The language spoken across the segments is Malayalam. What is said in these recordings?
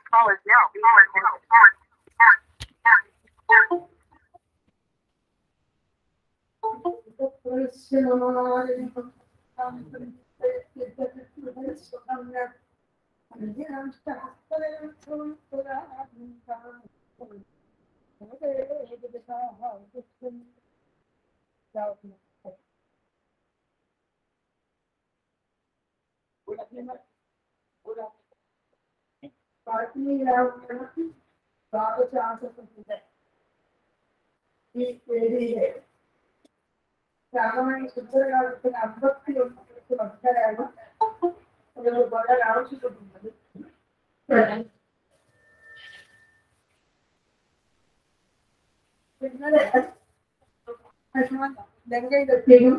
Call is now being recorded. ഈ പേരിലെ രാമായണ ശുദ്ധകാലത്തിന് അമ്പത്തി ഒന്ന് വർഷമാണ് അതിന് പറയാൻ ആവശ്യപ്പെട്ടിട്ടുള്ളത് ഇന്നലെ ഹനുമാൻ ലങ്കയിലെത്തിയും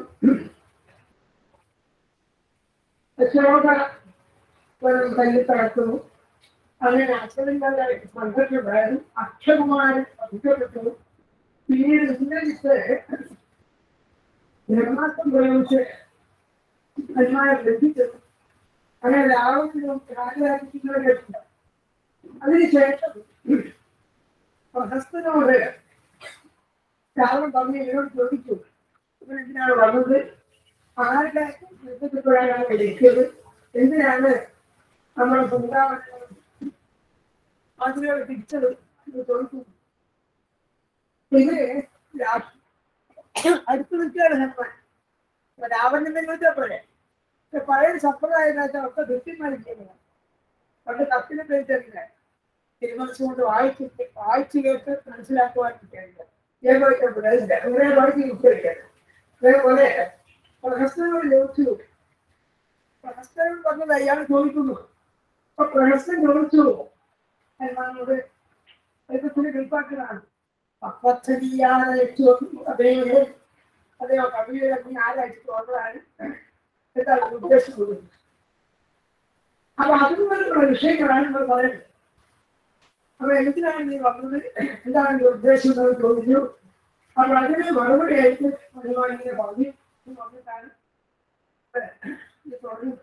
അശോക വനം തല്ലി തടക്കുന്നു അങ്ങനെ അച്ഛനില്ലാതെ സംഘർഷമായാലും അക്ഷകുമാരൻ അഭിഷേകപ്പെട്ടു പിന്നീട് ഇന്നലിട്ട് ബ്രഹ്മാസ്ത്രം പ്രയോഗിച്ച് ഹനുമാനെ ബന്ധിച്ചു അങ്ങനെ രാവണനും രാജരാജിക്കുന്നവരുണ്ട് അതിനുശേഷം പ്രഹസ്തനോട് രാവണൻ പറഞ്ഞു എന്നോട് ചോദിച്ചു ഇവരെന്തിനാണ് വന്നത് ആരുടെ യുദ്ധത്തിൽപ്പെടാനാണ് വിളിച്ചത് എന്തിനാണ് നമ്മുടെ ബൃന്ദാവനം അതിനോട് തിരിച്ചത് എന്ന് ചോദിച്ചു ഇത് രാ- അടുത്ത് നിൽക്കുകയാണ് ഹനുമാൻ അപ്പൊ രാവണനെ ചോദിച്ചാൽ പോലെ പക്ഷെ പഴയ സമ്പ്രദായം എന്താ വെച്ചാൽ ഒക്കെ കൃത്യമായിരിക്കുന്നത് പണ്ട് കത്തിന് പേരിട്ടില്ല തിരുമനസ് കൊണ്ട് വായിച്ച് വായിച്ചു കേട്ട് മനസ്സിലാക്കുവാൻ പറ്റില്ല ഒരേ വായിച്ച് കിട്ടിയത് അതേപോലെ പ്രഹസ്തനോട് ചോദിച്ചു പ്രഹസ്തനോട് പറഞ്ഞത് അയാൾ ചോദിക്കുന്നു അപ്പൊ പ്രഹസ്തൻ ചോദിച്ചു ഹനുമാനോട് ഇതൊക്കെ കൽപ്പാക്കലാണ് അപ്പച്ചരിയാണ് അദ്ദേഹം അദ്ദേഹം കവിയുടെ നീ ആരായിട്ട് വന്നതാണ് എന്താണ് ഉദ്ദേശം കൊടുക്കുന്നത് അപ്പൊ അതുപോലുള്ള വിഷയങ്ങളാണ് നമ്മൾ പറയുന്നത് അപ്പൊ എന്തിനാണ് നീ വന്നത് എന്താണ് നീ ഉദ്ദേശം എന്ന് ചോദിച്ചു അപ്പൊ അതിന് മറുപടി ആയിട്ട് ഹനുമാൻ ഇങ്ങനെ പറഞ്ഞു ഇത് വന്നിട്ടാണ് ഇത് പറഞ്ഞു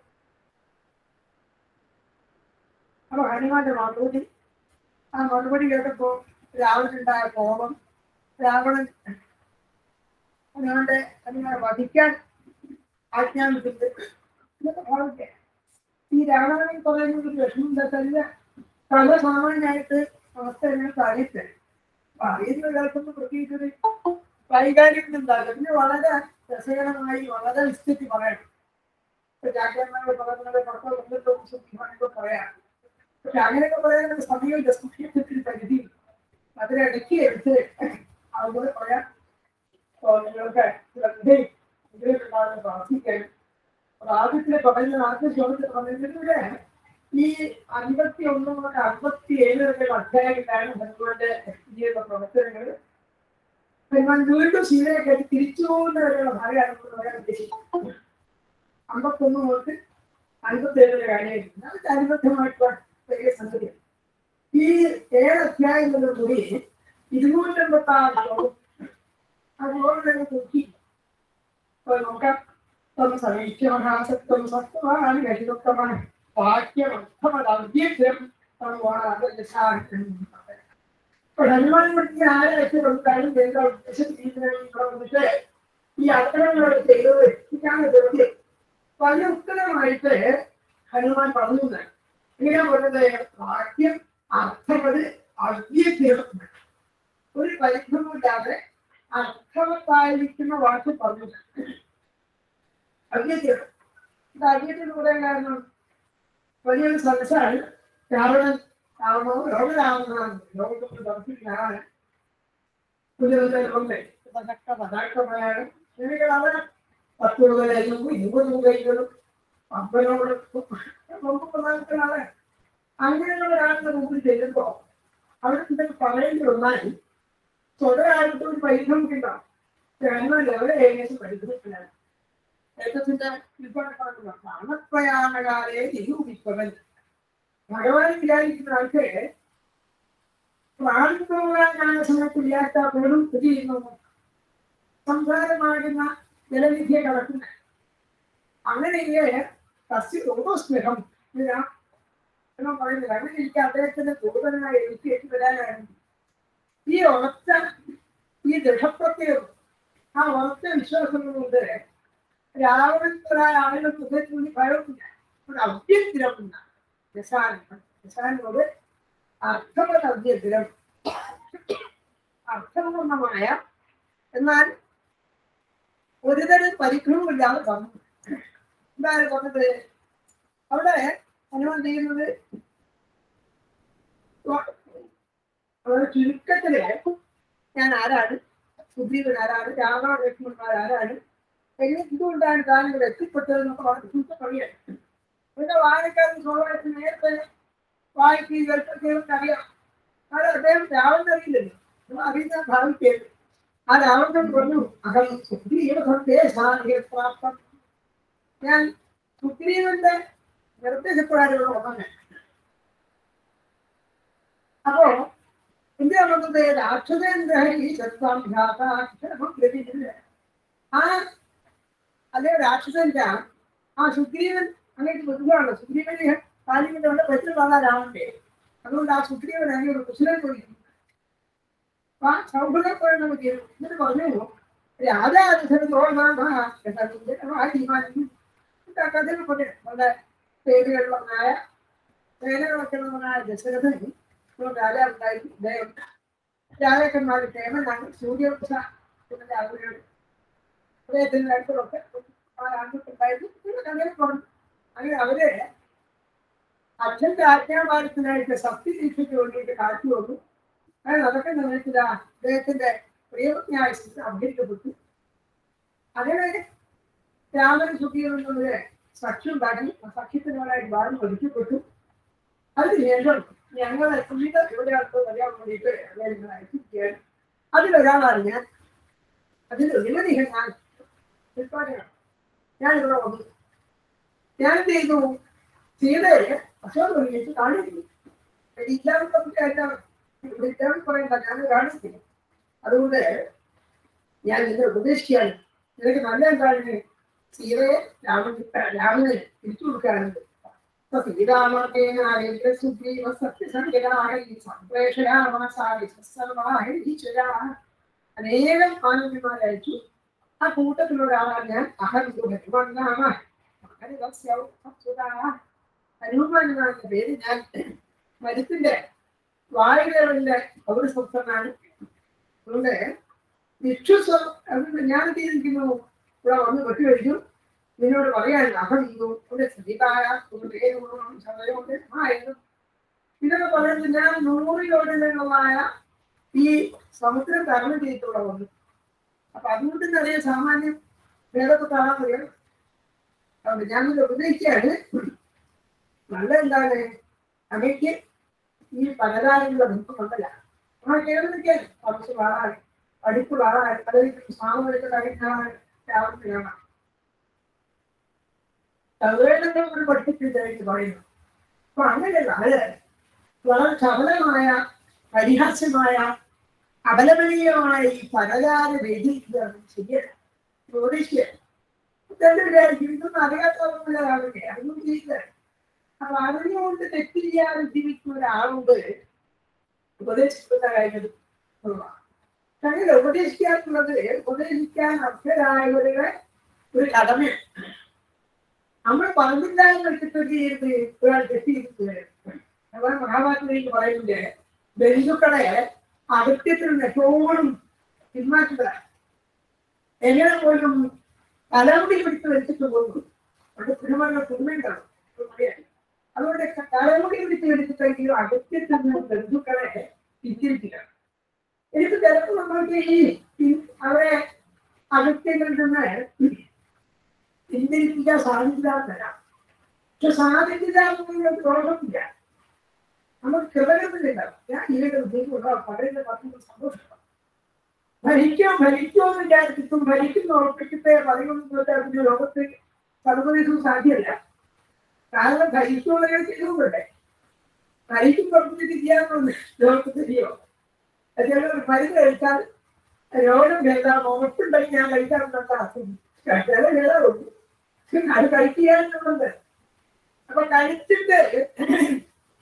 അപ്പൊ ഹനുമാന്റെ മറുപടി ആ മറുപടി കേട്ടപ്പോ രാവണനുണ്ടായ കോപം രാവണൻ അതുകൊണ്ട് അതിനെ വധിക്കാൻ ആജ്ഞാപിച്ചിട്ടുണ്ട് ഇതൊക്കെ ഭാവിക്കാം ഈ രാവണൻ പറയുന്നത് ഒരു വിഷമം എന്താ വെച്ചാല് പല സാമാന്യമായിട്ട് അവസ്ഥ ഞങ്ങൾക്ക് അറിയത്തില്ല അപ്പൊ അറിയുന്ന ഒരാൾക്കൊന്നും പ്രത്യേകിച്ച് ഒരു വൈകാരികം ഉണ്ടാകും പിന്നെ വളരെ രസകരമായി വളരെ വിസ്തൃതി പറയണം ഇപ്പൊ ചാക്രന്മാരുടെ പറയുന്നത് പത്തോ പന്ത്രണ്ടോ ദിവസം പറയാം പക്ഷെ അങ്ങനെയൊക്കെ പറയാനുള്ള സമയവും ജസ്റ്റിഫിക്കത്തിന് പരിധി അതിനിടയ്ക്ക് എടുത്ത് അതുപോലെ പറയാം അപ്പൊ നിങ്ങൾക്ക് ശ്രദ്ധയും ഇതിലുണ്ടാകുന്ന പ്രാർത്ഥിക്കാനും അപ്പൊ ആദ്യത്തിലെ പറയുന്ന ആദ്യ ശ്ലോകത്തിൽ പറയുന്നതിലൂടെ ഈ അൻപത്തി ഒന്ന് മുതൽ അൻപത്തി ഏഴ് വരെ അധ്യായങ്ങളിലാണ് ഹനുമാന്റെ ജീവിത പ്രവർത്തനങ്ങൾ ഹനുമാൻ വീണ്ടും സീതയെ കയറ്റി തിരിച്ചു പോകുന്ന വരെയുള്ള ഭാഗമാണ് നമ്മൾ പറയാൻ ഉദ്ദേശിക്കുന്നത് അമ്പത്തൊന്ന് മുതൽ അൻപത്തി ഏഴ് വരെ കാര്യമായിരുന്നു അത് അനുബന്ധമായിട്ടുള്ള വലിയ സംഗതിയാണ് ഈ ഏഴ് അധ്യായങ്ങളുടെ കൂടി ഇരുന്നൂറ്റമ്പത്തി ആറ് ശ്ലോകം അതുപോലെ നോക്കി അപ്പൊ നോക്കാം ത്വം സമീക്ഷമഹാസത്വം സത്വമാണ് ഗതിദുഃഖമാണ് വാക്യം അർത്ഥമത് അവ്യക്തം ഇപ്പൊ ഹനുമാൻ പറ്റി ആരെ രക്ഷപ്പെടുത്താനും എന്താ ഉദ്ദേശം വന്നിട്ട് ഈ അക്രമങ്ങൾ ചെയ്തത് ഇതാണ് ചോദ്യം വളരെ ഉത്തരമായിട്ട് ഹനുമാൻ പറഞ്ഞു എന്നാണ്. ഇങ്ങനെ പറഞ്ഞത് വാക്യം അർത്ഥമത് അവ്യക്തം ഒരു പരിഭ്രമില്ലാതെ അർത്ഥവത്തായിരിക്കുന്ന വാക്ക് പറഞ്ഞു അവ്യക്തം ഇത് അവ്യക്തം പറയാൻ കാരണം വലിയൊരു സദസ്സാണ് രാവണൻ രാവണോ ലോകരാവണനാണ് ലോകത്തൊക്കെ ദർശിക്കുന്നതാണ് പുതിയ പതക്ക പതാക്കമായാണ് ഇവകളാണ് പത്ത് മുതലും ഇരുപത് മുതലും അമ്പനോട് ரொம்ப പ്രധാനത്തിലാണ് അങ്ങനെയുള്ള ഒരാളുടെ മുമ്പിൽ ചെല്ലുമ്പോ അവിടെ എന്തെങ്കിലും പറയേണ്ടി വന്നാൽ സ്വതരായിട്ട് ഒരു പരിഭ്രമിക്കുണ്ടാവും എന്നാൽ എവിടെ ഏകദേശം പരിഭ്രമിക്കില്ലാണ് ഏകത്തിന്റെ പ്രാണപ്രയാണകാലെ നിരൂപിപ്പവൻ ഭഗവാൻ വിചാരിക്കുന്ന ആൾക്ക് പ്രാണം പോകാനാണ് സമയത്ത് ഇല്ലാത്ത പോലും സ്ഥിതി ചെയ്യുന്നു സംസാരമാകുന്ന ജലവിദ്യ കടക്കുന്ന അങ്ങനെ തസ്യ ലോകസ്നേഹം എന്ന് പറയുന്നില്ല അങ്ങനെ എനിക്ക് അദ്ദേഹത്തിന്റെ ദൂതനായി എഴുതിയിട്ട് വരാനാണ് ഈ ഉറച്ച ഈ ദൃഢപ്രത്യം ആ ഉറച്ച വിശ്വാസം കൊണ്ട് രാവണത്തിലായ ആളുകൾ ഹൃദയത്തിൽ ഭയമില്ല ഒരു അവ്യത്തിരമില്ല രസായനം രസായനോട് അർത്ഥമുള്ള അവ്യത്തിരം അർത്ഥപൂർണമായ എന്നാൽ ഒരുതരം പരിഭ്രമമില്ലാതെ വന്നു എന്താണ് പറഞ്ഞത് അവിടെ ഹനുമാൻ ചെയ്യുന്നത് അവിടെ ചുരുക്കത്തില് ഞാൻ ആരാണ് സുഗ്രീവൻ ആരാണ് രാവണ ലക്ഷ്മണന്മാർ ആരാണ് എങ്ങനെ എന്തുകൊണ്ടാണ് താൻ ഇവിടെ എത്തിപ്പെട്ടത് എന്നൊക്കെ വളരെ ചുരുക്കം പറയാം പിന്നെ വായനക്കാരൻ സ്വാഭാവിക നേരത്തെ വായിക്കുകയും കേൾക്കുകയും അറിയാം കാരണം അദ്ദേഹം രാവണൻ അറിയില്ലല്ലോ അറിയുന്ന ഭാവിക്കരുത് ആ രാവണൻ പറഞ്ഞു അഹം സുഗ്രീവ ഞാൻ സുഗ്രീവന്റെ നിർദ്ദേശപ്രകാരമുള്ള ഒന്നാണ് അപ്പോ എന്തിനാ വന്നത് രാക്ഷസേന്ദ്ര ഈ ലഭിച്ചില്ല ആ അതേ രാക്ഷസന്റെ ആ സുഗ്രീവൻ അങ്ങനെ ബുദ്ധിമുട്ടാണ് സുഗ്രീവന് കാലിന്റെ കൊണ്ട് പറ്റുന്ന രാമന്റെ അതുകൊണ്ട് ആ സുഗ്രീവൻ അങ്ങനെ ഒരു കുശലം ചോദിക്കുന്നു ആ സൗഹൃദത്തോടെ നമുക്ക് എന്നിട്ട് പറഞ്ഞു കഥയിൽ പറഞ്ഞു നമ്മുടെ പേരുകളിലൊന്നായ സേനകളൊക്കെയുള്ളവനായ ദശരഥന് രാജാവുണ്ടായി ഇദ്ദേഹം രാജാക്കന്മാർ ക്ഷേമനാണ് സൂര്യവംശ അവരോട് അദ്ദേഹത്തിന്റെ അടുത്തൊക്കെ ആൺകുട്ടുണ്ടായിരുന്നു പിന്നെ കഥയിൽ പറഞ്ഞു അങ്ങനെ അവര് അച്ഛന്റെ ആജ്ഞാപാലത്തിനായിട്ട് സത്യദീക്ഷയ്ക്ക് വേണ്ടിയിട്ട് കാഴ്ച വന്നു അങ്ങനെ അതൊക്കെ നിർമ്മിച്ചത് അദ്ദേഹത്തിന്റെ പ്രിയജ്ഞായ അഭ്യരിക്കപ്പെട്ടു അങ്ങനെ രാമൻ സുഖീയമെന്നത് സഖ്യം ഉണ്ടാക്കി ആ സഖ്യത്തിനോടായിട്ട് ഭാരം പഠിക്കപ്പെട്ടു അതിനുശേഷം ഞങ്ങൾ പുള്ളിക ഇവിടെ അടുത്ത് അറിയാൻ വേണ്ടിയിട്ട് അദ്ദേഹം അയച്ചിരിക്കുകയാണ് അതിലൊരാളാണ് ഞാൻ അതിൽ നിലനിഹ ഞാൻ ഉൽപ്പാദനം ഞാൻ ഇവിടെ വന്നു ഞാൻ എന്ത് ചെയ്തു സീതയെ അശോക വെച്ച് കാണിക്കുന്നു ഇല്ലാതെ വിളിക്കാൻ പറയണ്ട ഞാൻ കാണിക്കുന്നു അതുകൊണ്ട് ഞാൻ നിന്നെ ഉപദേശിക്കുകയാണ് നിനക്ക് നല്ല എന്താണ് സീതയെ രാമൻ രാമന് തിരിച്ചു കൊടുക്കാറുണ്ട് ശ്രീരാമേന സുഗ്രീവ സത്യസംഗരായ അനേകം ആനന്ദന്മാർ അയച്ചു ആ കൂട്ടത്തിലുള്ള ഒരാളാണ് ഞാൻ അഹം ഹനുമാൻ എന്നാണ് പേര് ഞാൻ മരുത്തിന്റെ വായുദേവന്റെ പൗരസ്വത്വനാണ് അതുകൊണ്ട് വിശ്വസ്വം അതുകൊണ്ട് ഞാൻ ചെയ്തിരിക്കുന്നു ഇവിടെ വന്ന് വെട്ടി കഴിച്ചു നിന്നോട് പറയാൻ അഹമിന്നു ഇവിടെ സീതായ സമയമുണ്ട് ആ എന്നും ഇതൊക്കെ പറയുന്നത് ഞാൻ നൂറ് യോജനങ്ങളായ ഈ സമുദ്രം തരണം ചെയ്തിട്ടുള്ള വന്നു അപ്പൊ അതുകൊണ്ട് നിറയെ സാമാന്യം ഭേദത്തെ കാണാൻ കഴിയും അതുകൊണ്ട് ഞാനിത് ഉപദേശിക്കുകയാണ് നല്ല എന്താണ് അമ്മയ്ക്ക് ഈ പലതാരങ്ങളുടെ ബന്ധമുണ്ടല്ല ആ കേരളത്തിലേക്ക് കുറച്ച് വളരാൻ പഠിപ്പ് വളരാൻ അതായത് സാമൂഹിക കാര്യങ്ങളാണ് രാവിലെ കാണാം സൗകര്യങ്ങൾ നമ്മൾ പഠിപ്പിച്ചതായിട്ട് പറയുന്നു അപ്പൊ അങ്ങനെയല്ല അത് വളരെ ചപലമായ പരിഹാസ്യമായ അപലപനീയമായ ഈ പലതാര വേദിക്കുകയാണ് ശരിയല്ല ഉപദേശിക്കുക ഇതെന്ത് വിചാരിക്കും ഇതൊന്നും അറിയാത്തവർക്കുള്ള ആളുകളെ അതൊന്നും ചെയ്യില്ല അപ്പൊ അറിഞ്ഞുകൊണ്ട് തെറ്റ് ചെയ്യാതെ ജീവിക്കുന്ന ഒരാളുണ്ട് ഉപദേശിക്കുന്ന കാര്യം അങ്ങനെ ഉപദേശിക്കാനുള്ളത് ഉപദേശിക്കാൻ അർഹരായവരുടെ ഒരു കടമയാണ് നമ്മൾ പറഞ്ഞില്ല എന്ന് വെച്ചിട്ട് ചെയ്ത് ഒരാൾ തെറ്റിയിരിക്കുന്നത് അതാണ് മഹാഭാരതത്തിലേക്ക് പറയുന്നുണ്ട് ബന്ധുക്കളെ അകത്യത്തിൽ നിന്ന് എപ്പോഴും പിന്മാറ്റുക എങ്ങനെ പോലും തലമുടി പിടിച്ച് വെച്ചിട്ട് പോകുന്നു അവിടെ തിരുമല പുതുമയുണ്ടാവും അതുകൊണ്ട് തലമുടി പിടിച്ച് വെച്ചിട്ടെങ്കിലും അകത്യത്തിൽ നിന്ന് ബന്ധുക്കളെ തിരിച്ചിരിക്കുക എനിക്ക് ചിലപ്പോൾ നമ്മൾക്ക് ഈ അവരെ അകത്യങ്ങളിൽ നിന്ന് പിന്തിരിപ്പിക്കാൻ സാധിക്കില്ലാതെ തരാം പക്ഷെ സാധിക്കില്ല എന്നുള്ള ദോഷമില്ല നമുക്ക് കൃതകത്തില്ല ഞാൻ ഇതിന്റെ ഉദ്ദേശിക്കുന്ന പകരുന്ന പത്തൊമ്പത് സന്തോഷം ഭരിക്കോ ഭരിക്കോ എന്ന് വിചാരിച്ചിട്ടും ഭരിക്കുന്ന ഉറപ്പിക്കത്തെ പറയുമെന്ന് അതിന്റെ ലോകത്ത് സർവദേശവും സാധ്യമല്ല കാരണം ഭരിക്കുള്ളവരെ ചെയ്തുകൊണ്ടേ ഭരിക്കും പ്രവർത്തിച്ച് ചെയ്യാമെന്ന് ലോകത്ത് ചെയ്യോ ചിലർ മരുന്ന് കഴിച്ചാൽ രോഗം ഭേദം ഉറപ്പുണ്ടെങ്കിൽ ഞാൻ കഴിക്കാറുണ്ടെന്നാ ചില ഭേദമുണ്ട് അത് കഴിക്കാനുള്ളത് അപ്പൊ കഴിച്ചിട്ട്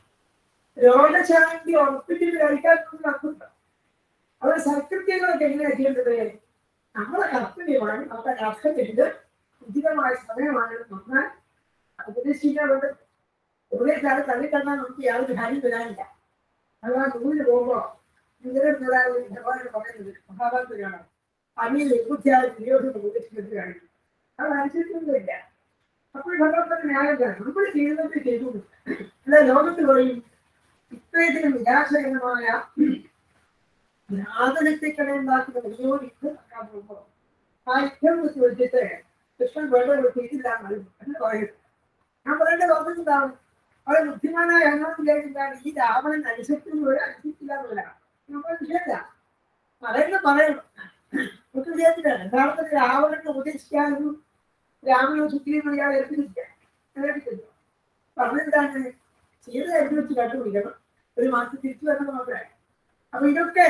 രോഗശാന്തി ഉറപ്പിച്ചിട്ട് കഴിക്കാനൊന്നും നടക്കുന്നുണ്ട് അവിടെ സൽകൃത്യങ്ങളൊക്കെ എങ്ങനെയാ ചെയ്യേണ്ടത് നമ്മളെ കർത്തവ്യമാണ് നമ്മുടെ കർത്തവ്യത്തിൽ ഉചിതമായ സമയമാണ് നന്നാൻ ഉപദേശിക്കാറുണ്ട് ഉപദേശിച്ചാൽ തള്ളിക്കണ്ടാൽ നമുക്ക് യാതൊരു കാര്യം വരാനില്ല അതാ നൂലിന് പോകുമ്പോ വിവരം നേടാൻ ഭഗവാൻ പറയുന്നത് മഹാഭാരതത്തിലാണ് അനിൽ ബുദ്ധിയായ ദുര്യോധന ഉപദേശിക്കുന്നത് കാണിക്കും അത് അനുസരിച്ചൊന്നുമില്ല അപ്പോൾ ഭഗവാൻ ന്യായം നമ്മൾ ചെയ്യുന്നത് ചെയ്തു അല്ല ലോകത്ത് പറയും ഇത്രയധികം നിരാശകരമായ യാതൊരുത്തിക്കളെ ഉണ്ടാക്കുന്ന വലിയ യുദ്ധം നടക്കാൻ പോകുമ്പോൾ ആ യുദ്ധം വെച്ച് വെച്ചിട്ട് കൃഷ്ണൻ വേണ്ട ചെയ്തില്ല എന്ന് പറയുന്നു ഞാൻ പറയേണ്ട ലോകം എന്താണ് അവിടെ ബുദ്ധിമാനായ എണ്ണം വിചാരിക്കുന്നതാണ് ഈ രാവണൻ അനുസരിക്കുന്നവരെ അനുസരിച്ചില്ല എന്നല്ല നമ്മൾ വിഷയമില്ല പറയുന്ന പറയണം ഒക്കെ വിചാരിച്ചിട്ടാണ് യഥാർത്ഥത്തിൽ രാവണനെ ഉപദേശിക്കാനും രാമനോ സുഗ്രീവനോ ഇയാൾ ഏൽപ്പിച്ചില്ല പറഞ്ഞെന്താണ് ചെയ്ത് എഴുതി വെച്ച് കണ്ടുപിടിക്കണം ഒരു മാസം തിരിച്ചു വരണം മാത്രമേ അപ്പൊ ഇതൊക്കെ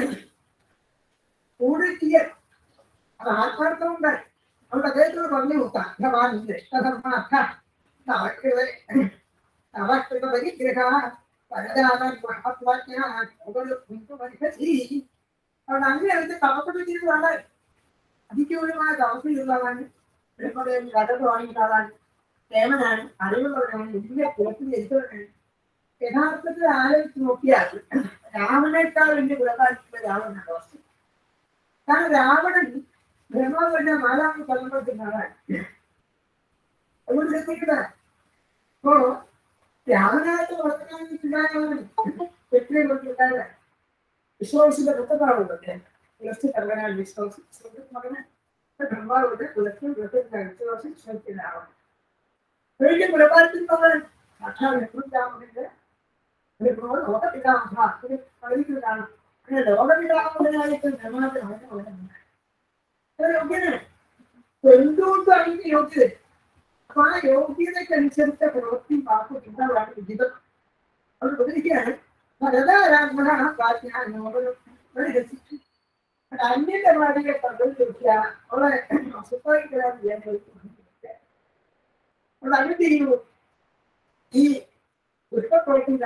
കൂടുതൽ ചെയ്യാൻ അത് ആത്മാർത്ഥം ഉണ്ടായി അവിടെ അദ്ദേഹത്തോട് പറഞ്ഞു നോക്കാം ഭഗവാനിന്റെ ഇഷ്ടധർമാർത്ഥ തവക്കൃത തവക്കൃത പരിഗ്രഹ പരദാനൻ മഹാത്മാജ്ഞ അവിടെ അങ്ങനെ അതിന്റെ തവക്കൃത ചെയ്തതാണ് അതിക്യൂലമായ തവസ് ചെയ്തതാണ് ബ്രഹ്മദേവൻ കടത്ത് വാങ്ങിയിട്ടാണ് പ്രേമനാണ് അറിവുള്ളവരാണ് ഇതിന്റെ പുറത്ത് ജനിച്ചവരാണ് യഥാർത്ഥത്തിൽ ആലോചിച്ച് നോക്കിയാൽ രാവണേക്കാൾ വലിയ കുലപാലിക്കുന്ന രാവണനാണ് അവസ്ഥ കാരണം രാവണൻ ബ്രഹ്മാവിന്റെ നാലാമത് തലമുറത്തിന് ആളാണ് അതുകൊണ്ട് ശ്രദ്ധിക്കുക അപ്പോ രാവണായിട്ട് വളർത്താൻ എത്രയും കൊണ്ടുണ്ടായത് വിശ്വാസിന്റെ പുത്രനാവുന്നത് പുലർച്ചെ കർമ്മനാണ് വിശ്വാസി മകന് ബ്രഹ്മാവുണ്ട് പുലർച്ചെ പുലർച്ചെ വിശ്വാസി വിശ്വസിക്കുന്നതാണ് ഒരിക്കൽ കുലപാലത്തിൽ പകരം സാക്ഷാൽ നെഹ്റുരാമന്റെ ഒരു ലോകപിതാമ ഒരു കളിക്കുന്നതാണ് അങ്ങനെ ലോകപിതാമനായിട്ട് ബ്രഹ്മാവിന് യോഗ്യനാണ് എന്തുകൊണ്ടും അതിന്റെ യോഗ്യത അപ്പൊ ആ യോഗ്യതയ്ക്കനുസരിച്ച പ്രവൃത്തി വാക്കു ചിന്തകളാണ് വിജിതം അത് ഉപകരിക്കുകയാണ് ഭരതാരാമണ രസിച്ചു അന്യന്റെ ഭാര്യയെ പദ്ധതി ചോദിക്കുക അവളെ അസുഖിക്കാൻ ചെയ്യാൻ അവിടെ അങ്ങനെ ചെയ്യുന്നു ഈ പുഷ്പപ്രവർത്തിയില്ല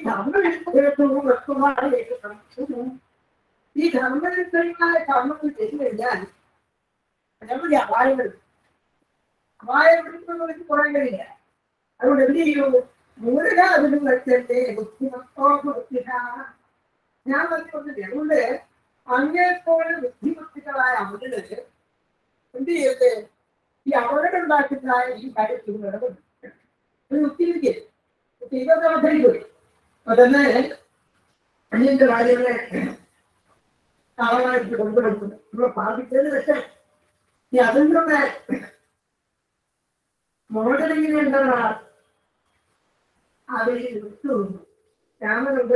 ഈ ധർമ്മനിഷ്ഠമായ കർമ്മങ്ങൾ ചെയ്തു കഴിഞ്ഞാൽ നമ്മുടെ അപായങ്ങൾ അപായപ്പെടുത്തുന്നവർക്ക് പറയാൻ കഴിയില്ല അതുകൊണ്ട് എന്ത് ചെയ്യുന്നു മൂലക അതിന് വെച്ചെന്റെ ബുദ്ധിമത്തോ ബുദ്ധിഹ ഞാൻ പറഞ്ഞിട്ടുണ്ട് അതുകൊണ്ട് അങ്ങേപ്പോലെ ബുദ്ധിമത്തികളായ അമലുകൾ എന്ത് ചെയ്യരുത് ഈ അപകടം ഉണ്ടാക്കുന്നതായ ഈ കാര്യത്തിൽ ഇടപെടും ഒരു ഉത്തിരിക്ക് ഇതൊക്കെ അവതരിക്കും അതന്നെ അന്യന്റെ കാര്യങ്ങളെ കാലമായിട്ട് കൊണ്ടുവരുന്നത് നമ്മൾ ബാധിച്ചത് പക്ഷേ ഈ അതും കൂടെ മോഡലിങ്ങനെ എന്താ അത് വിട്ടു രാമനുണ്ട്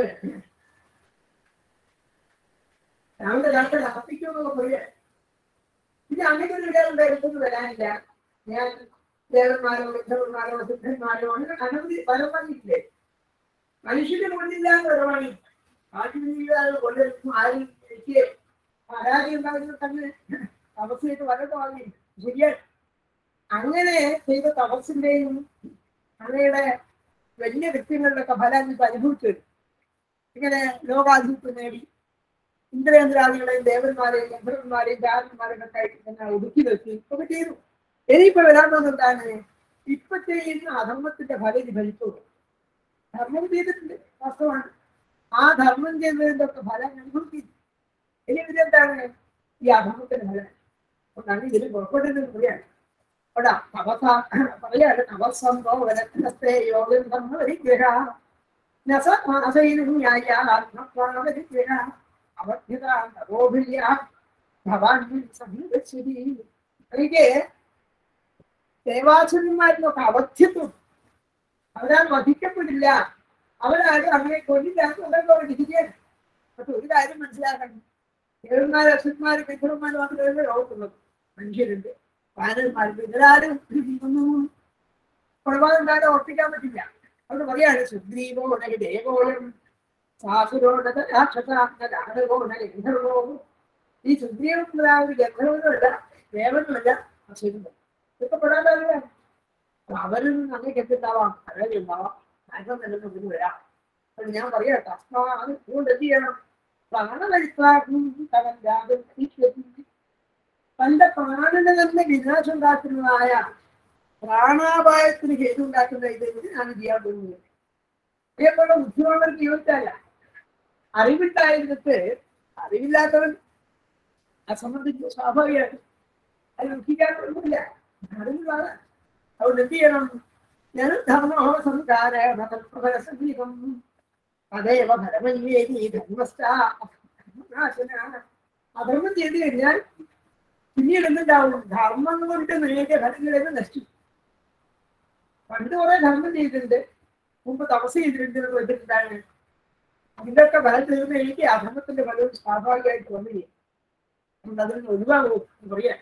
രാമന്റെ കാലത്ത് അർപ്പിക്കുമെന്നൊക്കെ പറയാ ഇത് അങ്ങനെ ഒരു ഇടമുണ്ട് എടുത്തൊന്നും വരാനില്ല ഞാൻ ദേവന്മാരോ വിദ്ധവന്മാരോ സിദ്ധന്മാരോ അങ്ങനെ അനവധി ഫലം വന്നിട്ടില്ലേ മനുഷ്യന്റെ കൊണ്ടില്ലാന്ന് വരവാണി ബാക്കി ജീവിതാലും കൊണ്ടുവരുന്നു ആരും എനിക്ക് പരാതി ഉണ്ടാകുന്നത് തന്നെ തപസ്സിലേക്ക് വരട്ട് വാങ്ങി ശരിയാണ് അങ്ങനെ ചെയ്ത തപസ്സിന്റെയും അങ്ങയുടെ വലിയ വ്യക്തികളുടെയൊക്കെ ഫലം ഇപ്പൊ അനുഭവിച്ചു ഇങ്ങനെ ലോകാധിപത്യം നേടി ഇന്ദ്രേന്ദ്രാദികളെയും ദേവന്മാരെയും ഗന്ധർവന്മാരെയും ജാതന്മാരെയും ഒക്കെ ആയിട്ട് തന്നെ ഒതുക്കി വെച്ച് ഒക്കെ ചെയ്തു ഇനിയിപ്പോ വരാൻ എന്താണ് ഇപ്പൊ ചെയ്യുന്ന അധർമ്മത്തിന്റെ ഫലം ഇത് ഫലിച്ചു ധർമ്മം ചെയ്തിട്ടുണ്ട് വാസ്തവമാണ് ആ ധർമ്മം ചെയ്തതിന്റെ ഒക്കെ ഫലം അനുഭവിക്കുന്നു ഇനി ഇതെന്താണ് ഈ അധർമ്മത്തിന്റെ ഫലം അതുകൊണ്ടാണ് ഇതിന് പുറപ്പെടുന്നത് കൂടിയാണ് അവിടെ തപസ പറയാണ് തപസ്സംഭവനത്തെ യോഗം ധർമ്മ പരിഗ്രഹ നസമാസൈനും ന്യായ ആത്മപ്രാണപരിഗ്രഹ അവധ്യത നവോഭിര്യ ഭവാൻ സമീപശ്ശേരി എനിക്ക് ദേവാസുരന്മാരിലൊക്കെ അവധ്യത്വം അവരാൽ വധിക്കപ്പെടില്ല അവരാരും അങ്ങനെ കൊല്ലില്ലാത്തതുകൊണ്ടൊക്കെ അവർ വിധിക്കാൻ പക്ഷെ ഒരു കാര്യം മനസ്സിലാക്കണം ദേവന്മാർ അസുരന്മാർ വിഗ്രഹന്മാർ മാത്രമേ ലോകത്തുള്ളത് മനുഷ്യരുണ്ട് വാനന്മാർക്ക് ഇവരാരും ഒന്നും കൊലപാതകം ഉറപ്പിക്കാൻ പറ്റില്ല അവിടെ പറയാണ് സുഗ്രീവോട ദേവോളം സാസുരോട രാക്ഷസാനോ ഈ സുഗ്രീവനുള്ള ഒരു ഗന്ധർവനുമല്ല ദേവനുമല്ല അസുരനും ഇതൊക്കെ പെടാൻ അവരിൽ നിന്ന് അങ്ങനെ കെട്ടിണ്ടാവാം പഴയ ഉണ്ടാവാം അതിനും നിലനിന്ന് വരാം അപ്പൊ ഞാൻ പറയാട്ടോ അപ്പൊ അത് അതുകൊണ്ട് എന്ത് ചെയ്യണം പ്രാണവരിത്രാഗ്നും തവൻ രാഗം ഈശ്വരി. തന്റെ പ്രാണന് തന്നെ വിനാശം ഉണ്ടാക്കുന്നതായ പ്രാണാപായത്തിന് ഹേതുണ്ടാക്കുന്ന ഇത് ഞാൻ ചെയ്യാൻ പോകുന്നത് ഇതേപോലെ ബുദ്ധിമുട്ടുള്ളവർക്ക് യോജിച്ചല്ല അറിവുണ്ടായിരുന്നിട്ട് അറിവില്ലാത്തവൻ അത് സംബന്ധിച്ച് സ്വാഭാവികമായിട്ടും അത് ദുഃഖിക്കാനൊന്നുമില്ല അറിവില്ലാതെ അതുകൊണ്ട് എന്ത് ചെയ്യണം ഞാൻ ധർമ്മോ സംസ്കാര സംഗീതം അതേവ ഫലമന്വേദി ധർമ്മസ്ഥ അധർമ്മം ചെയ്തു കഴിഞ്ഞാൽ പിന്നീട് എന്തുണ്ടാവും ധർമ്മം കൊണ്ട് നേടിയ ഫലങ്ങളെന്ന് നശിച്ചു പണ്ട് കുറെ ധർമ്മം ചെയ്തിട്ടുണ്ട് മുമ്പ് തപസ് ചെയ്തിട്ടുണ്ട് എന്ന് വെച്ചിട്ടുണ്ടാണ് അതിന്റെയൊക്കെ ഫലം തീർന്ന് എനിക്ക് അധർമ്മത്തിന്റെ ഫലവും സ്വാഭാവികമായിട്ട് വന്നില്ല അതുകൊണ്ട് അതിൽ നിന്ന് ഒഴിവാകും എന്ന് പറയാം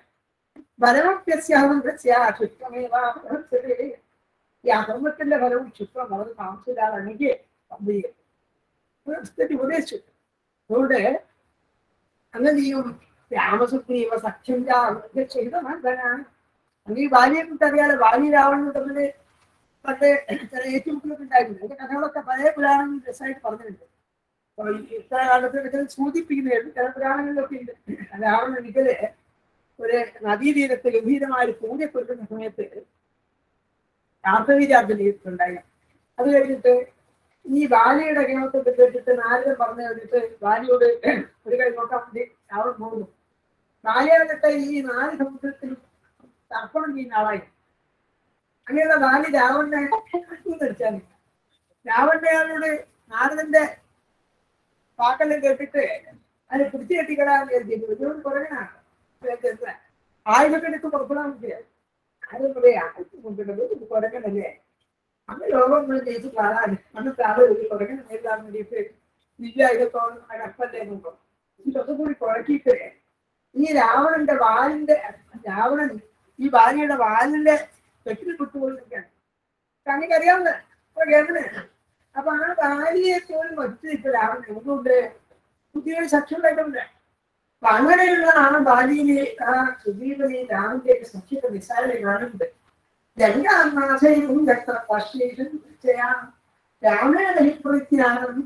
ഫലമത്യസ്യാഹന്തസ്യാക്ഷുഷ്ടമേവാ ഈ അധർമ്മത്തിന്റെ ഫലവും ക്ഷുത്രം വളരെ താമസിച്ചില്ലാതെ എനിക്ക് സംഭവിക്കും ഉപദേശിച്ചു അതുകൊണ്ട് അങ്ങനെ ഈ രാമസുഗ്രീവ സഖ്യം ചെയ്ത നന്ദനാണ് അങ്ങനെ ഈ ബാല്യെ കുറിച്ച് അറിയാതെ ബാല്യ രാവണൻ തമ്മില് പണ്ട് ചില ഏറ്റുമുട്ടലൊക്കെ ഉണ്ടായിരുന്നു അതിന്റെ കഥകളൊക്കെ പഴയ പുരാണങ്ങളിൽ രസമായിട്ട് പറഞ്ഞിട്ടുണ്ട് അപ്പൊ ഈ ഇത്ര കാലത്ത് സൂചിപ്പിക്കുന്നതായിരുന്നു ചില പുരാണങ്ങളിലൊക്കെ ഉണ്ട് രാവണൻ ഒരിക്കല് ഒരു നദീതീരത്ത് ഗംഭീരമായ ഒരു പൂജ കൊടുക്കുന്ന സമയത്ത് കാർത്തവീരാജൻ ഉണ്ടായി അത് കഴിഞ്ഞിട്ട് ഈ ബാലിയുടെ കേമത്തെ കേട്ടിട്ട് നാരദൻ പറഞ്ഞു കഴിഞ്ഞിട്ട് ബാലിയോട് ഒരു കൈ നോക്കാൻ വേണ്ടി രാവൺ പോകുന്നു ബാലിയാകട്ടെ ഈ നാല് സമുദ്രത്തിൽ തർപ്പണം ചെയ്യുന്ന ആളായി അങ്ങനെയുള്ള ബാലി രാവണനെ ധരിച്ചാൽ രാവണന്റെ ആളോട് നാരദന്റെ വാക്കെല്ലാം കേട്ടിട്ട് അതിന് പിടിച്ചു കെട്ടിക്കിടാൻ കരുതിയിട്ട് വലിയൊരു കുറവനാണ് ആയുധമൊക്കെ എടുത്ത് പുറപ്പെടാൻ പറ്റില്ല ആരും പറയാ കൊണ്ടിട്ട് കുറക്കണല്ലേ അന്ന് ലോകം ഒന്ന് ജയിച്ച് കാണാൻ അന്നത്തെ ആള് ഒരു കുറക്കണം നേരിടാൻ വേണ്ടിയിട്ട് ദിവ്യ ഇതൊക്കെ കപ്പല്ലേ നോക്കും ഇതൊക്കെ കൂടി കുഴക്കിയിട്ട് ഈ രാവണന്റെ വാലിന്റെ രാവണൻ ഈ ഭാര്യയുടെ വാലിന്റെ കെട്ടിൽ വിട്ടുപോയിരിക്കാണ് കണ്ണിക്ക് അറിയാവുന്ന കേരള അപ്പൊ ആ ഭാര്യയെ പോലും വച്ചിട്ട് രാവണൻ എന്തുകൊണ്ട് പുതിയൊരു സഖ്യമായിട്ടുണ്ട് അപ്പൊ അങ്ങനെയുള്ള ആ ബാലിയിലെ ആ സുദീപനെ രാമന്റെ സഖ്യത്തെ നിസ്സാരനെ കാണുന്നുണ്ട് രംഗാനാഥയും എത്ര പശ്ചേഷം ചെയ്യാം രാമനഹിപ്രത്യാനം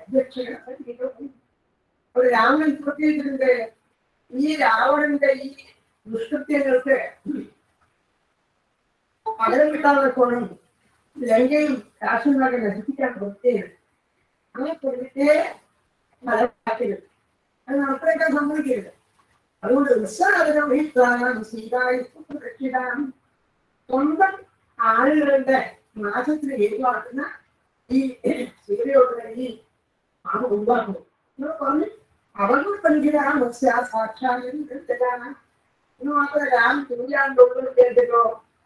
ഒരു രാമൻ പ്രത്യേകിച്ചിട്ടുണ്ട് ഈ രാവണന്റെ ഈ ദുഷ്കൃത്യങ്ങൾക്ക് പകരം കിട്ടാതെ കോണം ലങ്കയും രാഷ്ട്രങ്ങളൊക്കെ നശിപ്പിക്കാൻ പ്രത്യേകം അങ്ങനെ പ്രത്യേക ഫലമാക്കരുത് അത് നടത്തേക്കാൻ സമ്മതിക്കരുത് അതുകൊണ്ട് നിസ്സാരം സീതായി രക്ഷിതാൻ സ്വന്തം ആളുകളുടെ നാശത്തിന് ഏറ്റുവാക്കുന്ന ഈ സീതയോടുള്ള ഈ ആണ് ഒഴിവാക്കുന്നു എന്ന് പറഞ്ഞ് അവർക്ക് പഠിക്കലാണ് സാക്ഷാത്താണ് എന്ന് മാത്രമല്ല രാം സൂര്യാണ്ടോട് കേട്ടിട്ടോ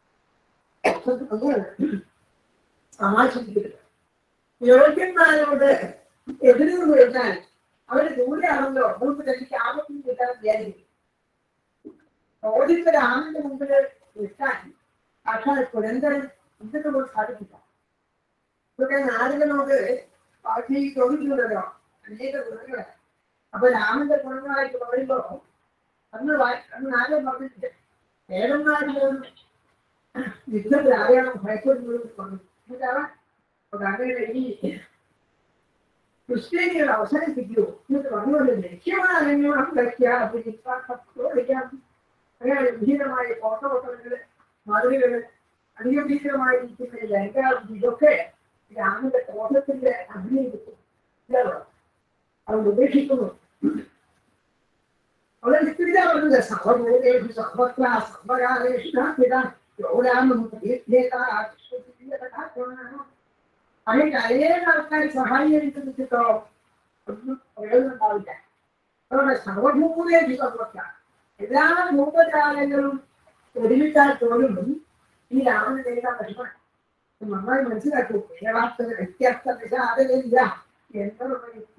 സമാശിക്കരുത് യോഗ്യന്മാരോട് എതിർന്ന് കഴിഞ്ഞാൽ അവര് ദൂരെയാണല്ലോ അവർക്ക് തനിക്ക് ആപത്തും കിട്ടാൻ വിചാരിക്കും ചോദ്യത്തിൽ ആണിന്റെ മുമ്പിൽ നിൽക്കാൻ സാക്ഷാൽ പുരന്തരൻ ഇതിനെ കൊണ്ട് സാധിക്കില്ല ഇതൊക്കെ നാരകനോട് ബാക്കി ചോദിക്കുന്നുണ്ടല്ലോ അനേക ഗുണങ്ങളെ അപ്പൊ രാമന്റെ ഗുണങ്ങളായിട്ട് പറയുമ്പോ അന്ന് വാ- അന്ന് നാരകൻ പറഞ്ഞിട്ട് ഏഴന്മാരിലും യുദ്ധത്തിൽ ആരെയാണ് ഭയപ്പെടുന്നത് പറഞ്ഞു എന്നിട്ടാണ് അപ്പൊ അങ്ങനെ ഈ ക്രിസ്ത്യാനികൾ അവസാനിപ്പിക്കൂ എന്നിട്ട് പറഞ്ഞുകൊണ്ട് ലക്ഷ്യമാണെങ്കിലും അങ്ങനെ ഗംഭീരമായ കോട്ടവട്ടങ്ങള് മതിലുകള് അധികം ഭീകരമായിരിക്കുന്ന ലങ്കാവും ഇതൊക്കെ രാമന്റെ കോട്ടത്തിന്റെ അഭിനയിക്കും അത് ഉപേക്ഷിക്കുന്നു അവിടെ നിൽക്കില്ല പറഞ്ഞത് സർവഭൂതേഷു സർവത്ര സർവകാലേഷു യോരാമം അതിന് അനേക ആൾക്കാർ സഹായിച്ചിട്ടോ ഒന്നും പ്രയോജനം ഉണ്ടാവില്ല അതുകൊണ്ട് സർവഭൂതേഷു സർവത്ര എല്ലാ ഭൂതജാലങ്ങളും ഒരുമിച്ചാൽ പോലും ഈ രാമനെ നേരിടാൻ പറ്റുമാണ് നന്നായി മനസ്സിലാക്കൂ കേരളത്തിൽ വ്യത്യസ്ത വിചാരമില്ല എന്നുള്ള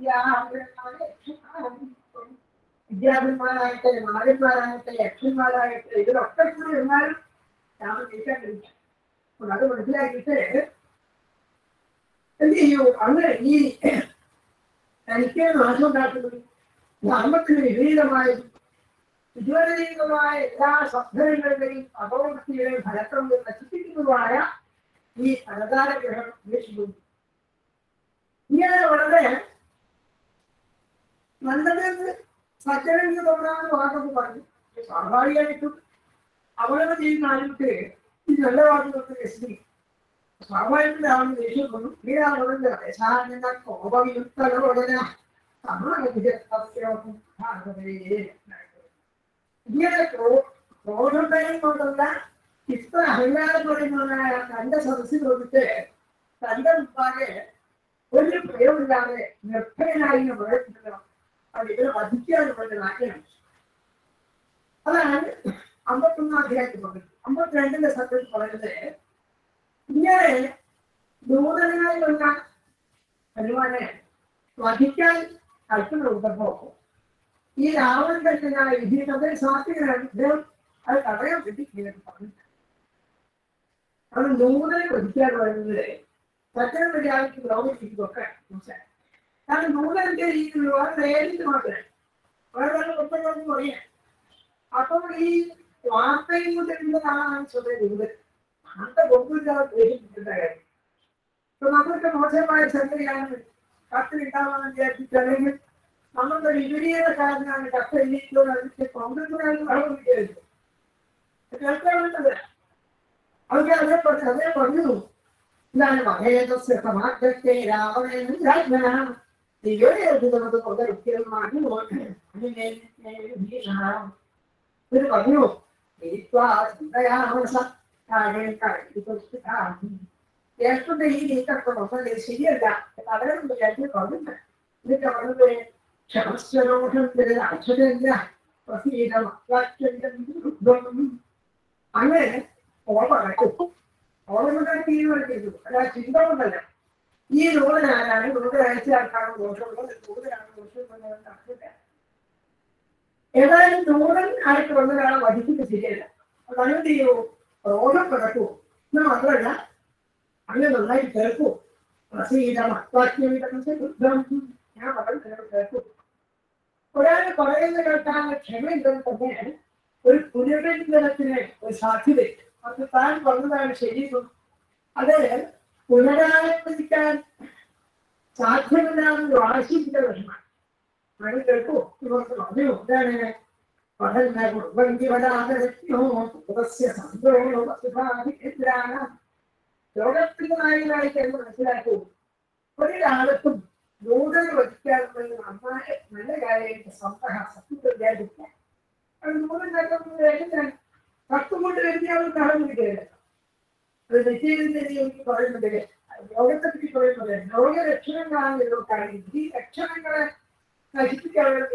വിദ്യാർത്ഥിമാരാകട്ടെ നാരന്മാരാകട്ടെ യക്ഷന്മാരാകട്ടെ ഇതിലൊക്കെ കൂടി എന്നാലും രാമൻ ജയിക്കാൻ കഴിയില്ല അപ്പോൾ അത് മനസ്സിലാക്കിയിട്ട് എന്ത് ചെയ്യൂ അങ്ങനെ ഈ തനിക്ക് നാശം ഉണ്ടാക്കുന്നത് ധർമ്മത്തിന് വിപരീതമായതും വിജ്വലനീയമായ എല്ലാ സദ്ധനങ്ങളുടെയും അപകടത്തിലെയും ഫലക്രമം നശിപ്പിക്കുന്നതുമായ ഈ അനതാര ഗ്രഹം ഉപേക്ഷിക്കുന്നു ഇങ്ങനെ വളരെ നല്ലതെന്ന് സജ്ജനെന്ന് തോന്നാമെന്ന് വാക്കൊക്കെ പറഞ്ഞു സ്വാഭാവികമായിട്ടും അവളെ ചെയ്യുന്ന ആൾക്ക് ഈ നല്ല വാക്കുകളൊക്കെ രസിക്കും സ്വാഭാവികത്തിൽ അവൻ ദേഷ്യപ്പെടുന്നു ഈ ആളുകളുടെ യഥാർത്ഥ കോപവിയുക്തലോടന സമാനവും ഇങ്ങനെ ക്രോ- ക്രോധഭയം കൊണ്ടുള്ള ഇത്ര അഹങ്കാരപ്പെടുന്നതായ തന്റെ സദസ്സിൽ വന്നിട്ട് തന്റെ മുമ്പാകെ ഒരു ഭയമില്ലാതെ നിർഭയനായി പറയുന്നത് അത് ഇവരെ വധിക്കാനുള്ള നാട്യം അതാണ് അമ്പത്തൊന്നാം അധ്യായത്തിൽ പറയുന്നത് അമ്പത്തിരണ്ടിന്റെ സത്യത്തിൽ പറയുന്നത് ഇങ്ങനെ നൂതനായി വന്ന ഹനുമാനെ വധിക്കാൻ കൽപ്പന കൊടുത്തപ്പോ ഈ രാവണൻ കൽപ്പനായ വിധിയുടെ സാത്വികനാണ് ഇദ്ദേഹം അത് തടയാൻ വേണ്ടി ഇങ്ങനെ പറഞ്ഞു അത് നൂതനെ വധിക്കാൻ പറയുന്നത് സത്യം മര്യാദയ്ക്ക് ലോകത്തിരിക്കൊക്കെ മനസ്സിലായി കാരണം നൂതന്റെ രീതിയിലുള്ള നേരിട്ട് മാത്രമേ വേറെ ഒറ്റക്കൊന്നും പറയാം അപ്പോൾ ഈ വാർത്തയും കൊണ്ടിരുന്നതാണ് സ്വന്തം നൂതൻ അങ്ങനത്തെ ഒന്നുമില്ലാതെ ദേഷ്യപ്പെട്ടിട്ട കാര്യം ഇപ്പൊ നമ്മൾക്ക് മോശമായ സംഗതിയാണ് കത്ത് കിട്ടാമെന്ന് വിചാരിച്ചിട്ടല്ലെങ്കിൽ നമ്മളുടെ വിപരീത കാരനാണ് കത്ത് എഴുതിയിട്ടുള്ളത് അതിന്റെ കോൺഗ്രസിനാണ് വെള്ളം വിചാരിച്ചു കേൾക്കാൻ വേണ്ടത് അവർക്ക് അതേ പറഞ്ഞു അതേ പറഞ്ഞു എന്താണ് മഹേതസ്യ സമാജത്തെ രാവണൻ രാജ്ഞന ദിവ്യോയത് കൊണ്ടൊരിക്കലുമാണ് ഒരു പറഞ്ഞു ജ്യേഷ്ഠന്റെ ഈ നീക്കൊക്കെ വന്നത് ശരിയല്ല അവരുടെ കാര്യം പറഞ്ഞു എന്നിട്ട് പറഞ്ഞത് ക്ഷമസ്വരോഷം അക്ഷരമില്ല അങ്ങനെ ഓർമ്മ ഓർമ്മ തീരുമാനിച്ചു അല്ല ചിന്ത കൊണ്ടല്ല ഈ നൂതൻ ആരാണ് നൂതൻ അയച്ചാർക്കാണ് ദോഷമുള്ളത് നൂതനാണ് ദോഷമുള്ളത് അറിയില്ല ഏതായാലും നൂതൻ ആയിട്ട് വന്നൊരാളെ വധിക്കുന്നത് ശരിയല്ല അത് അങ്ങനെ ചെയ്യൂ റോഡം കിടക്കൂ എന്ന് മാത്രമല്ല അങ്ങനെ നന്നായി കേൾക്കൂ ഞാൻ വളരെ കേൾക്കൂ ഒരാൾ പറയുന്ന കേൾക്കാൻ ക്ഷമയുണ്ടെന്ന് തന്നെ ഒരു പുനരധികരണത്തിന് ഒരു സാധ്യത അത് താൻ പറഞ്ഞതാണ് ശരിയും അത് പുനരാരംഭിക്കാൻ സാധ്യമല്ലാന്ന് വാശിന്റെ വിഷമാണ് അങ്ങനെ കേൾക്കൂ ഇവർക്ക് പറഞ്ഞു എന്താണ് ലോകത്തിന്റെ നായകനായിട്ട് എന്ന് മനസ്സിലാക്കൂ ഒരാൾക്കും നൂതന വധിക്കാറുള്ളത് നന്നായ നല്ല കാര്യമായിട്ട് സ്വന്തം സത്യം വിചാരിക്കാം അത് നൂതൻ വേഗം കത്തും കൊണ്ട് വരുന്നയാൾ കാണുന്നില്ല അത് നിശ്ചയത്തിന്റെ എനിക്ക് പറയുന്നത് ലോകത്തെ പറ്റി പറയുന്നത് ലോകരക്ഷണങ്ങളാണല്ലോ കാര്യം ഈ ലക്ഷണങ്ങളെ നശിപ്പിക്കാനുള്ള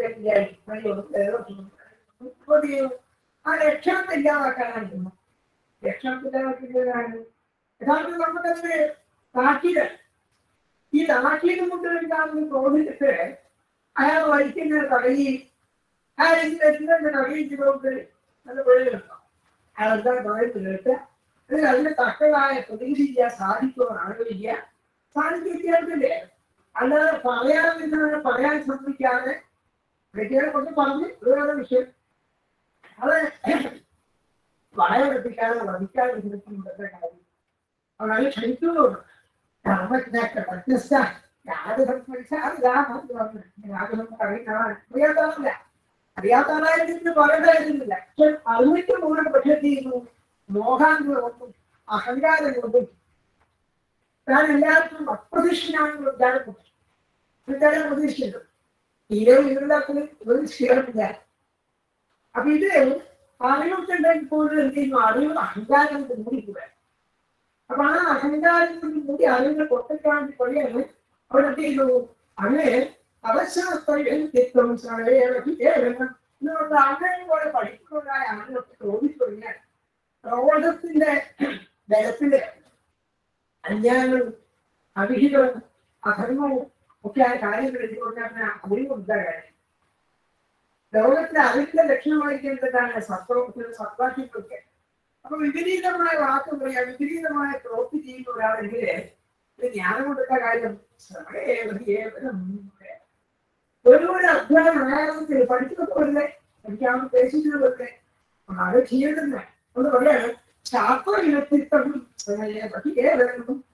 ആ ലക്ഷണത്തെ ഇല്ലാതാക്കാനാണ് ലക്ഷണത്തില്ലാതാക്കുന്നതാണ് യഥാർത്ഥത്തിൽ നമുക്കത് താക്കീത് ഈ താക്കീത് കൊണ്ടുവരുന്ന തോന്നിട്ട് അയാൾ വഹിക്കുന്ന തടയി അയാൾ ഇതിന്റെ തടയിച്ചുകൊണ്ട് നല്ല പ്രയോജനം അയാൾ എന്താ പറയുന്നത് അതിൽ അതിന് തക്കതായ പ്രതികരിക്കുക സാധിക്കുമോ ആലോചിക്കുക സാധിക്കില്ലേ അല്ലാതെ പറയാമെന്ന് പറയാൻ ശ്രമിക്കാതെ വ്യക്തികളെ കൊണ്ട് പറഞ്ഞ് വേറെ വിഷയം അത് വളരെ പഠിപ്പിക്കാതെ വധിക്കാതെ ശ്രമിക്കുന്നുണ്ടത്തെ കാര്യം അവളെ ക്ഷണിക്കുന്നുണ്ട് രാമത്തിനൊക്കെ വ്യത്യസ്ത യാതൊരു യാതൊരു അറിയുന്നതാണ് അറിയാത്തവരല്ല അറിയാത്തവരായിരുന്നു പറയേണ്ടതായിരുന്നില്ല പക്ഷെ അറിവിന്റെ മൂലം പക്ഷെ ചെയ്യുന്നു മോഹാന്തരം കൊണ്ടും അഹങ്കാരം കൊണ്ടും താൻ എല്ലാവർക്കും അപ്രതീക്ഷിതനാണെന്ന് വിചാരപ്പെട്ടു വിചാരം പ്രതീക്ഷിച്ചു തീരെ വീടില്ലാത്തത് ഒരു ക്ഷീണമില്ല അപ്പൊ ഇത് അറിവൊക്കെ ഉണ്ടെങ്കിൽ പോലും എന്ത് ചെയ്യുന്നു അറിവ് അഹങ്കാരം കൊണ്ട് മൂടിക്കൂടെ അപ്പൊ ആ അഹങ്കാരം കൊണ്ട് മൂടി അറിവിനെ പൊട്ടിക്കാൻ കൊള്ളിയാണ് അവിടെ എന്ത് ചെയ്തു അങ്ങനെ അവശാസ്ത്രം എന്നുള്ള അങ്ങനെ പോലെ പഠിക്കുന്നതായ ആളുകൾക്ക് തോന്നിക്കഴിഞ്ഞാൽ പ്രബോധത്തിന്റെ ബലത്തില് അജ്ഞാനവും അവിഹിതവും അധർമ്മവും ഒക്കെ ആയ കാര്യങ്ങൾ എന്തുകൊണ്ടാണ് അറിവുണ്ടാ കാര്യം ലോകത്തിലെ അറിവിന്റെ ലക്ഷണമായിരിക്കേണ്ടതാണ് സത്വത്തിന് സത്വാക്യങ്ങളൊക്കെ അപ്പൊ വിപരീതമായ വാക്ക് പറയാ വിപരീതമായ പ്രവൃത്തി ചെയ്യുന്ന ഒരാളെങ്കില് ഇത് ജ്ഞാനം കൊടുത്ത കാര്യം ശ്രമേവരം ഒരു ഒരു അധ്യായം ആയാലത്തിൽ പഠിക്കുന്നവരല്ലേ പഠിക്കാവുന്ന ഉദ്ദേശിക്കുന്നവരല്ലേ അത് ചെയ്യണമെന്ന് ഒന്ന് പറയാണ് ശാസ്ത്രവിനത്തിത്വം കേവലം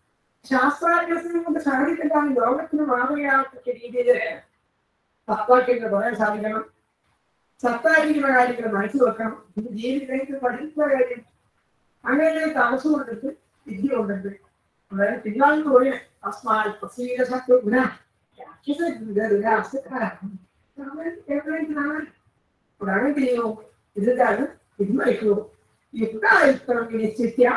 ശാസ്ത്രാഭ്യാസം കൊണ്ട് സാധിക്കുന്നതാണ് ലോകത്തിന് മാതൃകയാക്കത്ത രീതിയിൽ സത്താക്കിന്റെ പറയാൻ സാധിക്കണം സത്തായിരിക്കുന്ന കാര്യങ്ങൾ മനസ്സിൽ വെക്കണം ഇത് ജീവിതത്തിൽ പഠിക്കുന്ന കാര്യം അങ്ങനെ താമസം കൊണ്ടിട്ട് വിദ്യ കൊണ്ടിട്ട് അതായത് പിന്നാളിന് പറയാം അസ്മാൽ പ്രസീത സത്വ ഗുണ ഉടനെ ചെയ്യുമോ ഇതാണ് പിന്മറിക്കുമോ യുക്തായുക്തം നിശ്ചിത്യ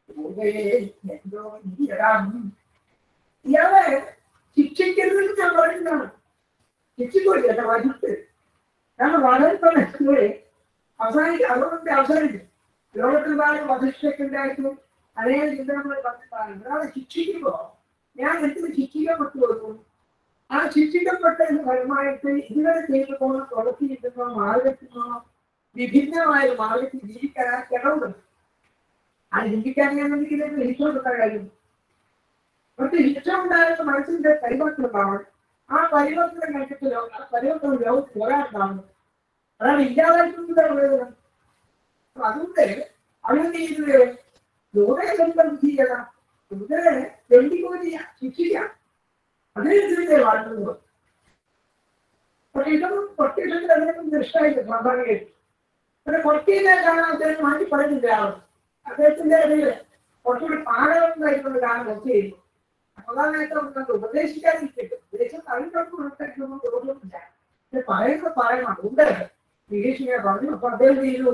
ഇയാളെ ശിക്ഷിക്കരുതെന്ന് ഞാൻ പറയുന്നതാണ് ശിക്ഷിക്കൂല എന്റെ വശത്ത് കാരണം വളരെ തന്നെ അവസാനിക്കും അതുകൊണ്ട് അവസാനിക്കും ലോകത്തിൽ വളരെ വധിഷ്ഠൊക്കെ ഉണ്ടായിട്ടും അനേക ചിന്തകൾ പറഞ്ഞിട്ടാണ് ഒരാളെ ശിക്ഷിക്കുമ്പോ ഞാൻ എന്തിന് ശിക്ഷിക്കപ്പെട്ടു വന്നു ആ ശിക്ഷിക്കപ്പെട്ടതിന് ഫലമായിട്ട് ഇതുവരെ ചെയ്തു പോകുന്ന തുളസിയിട്ടുന്നോ മാർഗത്തിനോ വിഭിന്നമായ ഒരു മാർഗത്തിൽ ജീവിക്കാൻ ആ കിടവുണ്ട് ആ ചിന്തിക്കാൻ ഞാൻ എന്തെങ്കിലും ശിക്ഷ കൊടുക്കാൻ കഴിയും പക്ഷെ ശിക്ഷ ഉണ്ടായിരുന്ന മനസ്സിന്റെ പരിവർത്തനം ഉണ്ടാവണം ആ പരിവർത്തനം കണ്ടിട്ട് ലോകം ആ പരിവർത്തനം ലോകത്ത് പോരാണ്ടാവണം അതാണ് ഇല്ലാതായിട്ടുള്ള പ്രയോജനം അപ്പൊ അതുകൊണ്ട് അവരെന്ത് ചെയ്തത് ലോകെ ബന്ധം ചെയ്യണം ഇവിടെ വെള്ളിക്കോ ചെയ്യാം ശിക്ഷിക്കാം അതിനനുസരിച്ച് വളർന്നത് പക്ഷെ ഇതൊന്നും പൊട്ടിയിട്ടുണ്ട് അതിനൊന്നും ദൃഷ്ടായില്ല സ്വാഭാവികമായിട്ട് പിന്നെ പൊട്ടിയിലെ കാണാൻ അദ്ദേഹം മാറ്റി പറയുന്നില്ല ആളും അദ്ദേഹത്തിന്റെ ഇടയിൽ കുറച്ചുകൂടി പാഠകമായിട്ടുള്ള കാണാൻ ഒക്കെ ചെയ്യുന്നു അതാനായിട്ട് നമുക്ക് ഉപദേശിക്കാതിരിക്കട്ടെ ഉപദേശം തള്ളിക്കൊണ്ട് കൊടുക്കാനൊന്നും ദോഷമില്ല പക്ഷെ പറയുന്നത് പറയണം ഉണ്ട് നിരീക്ഷിക്കാൻ പറഞ്ഞു അപ്പൊ അദ്ദേഹം ചെയ്തു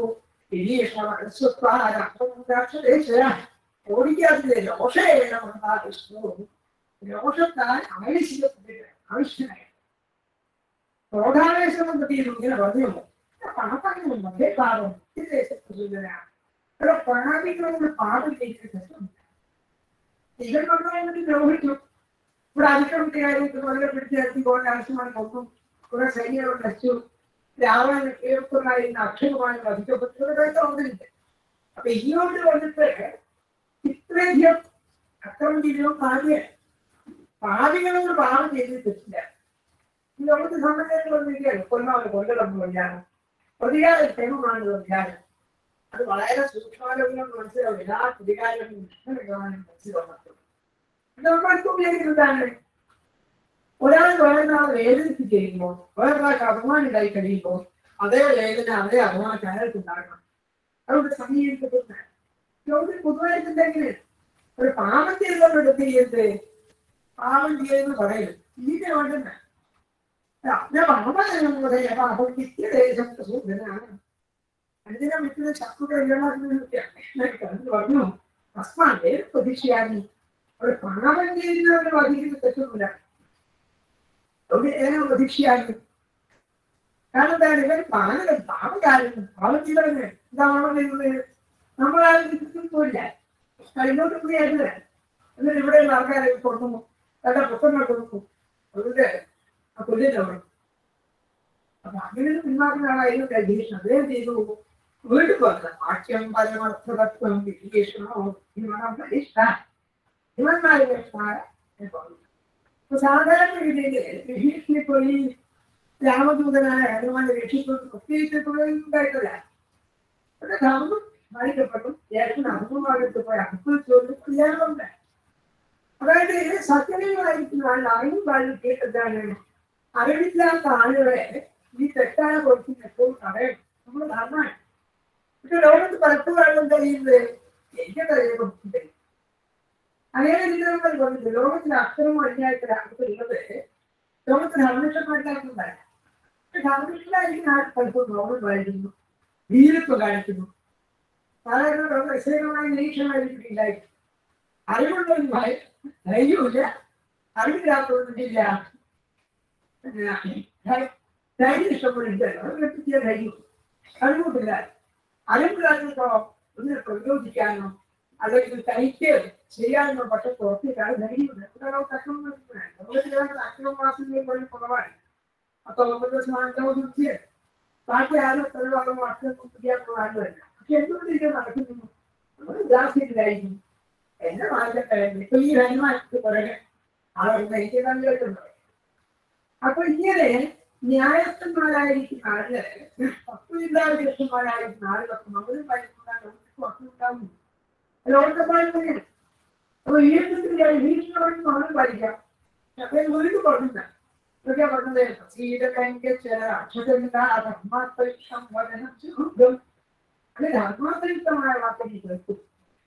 നിരീക്ഷണ ഓടിക്കാത്തില്ലേ രോഷേണു രോഷത്താൽ ആവശ്യപ്പെട്ടിട്ട് ആവശ്യമായി ക്രോധാവേശം പറ്റിയിരുന്നു ഇങ്ങനെ പറഞ്ഞു പണപ്പാടും അതേ പാപം ദേശപ്രസൂചനാണ് ഇവിടെ പ്രണാമികളുടെ പാപം ചെയ്തിട്ട് ഇവർ കൊണ്ടുപോയി ദ്രോഹിച്ചു ഇവിടെ അതിക്രമത്തിനായിട്ട് വളരെ പിടിച്ചെടുത്തി പോകാൻ ആവശ്യമാണ് നോക്കും കുറെ സൈന്യങ്ങൾ നശിച്ചു രാവണൻ കേൾക്കുന്നതായിരുന്ന അക്ഷരമായി വധിക്കപ്പെട്ടവരായിട്ട് വന്നിട്ടുണ്ട് അപ്പൊ ഇങ്ങോട്ട് വന്നിട്ട് ഇത്രയധികം അക്രമം ചെയ്തോ പാടിയ പാടികളോട് പാപം ചെയ്തിട്ടില്ല ഈ ലോകത്ത് സമ്മതത്തിൽ വന്നിരിക്കുകയാണ് കൊല്ലാതെ കൊല്ലണം കൊല്ലാനും പ്രതികാര ക്ഷേമമാണ് കൊല്ലാനും അത് വളരെ സൂക്ഷ്മാലോചനം മനസ്സിലാവും എല്ലാ പ്രതികാരവും മനസ്സിലാവുന്നത് നമ്മൾക്ക് ഉപയോഗിക്കുന്നതാണ് ഒരാൾ വേറൊരാൾ വേദനിച്ച് ചെയ്യുമ്പോൾ വേറൊരാൾക്ക് അപമാനം ഉണ്ടായി കഴിയുമ്പോൾ അതേ വേദന അതേ അപമാനം അയാൾക്ക് ഉണ്ടാകണം അതുകൊണ്ട് സമീപിക്കപ്പെടുന്ന ലോകത്തിൽ പൊതുവായിട്ട് എന്തെങ്കിലും ഒരു പാപം ചെയ്തവരുടെ ചെയ്യരുത് പാപം ചെയ്തെന്ന് പറയരുത് ഇതിനെ വേണ്ടുന്ന പാപം നിത്യദേശം സൂചനാണ് അതിനെ വിട്ടത് ശത്രുക്കൾ പറഞ്ഞു അസ്മാന്റെ പ്രതീക്ഷയായി ഒരു പാപം ചെയ്യുന്നവരെ വധിക്കുന്ന തെറ്റൊന്നുമില്ല അവിടെ ഏറെ പ്രതീക്ഷയായി കാരണം എന്താണ് ഇവർ പാലകം പാപകാരം പാപം ചെയ്തവര് എന്താ പാപം ചെയ്യുന്നത് നമ്മളാരും പോയില്ല അതിനോട്ട് കൂടിയായിട്ട് എന്നിട്ട് ഇവിടെയുള്ള ആൾക്കാരെ കൊടുക്കുന്നു തന്റെ പുസ്തകങ്ങൾ കൊടുക്കും അതുകൊണ്ട് ആ കൊല്ലില്ല അപ്പൊ അങ്ങനെ ഒരു പിന്മാറുന്ന ആളായിരുന്നു രജീഷ് അദ്ദേഹം ചെയ്തു വീട്ടിൽ വന്നത് വാക്യം പരമർത്ഥതത്വം വിശേഷണോ ഇവന്മാരുടെ അപ്പൊ സാധാരണ രീതിയിൽ രജീഷിനെ പോയി രാമദൂതനായ ഹനുമാനെ രക്ഷിക്കുന്നു പ്രത്യേകിച്ച് ഉണ്ടായിട്ടില്ല പക്ഷെ ധർമ്മം മരിക്കപ്പെട്ടു ഏട്ടൻ അഹമ്മമാരുടെ പോയി അഹമ്മ ചോദ്യം കല്യാണമുണ്ട് അതായത് സത്യനീയമായിരിക്കുന്ന ആൾ അറിവും കാര്യം കേട്ടതാണ് അറിവില്ലാത്ത ആളുകളെ ഈ തെറ്റായ കൊടുക്കുന്ന എപ്പോഴും തടയണം നമ്മൾ ധർമ്മമാണ് പക്ഷെ ലോകത്ത് പലപ്പോഴും എന്താ ചെയ്യുന്നത് എന്റെ കയ്യിൽ കൊടുത്തിട്ട് അങ്ങനെ രീതിയിൽ പറഞ്ഞിട്ട് ലോകത്തിൽ അക്ഷരമോ അന്യായത്തിൽ ഉള്ളത് ലോകത്തിന് ധർമ്മിഷ്ടമായിട്ടാക്കുന്നില്ല പക്ഷെ ധർമ്മിഷ്ടമായിരിക്കുന്ന ആൾ പലപ്പോഴും ലോകം വായിക്കുന്നു വീരത്വം കാണിക്കുന്നു സാധാരണ രസകരമായ നിരീക്ഷണമായിരിക്കില്ലായിരിക്കും അറിവുള്ളവൻ ധൈര്യമില്ല അറിവില്ലാത്തവനില്ല ധൈര്യം ഇഷ്ടപ്പെടില്ല വ്യക്തിക്ക് ധൈര്യം അറിവില്ല അറിവില്ലാത്തോ ഒന്ന് പ്രചോദിക്കാനോ അല്ലെങ്കിൽ തനിക്ക് ചെയ്യാനോ പക്ഷെ പുറത്തേക്കാണ് ധൈര്യമില്ല ലോകത്തിലാണ് അക്രമ മാസങ്ങളിൽ പോലും കുറവാണ് അപ്പൊ ഒമ്പത് ശതമാനം ബാക്കി ആരും തെളിവാകും അക്രമം ചെയ്യാനുള്ള ആളുമല്ല പക്ഷെ എന്തുകൊണ്ട് ഇത് നടക്കുന്നു നമ്മൾ ഉദാസീനായിരിക്കും എന്നെ മാറ്റട്ടെ ഇപ്പൊ ഈ ഹനുമാനത്ത് പുറകെ ആളുകൾ എനിക്ക് കണ്ടിട്ടുണ്ട് അപ്പൊ ഇങ്ങനെ ന്യായസ്ഥന്മാരായിരിക്കുന്ന ആളുകള് തത്വചിന്താവിന്റെ കൃഷ്ണന്മാരായിരിക്കുന്ന ആളുകൾക്ക് മകളും പഠിക്കുന്ന ഉണ്ടാവും ലോകത്തെപ്പാടും അപ്പൊ ഈ വീട്ടിലോട്ട് നമ്മൾ പഠിക്കാം അപ്പൊ വീണ്ടും പറഞ്ഞില്ല ഇതൊക്കെ പറഞ്ഞത് സീതകഞ്ചര അക്ഷരന്താത്മാത്രം വചനം ചുരുക്കം അതിൽ ആത്മാർത്ഥയുക്തമായ വാക്കിന് കേൾക്കും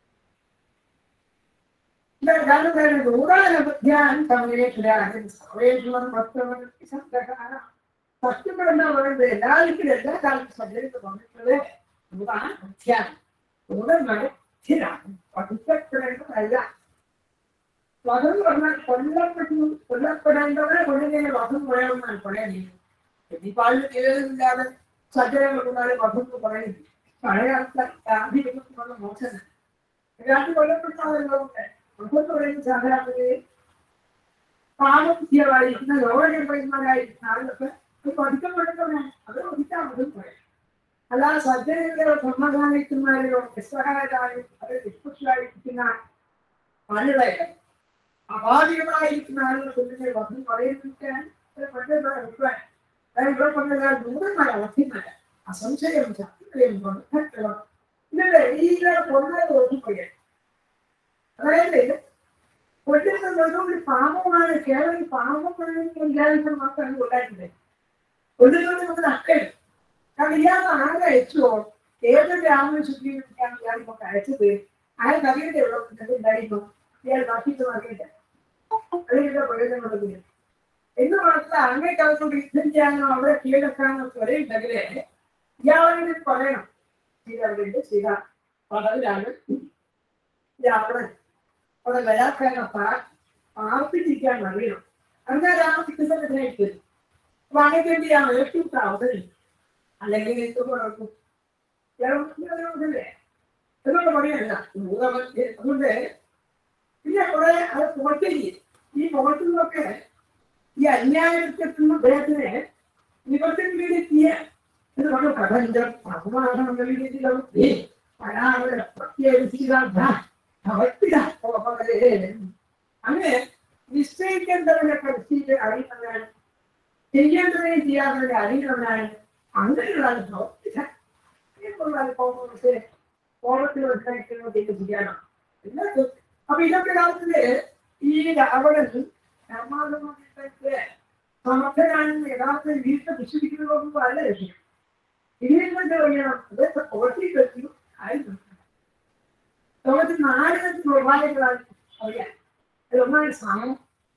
സത്യപ്പെടുന്ന പറയുന്നത് എല്ലാവർക്കും എല്ലാ കാലത്തും സഞ്ചരിച്ച് വന്നിട്ടുള്ളത് എന്താണ് അധ്യാനം ഉടനാണ് സ്ഥിരാണ് പഠിക്കപ്പെടേണ്ടതല്ല വധം പറഞ്ഞാൽ കൊല്ലപ്പെട്ടു കൊല്ലപ്പെടേണ്ടവരെ കൊല്ലുന്നതിന് വധം പറയണമെന്നാണ് പറയുന്നത് എന്നിപ്പാളിൽ കേരളമില്ലാതെ സജ്ജനം കൊണ്ടാൽ വധം എന്ന് പറയുന്നത് പഴയ ആൾക്കാർ ആധിപത്യത്തിനുള്ള മോശം രാത്രി കൊല്ലപ്പെട്ടാണല്ലോ വധം എന്ന് പറയുന്ന സാധാരണ പാപത്തിയവായിരിക്കുന്ന ലോകനിർമ്മന്മാരായിരിക്കുന്ന ആളുകൾക്ക് അത് പഠിക്കപ്പെടുന്നവരാണ് അത് പഠിക്കാൻ വധം പറയാം അല്ലാതെ സജ്ജനങ്ങളോ ബ്രഹ്മഗാനിക്കുന്നവരോ നിസ്സഹായരായും അത് നിഷ്പക്ഷരായിരിക്കുന്ന ആളുകളെ അപാധികളായിരിക്കുന്ന ആളുകൾ കുഞ്ഞിനെ വന്ന് പറയുന്നിക്കാൻ പറ്റുന്ന അഭിപ്രായം അതായത് ഇവിടെ പറഞ്ഞാൽ ദൂരമായ അവധിമല്ല അസംശയം ശക്തികളെയും ബന്ധങ്ങളും ഇതിന്റെ ഈ കൊന്നത് ഒതുക്കുകയാണ് അതായത് കൊല്ലുന്നത് പാപമാണ് കേവലം പാപമാണ് വിചാരിച്ചാൽ മാത്രമാണ് കൊല്ലാറ്റില്ലേ കൊല്ലുന്നത് നമ്മൾ അക്കയാണ് കാരണം ഇയാൾ ആരെ അയച്ചോ ഏത് രാമനെ ശുദ്ധീകരിക്കാൻ ഇയാൾ ഇപ്പൊ അയച്ചത് അയാൾ അറിയട്ടെ എവിടെ ഉണ്ടായിരുന്നു ഇയാൾ ബാക്കിയിട്ട് നോക്കിയിട്ട് അതിന്റെ പ്രയോജനമുള്ളത് എന്ന് മാത്രമല്ല അങ്ങനെ കാലത്തോട് യുദ്ധം ചെയ്യാനോ അവിടെ കീഴടക്കാനോ വരെ ഉണ്ടെങ്കിലേ ഇയാളെ പറയണം ശ്രീരാമന്റെ ശ്രീരാ പടവിലാണ് രാവണൻ അവിടെ വരാക്കാനൊക്കെ ആർപ്പിച്ചിരിക്കാൻ അറിയണം അങ്ങനെ രാമത്തിക്കുന്നതിനായിട്ട് അപ്പൊ അങ്ങനെ വേണ്ടിയാണ് ഏറ്റവും അവതരി അല്ലെങ്കിൽ എന്തുകൊണ്ടും ഇയാളെ എന്നുള്ള പറയല്ല അതുകൊണ്ട് പിന്നെ കുറെ അത് പുകഴ്ത്തി ഈ പുകഴ്ത്തുന്നതൊക്കെ ഈ അന്യായത്വത്തിന് അദ്ദേഹത്തിന് നിവർത്തിന് വേണ്ടിയെത്തിയ എന്ന് പറഞ്ഞു പ്രപഞ്ചം അപമാനങ്ങളിലേക്ക് അങ്ങനെ നിശ്ചയിക്കേണ്ടവരെ പഠിച്ചിട്ട് അറിയുന്നവരാണ് ചെയ്യേണ്ടവരെ ചെയ്യാത്തവരെ അറിയുന്നവരാണ് അങ്ങനെയുള്ള കോപത്തിൽ മനസ്സിലാക്കുന്നത് ചെയ്യാനോ എല്ലാവർക്കും അപ്പൊ ഇതൊക്കെ കാലത്തില് ഈ രാവണൻ ധർമാധർമ്മത്തെ സമർത്ഥനാണെന്ന് യഥാർത്ഥ വീട്ടിൽ വിശ്വസിക്കുന്നതൊന്നും അല്ല ലക്ഷ്യം ഇതിനെന്ത് പറയണം അതൊക്കെ കോട്ടി കെട്ടി ആയിരുന്നു ലോകത്തിൽ നാല് തരത്തിൽ ഉപായങ്ങളാണ് അറിയാം അതൊന്നാണ് സമം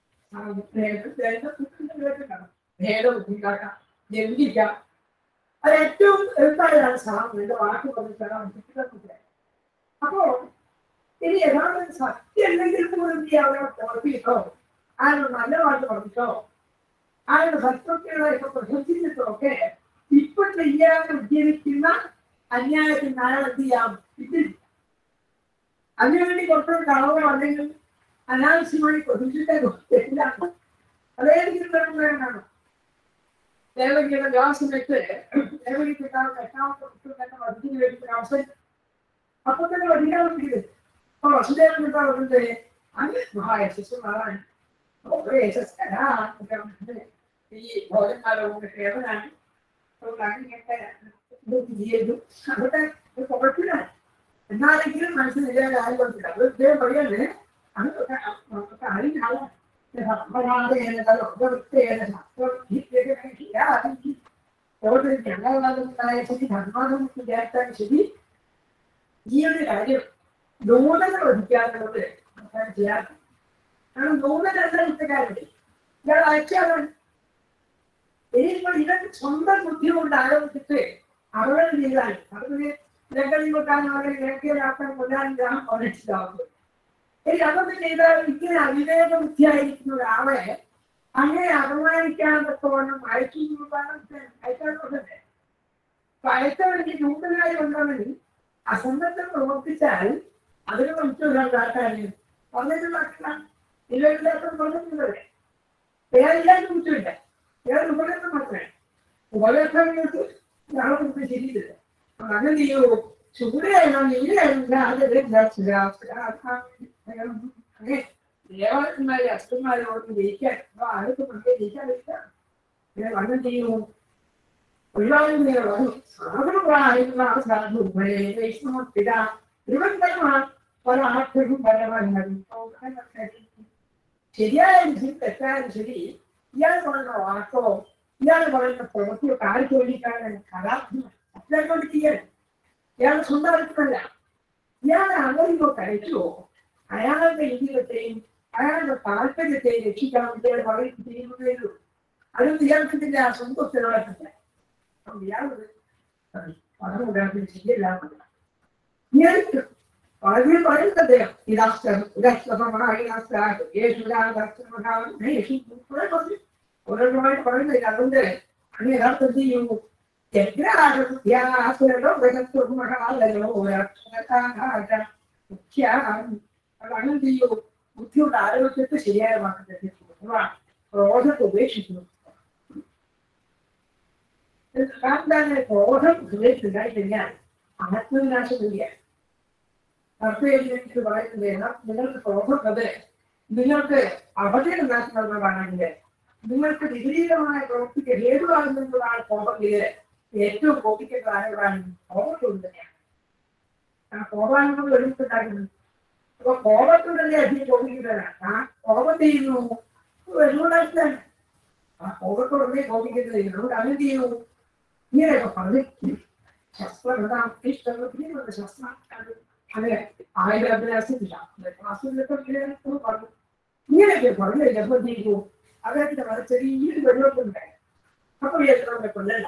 ഭേദം ഉണ്ടാക്കാം ജന്മിക്കാം അത് ഏറ്റവും എളുപ്പമായാണ് സമം എന്റെ വാക്ക് പറഞ്ഞിട്ടാണ് അപ്പോ ഇനി യഥാർത്ഥ സത്യം അല്ലെങ്കിൽ പോലും നീ അവരെ പ്രവർത്തിക്കോ ആരുടെ നല്ല വാക്ക് പറഞ്ഞിട്ടോ ആരുടെ സത്യങ്ങളെയൊക്കെ പ്രശംസിച്ചിട്ടോ ഒക്കെ ഇപ്പൊ ചെയ്യാൻ ഉദ്യമിക്കുന്ന അന്യായത്തിന് നാളെ എന്ത് ചെയ്യാം ഇതിൽ അതിനുവേണ്ടി കുറച്ചുകൂടി കളവ് അല്ലെങ്കിൽ അനാവശ്യമായി പ്രതീക്ഷിക്കാൻ അതേതാണ് ദേവകിയുടെ വ്യാസമൊക്കെ ദേവകി പിതാവ് എട്ടാമത്തെ കുട്ടി തന്നെ വധിച്ചു വേണ്ടിയ അവസരം അപ്പൊ തന്നെ വധിക്കാൻ വേണ്ടിയത് അപ്പൊ വസുദേവൻ പിതാവ് പറഞ്ഞത് അങ്ങനെ മഹായശസ്സുമാറാണ് ഈ ഭോജന്മാരോട് സേവനാണ് ചെയ്തു അവിടെ കുഴപ്പമില്ല എന്നാലെങ്കിലും മനസ്സിൽ ഇല്ലാതെ ആരും കുഴപ്പമില്ല അത് ഇദ്ദേഹം പറയല്ലേ അതൊക്കെ നമുക്ക് അറിയാം ഞങ്ങളുണ്ടായ ശരി ധർമാനം വിചാരിച്ചാൽ ശരി ഈ ഒരു കാര്യം നൂതനം ഒഴിക്കാനുള്ളത് ചെയ്യാറ് കാരണം നൂതനല്ല ഇത്തക്കാരുടെ ഇയാൾ അയച്ചാലാണ് ഇനിയിപ്പോൾ ഇതൊക്കെ സ്വന്തം ബുദ്ധി കൊണ്ട് ആലോചിച്ചിട്ട് അവരുടെ ചെയ്താൽ അവർക്ക് ലഹരി കൊട്ടാൻ അവരെ ലഹരിയാക്കാൻ കൊല്ലാൻ ഞാൻ പറഞ്ഞിട്ടുണ്ടാവുന്നത് ഇനി അതൊക്കെ ചെയ്താൽ ഇങ്ങനെ അവിവേക ബുദ്ധിയായിരിക്കുന്ന ഒരാളെ അങ്ങനെ അപമാനിക്കാതെ തോന്നും അയച്ചു അയക്കാൻ കൊണ്ടല്ലേ അപ്പൊ അയച്ചവർക്ക് നൂതനായി ഉണ്ടെങ്കിൽ അസംബന്ധം പ്രവർത്തിച്ചാൽ അതിന് മനസ്സിലാക്കാൻ പറഞ്ഞിട്ടുള്ള ഇല്ലാത്ത പറഞ്ഞിട്ടുള്ളത് വേറെല്ലാത്ത കുറ്റമില്ല വേറെ ഉപകരണം മാത്രമേ ഉപകരണങ്ങൾക്ക് ഞങ്ങൾക്ക് ശരിയില്ല അങ്ങനെ ചെയ്യൂ ചൂടായാലോ നീരായാലും അങ്ങനെ ദേവാലയന്മാരെ അസുഖന്മാരോട് ജയിക്കാൻ ആർക്ക് പ്രത്യേകം ജയിക്കാൻ പറ്റില്ല വണ്ണം ചെയ്യൂ ഒഴിവാകുന്ന സാധനങ്ങളായിരുന്ന സാധു വൈഷ്ണവ പിത തിരുവനന്തപുരമാണ് പല ആർക്കും പരമാനും ശരിയായാലും ശരി തെറ്റായാലും ശരി ഇയാൾ പറയുന്ന വാക്കോ ഇയാൾ പറയുന്ന പ്രവൃത്തിയോ ആർക്ക് വേണ്ടിയിട്ടാണ് കലാത്മകം അത്രയും കൊണ്ട് ചെയ്യാൻ ഇയാൾ സ്വന്തം അർത്ഥമല്ല ഇയാൾ അവരിങ്ങോട്ട് അയച്ചുവോ അയാളുടെ ജീവിതത്തെയും അയാളുടെ താല്പര്യത്തെയും രക്ഷിക്കാൻ വേണ്ടി അയാൾ പറയുന്നത് ചെയ്യുന്നതേ ഉള്ളൂ അതൊന്നും ഇയാൾക്കില്ല സ്വന്തം ഉത്തരവാദിത്തമില്ല അപ്പം ഇയാൾ പണം ഉണ്ടാക്കി ശരിയല്ല എന്നല്ല. ഇയാൾക്ക് വളരെ പറയുന്നത് ഇതാസ്തം ഇതാസ്തമമായി ഓരോരുമായിട്ട് പറയുന്നില്ല അതുകൊണ്ട് അങ്ങനെ യഥാർത്ഥം ചെയ്യുന്നു അങ്ങനെ ചെയ്യൂ ബുദ്ധിയുടെ ആരോഗ്യത്തെ ശരിയായ മാർഗത്തിൽ ക്രോധത്തെ ഉപേക്ഷിക്കുന്നു കാരണം ക്രോധം ഹൃദയത്തിലുണ്ടായി കഴിഞ്ഞാൽ ആത്മവിനാശമില്ല അർത്ഥം പറയുന്നത് എന്നാൽ നിങ്ങൾക്ക് ക്രോധമുള്ളത് നിങ്ങൾക്ക് അവധിയുടെ നാശമാണെങ്കിൽ നിങ്ങൾക്ക് വിപരീതമായ പ്രവൃത്തിക്ക് ഹേതുവാകുന്നതാണ് കോപത്തില് ഏറ്റവും കോപിക്കേണ്ട ആരോടാണ് കോപത്തോട് തന്നെയാണ് ആ കോപാനുഭവം ഒരുമിച്ചുണ്ടാക്കുന്നത് അപ്പൊ കോപത്തോടല്ലേ അധികം കോപിക്കുന്നതാണ് ആ കോപം ചെയ്യുന്നു വെല്ലുവിളായിട്ടാണ് ആ കോപത്തോടല്ലേ കോപിക്കുന്നത് അതുകൊണ്ട് അങ്ങനെ ചെയ്യുന്നു ഇങ്ങനെയൊക്കെ പറഞ്ഞു ശസ്ത്രം ഇഷ്ടം ശസ്ത്രം അങ്ങനെ ആയിരം അഭ്യാസത്തില്ല ക്ലാസ്സിലൊക്കെ പറഞ്ഞു ഇങ്ങനെയൊക്കെ പറഞ്ഞു ചിലപ്പോൾ ചെയ്തു അദ്ദേഹത്തിന്റെ വളരെ ചെറിയൊരു വെള്ളമുണ്ടായി അപ്പൊ വിചാരിച്ചവരെ കൊല്ലല്ല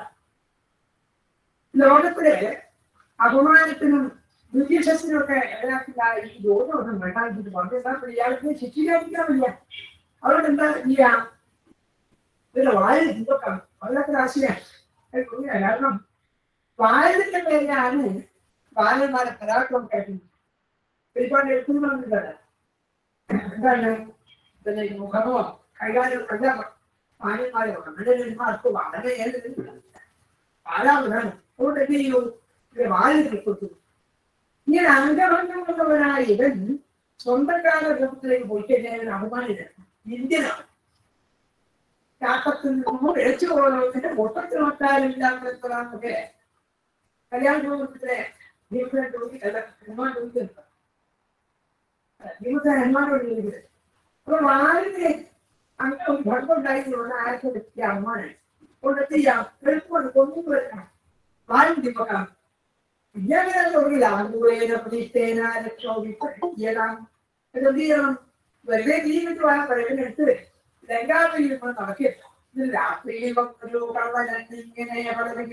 ലോകത്തിലെ അപമാനത്തിനും ദുര്യശസ്തിനും ഒക്കെ ഇടയാക്കില്ല ഈ രോഗമൊന്നും വേണ്ടാന്ന് പറഞ്ഞു എന്താ ഇയാൾക്ക് ശിക്ഷിക്കാതിരിക്കാൻ വയ്യ അതുകൊണ്ട് എന്താ ചെയ്യാം ഇതിന്റെ വായന ചിന്തക്കാം വല്ലാത്ത രാശിയാണ് കാരണം വായനത്തിന്റെ പേരിലാണ് ബാലന്മാരെ പരാക്രമം കഴിക്കുന്നത് ഒരുപാട് എഴുത്തുന്നുണ്ട് എന്താണ് പിന്നെ മുഖമോ കൈകാര്യം കണ്ട ബാലന്മാരോ മണ്ഡലന്മാർക്ക് വളരെ ബാലാവുന്നതാണ് അതുകൊണ്ട് എന്ത് ചെയ്യൂ ഇത് ബാലിനെ കൊടുത്തു ഇങ്ങനെ അംഗഭംഗമുള്ളവനായ ഇവൻ സ്വന്തക്കാരുടെ ഗ്രഹത്തിലേക്ക് പോയി കഴിഞ്ഞാൽ അപമാനിതൻ ഇന്ത്യനാണ് ചാട്ടത്തിൽ നിന്നും ഇഴച്ചു പോകുന്നതിന്റെ മൊത്തത്തിൽ നോക്കാനില്ലാത്തതൊക്കെ കല്യാണ കുടുംബത്തിലെ ഭീമസേന ജോലി അല്ല ഹനുമാൻ ജോലിക്കുണ്ട് ഭീമസേന ഹനുമാൻ ജോലിക്കുണ്ട് അപ്പൊ വാലിന് അങ്ങനെ ഒരു ഭംഗം ഉണ്ടായിരുന്ന ആയിരത്തി വ്യക്തി അമ്മാണ് കൊണ്ടെത്തി എളുപ്പമാണ് കൊണ്ടു വരണം വാലും തിപ്പക്കാം വിദ്യാഭ്യാസ തൊഴിൽ ആകുവേന പ്രതിഷ്ഠേന രക്ഷോഭിക്കാം എന്ത് ചെയ്യണം വെറുതെ ജീവിച്ചു ആ പറയുന്നെടുത്ത് ലങ്കാവിൽ നടക്കില്ല ഇത് രാത്രിയിൽ ഒരു കള്ളൻ ഇങ്ങനെ വളരെ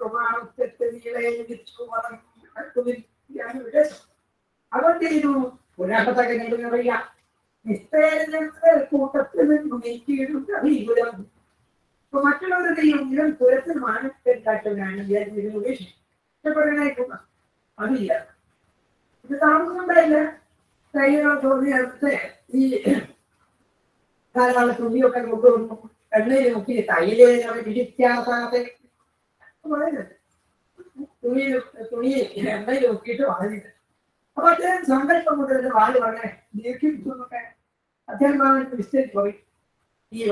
അവർ ചെയ്തു പുരാട്ടത്തൊക്കെ നേടുന്നറിയാം നിസ്തേജനങ്ങളുടെ കൂട്ടത്തിൽ നിന്ന് നീക്കിയിട്ടുണ്ട് അറിയില്ല അപ്പൊ മറ്റുള്ളവരുടെയും ഇളം തുരത്തിൽ മാനസികമായിട്ടാണ് ഇഷ്ടപ്പെടാനായിട്ടുള്ള അതില്ല ഇത് താമസമുണ്ടായില്ല കൈകൾ തോന്നിയടുത്ത് ഈ ധാരാളം തുണിയൊക്കെ കൊണ്ടുവന്നു എണ്ണയിൽ മുക്കി തൈലേനൊക്കെ പിടിക്കാതെ പറയുന്നത് തുണിയിൽ തുണിയിൽ എണ്ണയിൽ മുക്കിയിട്ട് വാഴുന്നത് അപ്പൊ അദ്ദേഹം സങ്കല്പം കൊണ്ടുവരുന്ന വാല് വളരെ ദീർഘിപ്പിച്ചൊക്കെ അദ്ദേഹം വിസ്തരിച്ച് പോയി ഈ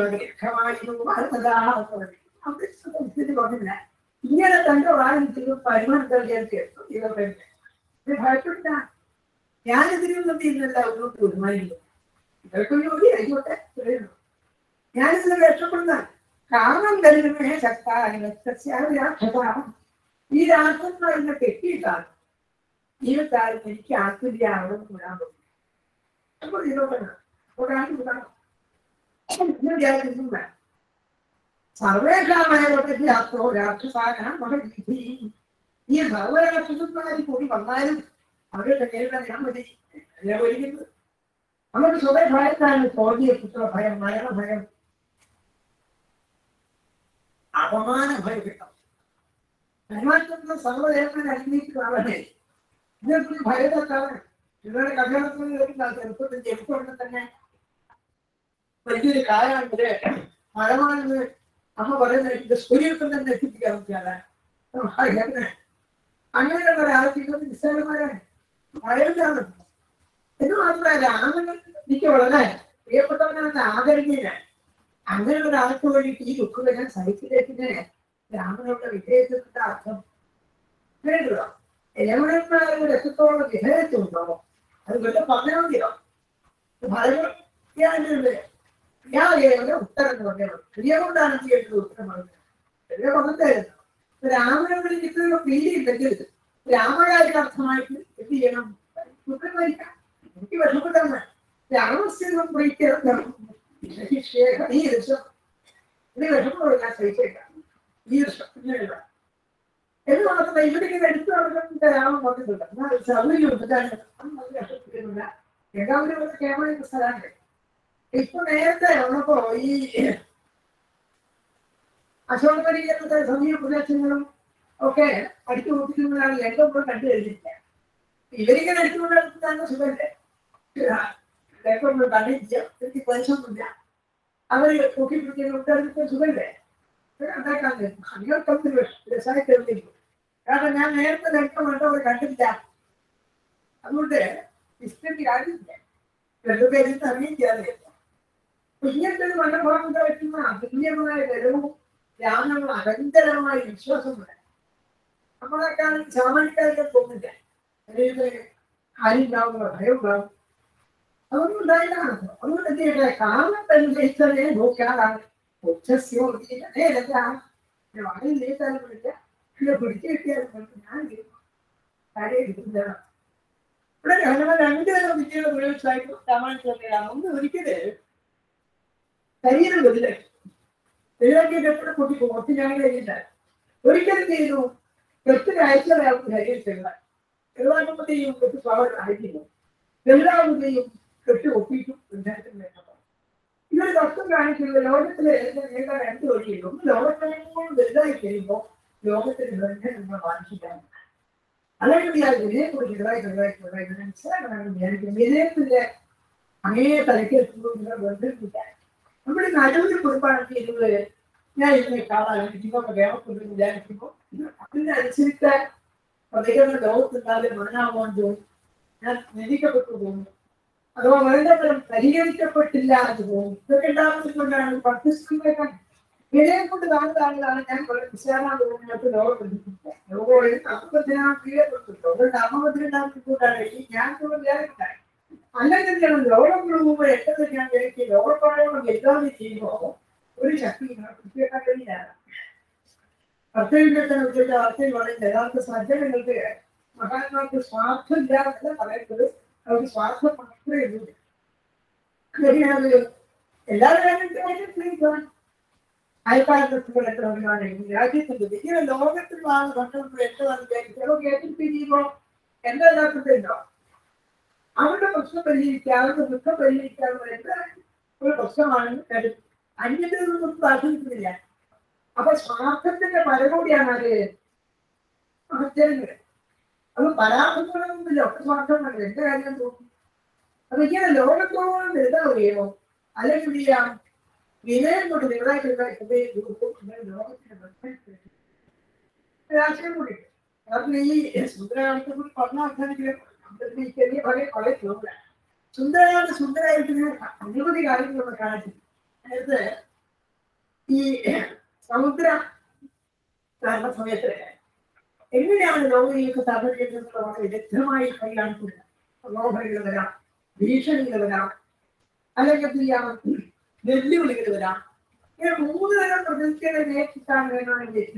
പറഞ്ഞില്ല ഇങ്ങനെ തന്റെ വാലിന് പരിമാണത്തിൽ ചേർത്ത് ഇവരുടെ ഇത് ഭയപ്പെടില്ല ഞാനെതിരൊന്നും ചെയ്യുന്നില്ല ഒന്നും തീരുമാനിക്കുന്നു ഇതൊക്കെ ജോലി ആയിക്കോട്ടെ പറയുന്നു ഞാനിതിൽ രക്ഷപ്പെടുന്ന കാരണം കരുതുമേ ശക്ത ഈ രാഷ്ട്രം എന്നെ കെട്ടിയിട്ടാണ് ഈ കാര്യം എനിക്ക് ആത്മീയ അവിടെ വിടാൻ പറ്റും അപ്പോൾ ഇതൊക്കെ ഒരാൾ വിടണം വിചാരിക്കുന്നില്ല സർവേഷാമായ യാത്രോ രാക്ഷസാന മഹവിധി ഈ സർവരാക്ഷസന്മാരിൽ കൂടി വന്നാലും അവരുടെ നേരിടാൻ ഞാൻ മതി ഞാൻ ഒരിക്കലും നമുക്ക് സ്വയം ഭയത്താണ് തോന്നിയ പുത്ര ഭയം മരണ ഭയം അപമാന ഭയം കിട്ടും ഹനുമാൻ സർവ്വദേവനെ അന്വേഷിക്കുന്നവനെ ഇതൊക്കെ ഭയത്താണ് ഇവരുടെ കല്യാണത്തിന് വരുന്ന ചെറുപ്പത്തിൽ ചെറുപ്പം തന്നെ വലിയൊരു കാലാണിത് മഴമാണെന്ന് അമ്മ പറയുന്നത് ഇത് സൂര്യത്തിൽ തന്നെ എത്തിപ്പിക്കാൻ പറ്റിയാണ് അങ്ങനെയുള്ള ഒരാൾക്ക് നിസ്സാരന്മാരാണ് മഴയിലാണ് എന്ന് മാത്രമല്ല ആളുകൾ എനിക്ക് വളരെ പ്രിയപ്പെട്ടവനാണ് ആദരണീയനാണ് അങ്ങനെ ഒരാൾക്ക് വേണ്ടിയിട്ട് ഈ ദുഃഖം ഞാൻ സഹിച്ചിരിക്കുന്നതിന് രാമനോട് വിധേയത്തിന്റെ അർത്ഥം കേൾക്കുക യമുനന്മാരുടെ എത്രത്തോളം വിധേയത്വമുണ്ടോ അത് വല്ല പറഞ്ഞാൽ മതിയോ ഫലങ്ങൾ ക്രിയാനുണ്ട് ക്രിയാകേവല ഉത്തരം എന്ന് പറഞ്ഞത് ക്രിയ കൊണ്ടാണ് ചെയ്യേണ്ടത് ഉത്തരം പറഞ്ഞത് ക്രിയ പറഞ്ഞായിരുന്നു രാമനോട് ഇത്രയോ പേടിയില്ലെങ്കിൽ രാമകാര്യ അർത്ഥമായിട്ട് എന്ത് ചെയ്യണം ഉത്തരം വരിക്കാം എനിക്ക് വിഷമപ്പെട്ടാണ് രാമസ്ഥിരം പ്രീത്യർത്ഥം ഈ രസം ഇത് വിഷമം ഞാൻ സഹിച്ചേക്കാം ഈ രസം പിന്നെ എഴുതാം എന്ന് മാത്രമല്ല ഇവിടേക്ക് എടുത്തു നടക്കുന്ന രാമൻ വന്നിട്ടുണ്ട് എന്നാൽ സൗകര്യം കഷ്ടപ്പെട്ടിരുന്നില്ല എല്ലാവരും കേരള സ്ഥലമാണ് ഇപ്പൊ നേരത്തെ വന്നപ്പോ ഈ അശോകപരീകരണത്തെ സമീപ പ്രദേശങ്ങളും ഒക്കെ അടിച്ചു കൂട്ടിക്കുന്നതാണ് എല്ലാം കൂടെ കണ്ടു കഴിഞ്ഞില്ല ഇവരിങ്ങനെ അടിച്ചുകൊണ്ടെടുത്താണ് സുഖല്ലേ കണ്ടില്ല എനിക്ക് പൈസൊന്നുമില്ല അവര് നോക്കി പിടിക്കുന്ന സുഖല്ലേ ഉണ്ടാക്കാൻ അധികം രസമായിട്ട് എഴുതിയിട്ടു കാരണം ഞാൻ നേരത്തെ രണ്ടോ വേണ്ടോ അവർ കണ്ടില്ല അതുകൊണ്ട് ഇഷ്ടം കാര്യമില്ല രണ്ടുപേരും അറിയിക്കാതെ ഇങ്ങനത്തെ ഒരു മനോഭാവം വയ്ക്കുന്ന അതുല്യമായ ബലവും ജ്ഞാനവും അനന്തരമായ വിശ്വാസമുണ്ട് നമ്മളെക്കാൾ സാമാന്യക്കാരുടെ പോകുന്നില്ല കാര്യമുണ്ടാവുക ഭയം ഉണ്ടാവും അതൊന്നും ഉണ്ടായില്ല അതുകൊണ്ട് എന്ത് ചെയ്യട്ടെ കാലം അനുസരിച്ചതേ നോക്കാതാണ് വളരെ ലേറ്റാലും വിളിച്ച പിടിച്ചു കിട്ടിയാലും ഞാൻ കാര്യം എടുക്കുന്നില്ല ഇവിടെ ഞങ്ങൾ രണ്ടുപേരും വിദ്യയുടെ ഉപയോഗിച്ചായിട്ട് രാമായണത്തിലാണ് ഒന്ന് ഒരിക്കല് ശരീരം വലുത് വലുതാക്കിയിട്ട് എപ്പോഴും പൊട്ടി പോകും ഒത്തിരി ഞാൻ കഴിയില്ല ഒരിക്കലും ചെയ്തു ഒത്തിരി അയച്ചതാവും ശരീരത്തിലുള്ള ചെറുതാകുമ്പോഴത്തേയും കെട്ട് പവർ അയക്കുന്നു വലുതാകുമ്പോഴത്തേയും കെട്ട് ഒപ്പിക്കും ഇതൊരു തത്വം കാണിക്കുന്നത് ലോകത്തിലെ നീണ്ട രണ്ട് വഴിയുള്ളൂ ഒന്ന് ലോകത്തിനേക്കാൾ വലുതായി കഴിയുമ്പോൾ ലോകത്തിന് ബന്ധം നമ്മൾ മാനസിക്കാൻ അല്ലെങ്കിൽ ഞാൻ ഇതിനെക്കുറിച്ച് ചെറുതായി ചെറുതായി ചെറുതായി മനസ്സിലാക്കണം വിചാരിക്കും വിനയത്തിന്റെ അങ്ങേ തലയ്ക്ക് എത്തുമ്പോൾ ബന്ധമില്ല നമ്മുടെ നല്ലൊരു കുടുംബാണെങ്കിൽ ഇത് ഞാൻ ഇതിനെ കാണാൻ ഇതൊക്കെ വേണമെന്ന് വിചാരിക്കുമ്പോൾ അതിന്റെ അനുസരിച്ച് പ്രതികരണ ലോകത്തുണ്ടാതെ മണ്ണാവാൻ തോന്നും ഞാൻ നിരീക്കപ്പെട്ടു പോകുന്നു അഥവാ വേണ്ടവരും പരിഗണിക്കപ്പെട്ടില്ല എന്ന് തോന്നും ഇതൊക്കെ ഉണ്ടാകുന്നത് കൊണ്ടാണ് പട്ടിസ്റ്റിക്കാൻ വിനയം കൊണ്ട് കാണുന്നതാണ് ഞാൻ വളരെ വിശാലാണ് തോന്നുന്നത് ലോകം ബന്ധിപ്പിക്കുക ലോകം അമ്പത്തിനാ പ്രിയപ്പെട്ടു ലോകം അമ്മത്തിനുണ്ടാക്കിക്കൊണ്ടാണ് ഈ ഞാൻ വിചാരിക്കുന്നത് അല്ലെങ്കിൽ ഞാൻ ലോകം മുഴുവൻ എട്ടത് ഞാൻ വിചാരിക്കും ലോകത്തോളം എല്ലാവരും ചെയ്യുമ്പോൾ ഒരു ശക്തി കൃത്യക്കാൻ കഴിയില്ല കർത്തവ്യത്തെ ഉദ്ദേശിച്ച വാർത്തയിൽ പറയുന്ന യഥാർത്ഥ സജ്ജനങ്ങൾക്ക് മഹാന്മാർക്ക് സ്വാർത്ഥം ഇല്ലാന്നല്ല പറയുന്നത് അവർക്ക് സ്വാർത്ഥം മാത്രമേ ഉള്ളൂ ശരിയാണ് എല്ലാവരും അയൽക്കാരത്തുകൾ എത്ര വന്നാണെങ്കിൽ രാജ്യത്തിന്റെ വലിയ ലോകത്തിലാണ് ഭക്ഷണത്തിൽ എത്ര വന്നു കേട്ടിട്ട് ചെയ്യുമ്പോൾ എന്താ യഥാർത്ഥത്തിലുണ്ടോ അവരുടെ പ്രശ്നം പരിഹരിക്കാവുന്ന ദുഃഖം പരിഹരിക്കാവുന്ന എന്താ ഒരു പ്രശ്നമാണെന്ന് കരുതി അന്യത്തിൽ നിന്നും ആശ്രയിക്കുന്നില്ല അപ്പൊ സ്വാർത്ഥത്തിന്റെ പരകൂടിയാണ് അത് ആചരണങ്ങൾ അത് പരാമർശങ്ങളൊന്നുമില്ല ഒക്കെ സ്വാർത്ഥമാണ് എന്റെ കാര്യം തോന്നുന്നു അപ്പൊ ഇങ്ങനെ ലോകത്തോളം വലുതാവുകയോ അല്ലെങ്കിൽ ചെയ്യാം വിനയം കൊണ്ട് നിങ്ങളായിട്ട് ലോകത്തിന്റെ രാഷ്ട്രീയം കൂടി കാരണം ഈ സുന്ദരകാലത്തെ കൂടി പറഞ്ഞ അവസാനിക്കലും ഈ ചെറിയ പഴയ പഴയ ചോദ്യം സുന്ദരകാലത്ത് സുന്ദരായിട്ട് അനവധി കാര്യങ്ങളൊക്കെ കാണിച്ചു അതായത് ഈ സമുദ്ര തരണ സമയത്ത് എങ്ങനെയാണ് ലോകയിലേക്ക് തകർക്കുന്നത് വളരെ വിദഗ്ധമായി കൈകാണിക്കുന്നത് ലോഹങ്ങൾ വരാം ഭീഷണികൾ വരാം അല്ലെങ്കിൽ ചെയ്യാം വെല്ലുവിളികൾ വരാം ഇങ്ങനെ മൂന്ന് തരം പ്രതിനിധികളെ നേരിട്ടാണ് വേണമെങ്കിൽ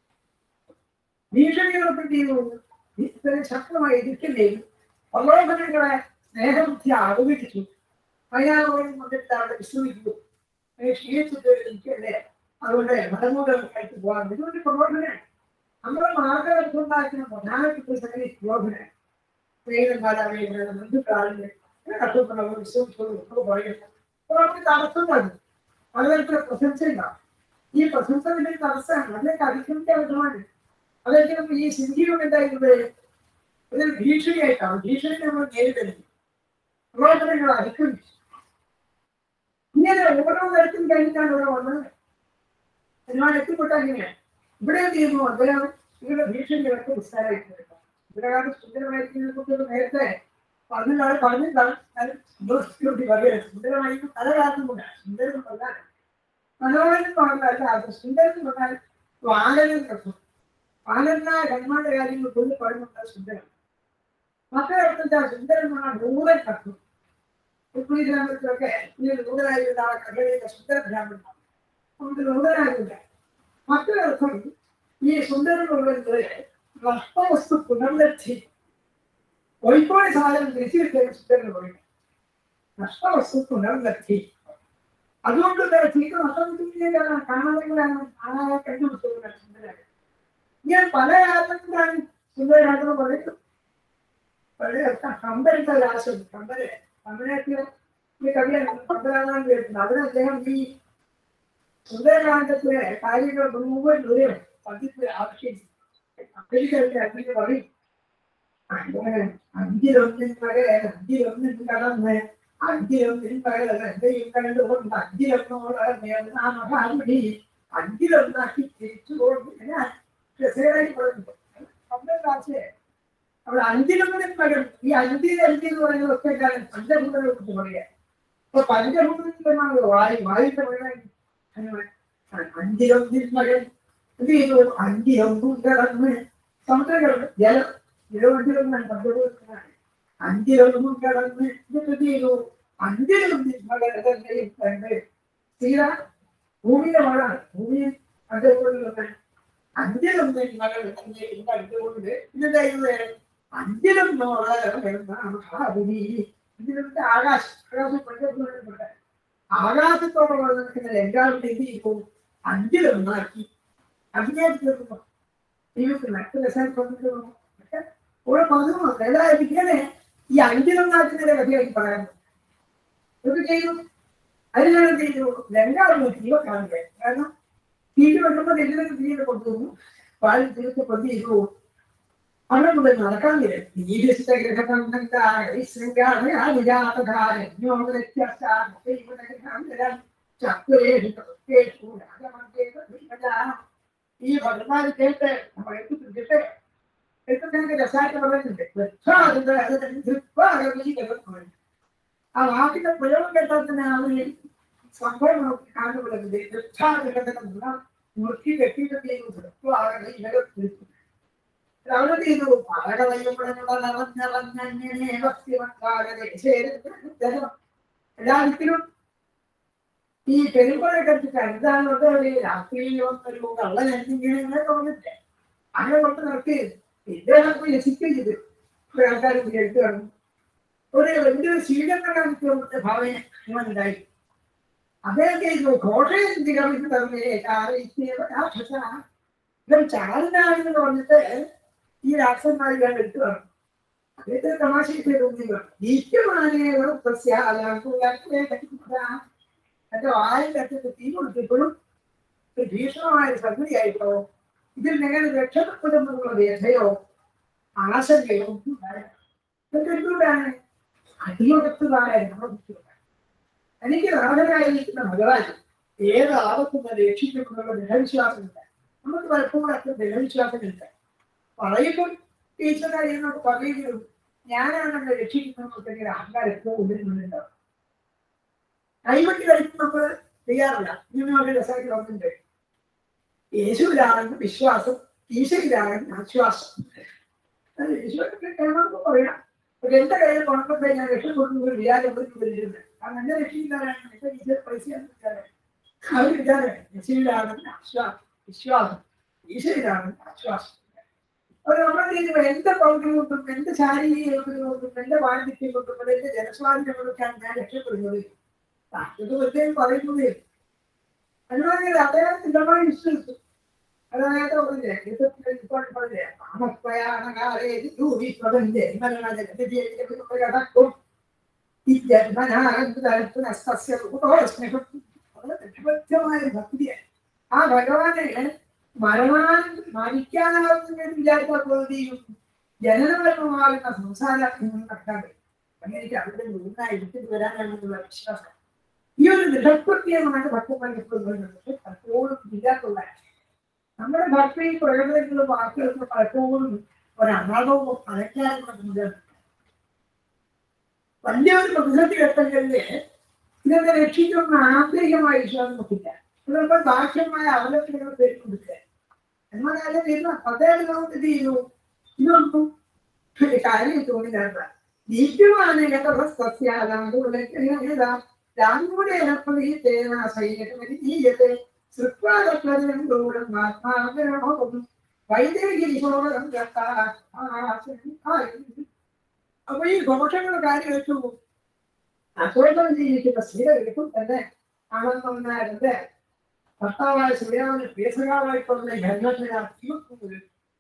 ഭീഷണികളൊക്കെ ചെയ്യുന്നു ഇത്രയും ശക്തമായി എതിർക്കില്ലേലും പ്രലോഭനങ്ങളെ സ്നേഹബുദ്ധി അവഗണിച്ചു അയാളോടും കൊണ്ടിട്ട് അവിടെ വിശ്രമിക്കുന്നു ക്ഷീണിച്ചിട്ട് എനിക്കല്ലേ അതുകൊണ്ട് മതമൂലം കഴിച്ചു പോകാൻ ഇതുകൊണ്ട് പ്രലോഭനാണ് നമ്മുടെ മാർഗദർശനമാക്കുന്ന പ്രധാനപ്പെട്ട സംഗതി പ്രലോഭനാണ് സ്നേഹിതന്മാരാണ് ബന്ധുക്കളാണ് കഷ്ടപ്പെടുന്നവർ വിശ്വസിച്ചവർ പറയുന്നു അപ്പോൾ അവർക്ക് തടസ്സമാണ് പലതരത്തിലുള്ള പ്രശംസ ഉണ്ടാവും ഈ പ്രശംസ വലിയ തടസ്സമാണ് അതിലേക്ക് അതിക്രമിക്കാൻ വിധമാണ് അതൊരിക്കലും ഈ സിന്ധിയും എന്തായിരുന്നത് ഇതൊരു ഭീഷണിയായിട്ടാണ് ഭീഷണി നമ്മൾ നേരിടുന്നത് പ്രലോഭനങ്ങൾ അതിക്രമിച്ചു ഇങ്ങനെ ഓരോ തരത്തിൽ കഴിഞ്ഞിട്ടാണ് ഇവിടെ വന്നത് ഒരുപാട് എത്തിപ്പെട്ട അങ്ങനെയാണ് ഇവിടെ എന്ത് ചെയ്യുന്നു അദ്ദേഹം ഇവരുടെ ഭീഷണികളൊക്കെ നിസ്സാരമായിട്ട് ഇവിടെ കാരണം സുന്ദരമായിരിക്കുന്നതിനെ കുറിച്ച് നേരത്തെ പറഞ്ഞാൽ പറഞ്ഞിട്ടാണ് ഞാൻ സന്തോഷത്തിലൂടെ പറയുന്നത് സുന്ദരമായിരിക്കും പല കാരണമുണ്ട് സുന്ദരം പറഞ്ഞാൽ മനോഹരൻ പറഞ്ഞല്ല അത് സുന്ദരം പറഞ്ഞാൽ വാനരൻ രസം വാനരനായ ഹനുമാന്റെ കാര്യങ്ങൾ കൊണ്ട് പറയുന്നുണ്ട് സുന്ദരം മറ്റൊരിടത്തിന്റെ സുന്ദരമായ നൂറൻ കത്തും ഉപ്പുളി ഗ്രാമത്തിലൊക്കെ ഈ നൂതനായ ഒരാളെ കഥകളിലെ സുന്ദര ബ്രാഹ്മണനാണ് നമുക്ക് നൂതനായില്ല മറ്റൊരർത്ഥം ഈ സുന്ദരനുള്ളത് നഷ്ടവസ്തു പുനർലബ്ധി കോഴിക്കോട് സാധനം തിരിച്ചു കിട്ടിയ സുന്ദരൻ പറയും നഷ്ടവസ്തു പുനർലബ്ധി അതുകൊണ്ട് ചീത്ത നഷ്ടം കാണാതെങ്കിലാണ് ആളെ കണ്ടുപിടിച്ചത് സുന്ദരൻ ഇങ്ങനെ പല യാത്രത്തിലാണ് സുന്ദരനാണെന്ന് പറയുന്നത് പഴയ കമ്പരത്തെ രാശം കമ്പര് കമ്പരത്തിൽ ഈ കവിയാണ് കമ്പരാണെന്ന് കേൾക്കുന്നത് അവിടെ അദ്ദേഹം ഈ സുന്ദരകാന്ഡത്തിലെ കാര്യങ്ങൾ മുഴുവൻ ദൂരം പതിപ്പ് ആവശ്യം അമേരിക്കയുടെ അതിന് പറയും അങ്ങനെ അഞ്ചിലൊന്നിൻ പകരം അഞ്ചിലൊന്നിൻ കടന്ന് അഞ്ചിലൊന്നിൻ പകരം എന്തെയും കണ്ടുകൊണ്ട് അഞ്ചിലൊന്നോട് ആ മഹാമുടി അഞ്ചിലൊന്നാക്കി തിരിച്ചു പോകുന്ന രസകരമായി പറയുന്നു പന്ത്രണ്ടാശയെ അവിടെ അഞ്ചിലൊന്നിൻ പകരം ഈ അഞ്ചിൽ അഞ്ചി എന്ന് പറയുന്ന ഒറ്റ കാലം പഞ്ചഭൂതങ്ങളെ കുറിച്ച് പറയാം അപ്പൊ പഞ്ചഭൂതത്തിലാണ് വായു വായുവിന്റെ പകരം അങ്ങനെ അഞ്ചിലൊന്നിൻ മകൻ എന്ത് ചെയ്തു അഞ്ചിലൊന്നും കിടന്ന് സമുദ്രകടന്ന് ജലം ജലവണ്ടിലൊന്നാണ് പഞ്ചഭൂതത്തിനാണ് അഞ്ചിലൊന്നും കിടന്ന് എന്നിട്ട് എന്ത് ചെയ്തു അഞ്ചിലൊന്നിൻ മകൻ എന്തെയും കണ്ട് തീര ഭൂമിയിലെ മഴ ഭൂമിയിൽ പഞ്ചഭൂതത്തിലൊന്നാണ് അഞ്ചിലൊന്നിൻ മകൾ എന്തെയും കണ്ടുകൊണ്ട് ഇതെന്തായിരുന്നു അഞ്ചിലൊന്നോട് മഹാഭൂമി ഇതിലൊക്കെ ആകാശം ആകാശം പഞ്ചഭൂതത്തിൽപ്പെട്ട ആകാശത്തോടെ നിൽക്കുന്ന രണ്ടാളുടെ എന്ത് ചെയ്തു അഞ്ചിലൊന്നാക്കി അഭിനയിച്ചിരുന്നു ദൈവത്തിന് മറ്റു രസം കൊണ്ടിരുന്നു ഇവിടെ പറഞ്ഞു അതായത് ഇങ്ങനെ ഈ അഞ്ചിലൊന്നാക്കുന്നതിന്റെ കഥയായി പറയാൻ ഇതൊക്കെ ചെയ്തു അതിനാണ് എന്ത് ചെയ്തു രണ്ടാളും ജീവ കാണുക കാരണം തീര് വെക്കുമ്പോൾ എല്ലാവരും തീരെ കൊണ്ടുവന്നു പാലിൽ തീർത്ത് കൊണ്ടു ചെയ്തു അവിടെ മുതൽ നടക്കാൻ ഈ ഭഗവാൻ കേട്ട് നമ്മൾ എടുത്ത് പിടിച്ചിട്ട് എടുത്തിട്ട് രസായിട്ട് പറയുന്നുണ്ട് ആ വാക്കിന്റെ പ്രയോഗം കേട്ടാൽ തന്നെ ആ ഒരു സംഭവം നമുക്ക് കാണുന്നത് മുറുക്കി കെട്ടിയിട്ട് ചെയ്യുന്നു ഇവരെ തിരിച്ചു അവിടെ ചെയ്തു എല്ലാത്തിലും ഈ പെരുമ്പഴ കണ്ടിട്ട് എന്താണുള്ളത് രാത്രിയിൽ വന്നൊരു കള്ളൻ എന്തെങ്കിലും തോന്നിട്ട് അങ്ങനെ കൊണ്ട് നിർത്തി ഇദ്ദേഹം രസിക്കുകയും ചെയ്ത് കുറെ ആൾക്കാർ എടുത്തു കാണും ഒരു വലിയൊരു സ്വീകരണം കാണിക്കുന്ന ഭാവന ഉണ്ടായി അദ്ദേഹം ചെയ്തു കോട്ടയം തികമിട്ട് തന്നെ ഇവൻ ചാരനാണെന്ന് പറഞ്ഞിട്ട് ഈ രാക്ഷസന്മാർ ഞാൻ എടുത്തു പറഞ്ഞു അദ്ദേഹത്തെ തമാശയ്ക്ക് തോന്നിയത് നിത്യമാനേവർ എന്റെ വായിൽ അറ്റത്ത് തീ കൊടുത്തപ്പോഴും ഒരു ഭീഷണമായ സംഗതിയായിട്ടോ ഇതിൽ എങ്ങനെ രക്ഷപ്പെടുമെന്നുള്ള വ്യഥയോ ആശങ്കയോ ഒന്നും ഉണ്ടായില്ല. ഇതൊക്കെ എന്തുകൊണ്ടാണ് അടിയൊടുത്തതായ എനിക്ക് നാഥനായിരിക്കുന്ന ഭഗവാൻ ഏത് ആപത്തും രക്ഷിക്കുമെന്നുള്ള ദൃഢവിശ്വാസമില്ല നമുക്ക് പലപ്പോഴും അത്ര ദൃഢവിശ്വാസമില്ല പറയുമ്പോൾ ടീച്ചർ എന്നോട് പറയുകയും ഞാനാണെന്ന് രക്ഷിക്കുന്നതിന് അഹങ്കാരം എപ്പോഴും ഉള്ളിലുണ്ടാവും കൈവട്ടി കളിക്കും നമ്മൾ ചെയ്യാറില്ല ഇങ്ങനെയുള്ള രസമായിട്ട് വന്നിട്ടുണ്ട് യേശുവിലാണെന്ന് വിശ്വാസം ഈശയിലാണെന്ന് ആശ്വാസം അത് യേശുവിനെ കേരളത്തിൽ പറയാം പക്ഷെ എന്റെ കയ്യിൽ കൊണ്ടുവന്ന് ഞാൻ രക്ഷപ്പെടുന്ന വിചാരം വരുന്നുണ്ട് കാരണം എന്നെ രക്ഷിക്കാനാണ് എന്റെ ഈശ്വര പൈസ അവർ വിചാരം യേശുവിലാണെന്ന് ആശ്വാസം വിശ്വാസം ഈശയിലാണെന്ന് ആശ്വാസം അത് നമ്മുടെ രീതിയിൽ എന്റെ പൗദ്യം കൊണ്ടും എന്റെ ശാരീരിക കൊണ്ടും എന്റെ വാണിജ്യം കൊണ്ടും എന്റെ ജനസ്വാതന്ത്ര്യം കൊണ്ടൊക്കെയാണ് ഞാൻ രക്ഷപ്പെടുന്നത് ആ, ഇത് വെറുതെ പറയുന്നത് അതുപോലെ അദ്ദേഹം സ്ഥിരമായി വിശ്വസിച്ചു അതായത് പറഞ്ഞില്ലേ യുദ്ധത്തിൽ ഇപ്പോൾ പറഞ്ഞില്ലേ താമസ്പ്രയാണകാലേ യൂഹിപ്പതിന്റെ കടക്കും ഈ ജന്മനാനന്ദമായ ഭക്തിയാണ് ആ ഭഗവാനെ മരണാൻ മരിക്കാനാവുന്ന വിചാരിച്ചാൽ പോലും ജനനപരമാകുന്ന സംസാരം നടക്കാതെ അങ്ങനെ അവിടെ നിന്ന് എടുത്തിട്ട് വരാനാണെന്നുള്ള വിശ്വാസം ഈ ഒരു ദൃഢപ്രത്യമാണ് ഭക്തന്മാർക്ക് പക്ഷെ പലപ്പോഴും ഇല്ലാത്തുള്ള നമ്മുടെ ഭക്തി പ്രകടനങ്ങളും വാക്കുകൾക്ക് പലപ്പോഴും ഒരനാഥവും അനക്കാനും വലിയൊരു പ്രതിസന്ധി ഘട്ടങ്ങളില് ഇതൊക്കെ രക്ഷിക്കുന്ന ആന്തരികമായ വിശ്വാസം നോക്കില്ല നമ്മൾ ബാഹ്യമായ അവലംബനങ്ങൾ പേരുകൊണ്ടില്ല എന്നാൽ അതിൽ ഇന്ന് അദ്ദേഹം ലോകത്ത് എന്ത് ചെയ്തു ഇതൊന്നും കാര്യം തോന്നില്ല ദീപ്യമാനേതാ രാമൂടെ സൈന്യത്തെ വൈദ്യഗിരിശോകം അപ്പൊ ഈ ദോഷങ്ങളുടെ കാര്യം വെച്ചു അശോകം ജീവിക്കുന്ന സ്ത്രീകൾക്കും തന്നെ ആണെന്നുണ്ടായിരുന്നത് ഭർത്താവായ ശ്രീരാമന് പേസകാവായിട്ടുള്ള ജന്മത്തിന്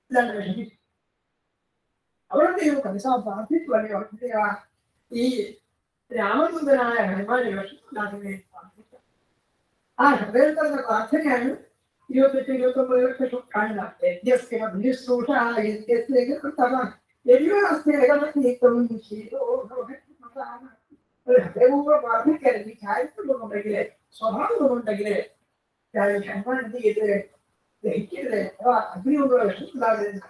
അവിടെ ദൈവം കനിസാ പ്രാർത്ഥിച്ചു അല്ലേ ഓർമ്മിക്കുക ഈ രാമചന്ദ്രനായ ഹനുമാനെ ലക്ഷ്മണനാഥനെ പ്രാർത്ഥിച്ചു ആ ഹൃദയത്തിലുള്ള പ്രാർത്ഥനയാണ് ഇരുപത്തെട്ട് ഇരുപത്തി ഒമ്പത് വർഷം കാണുന്നത് യജ്ഞസ്യ ബഹിശ്രൂഷ യജ്ഞസ്യ കൃതവാൻ യജ്ഞാസ്തേകം ശീലോ ഒരു ഹൃദയപൂർവ്വം പ്രാർത്ഥിക്കാൻ ഈ ചാരിത്രമുണ്ടെങ്കിൽ സ്വഭാവമുണ്ടെങ്കിൽ ഹനുമാൻ എന്ത് ചെയ്ത് ദഹിക്കരുത് അഥവാ അഗ്നിയുള്ള വിഷമുണ്ടാകരുത്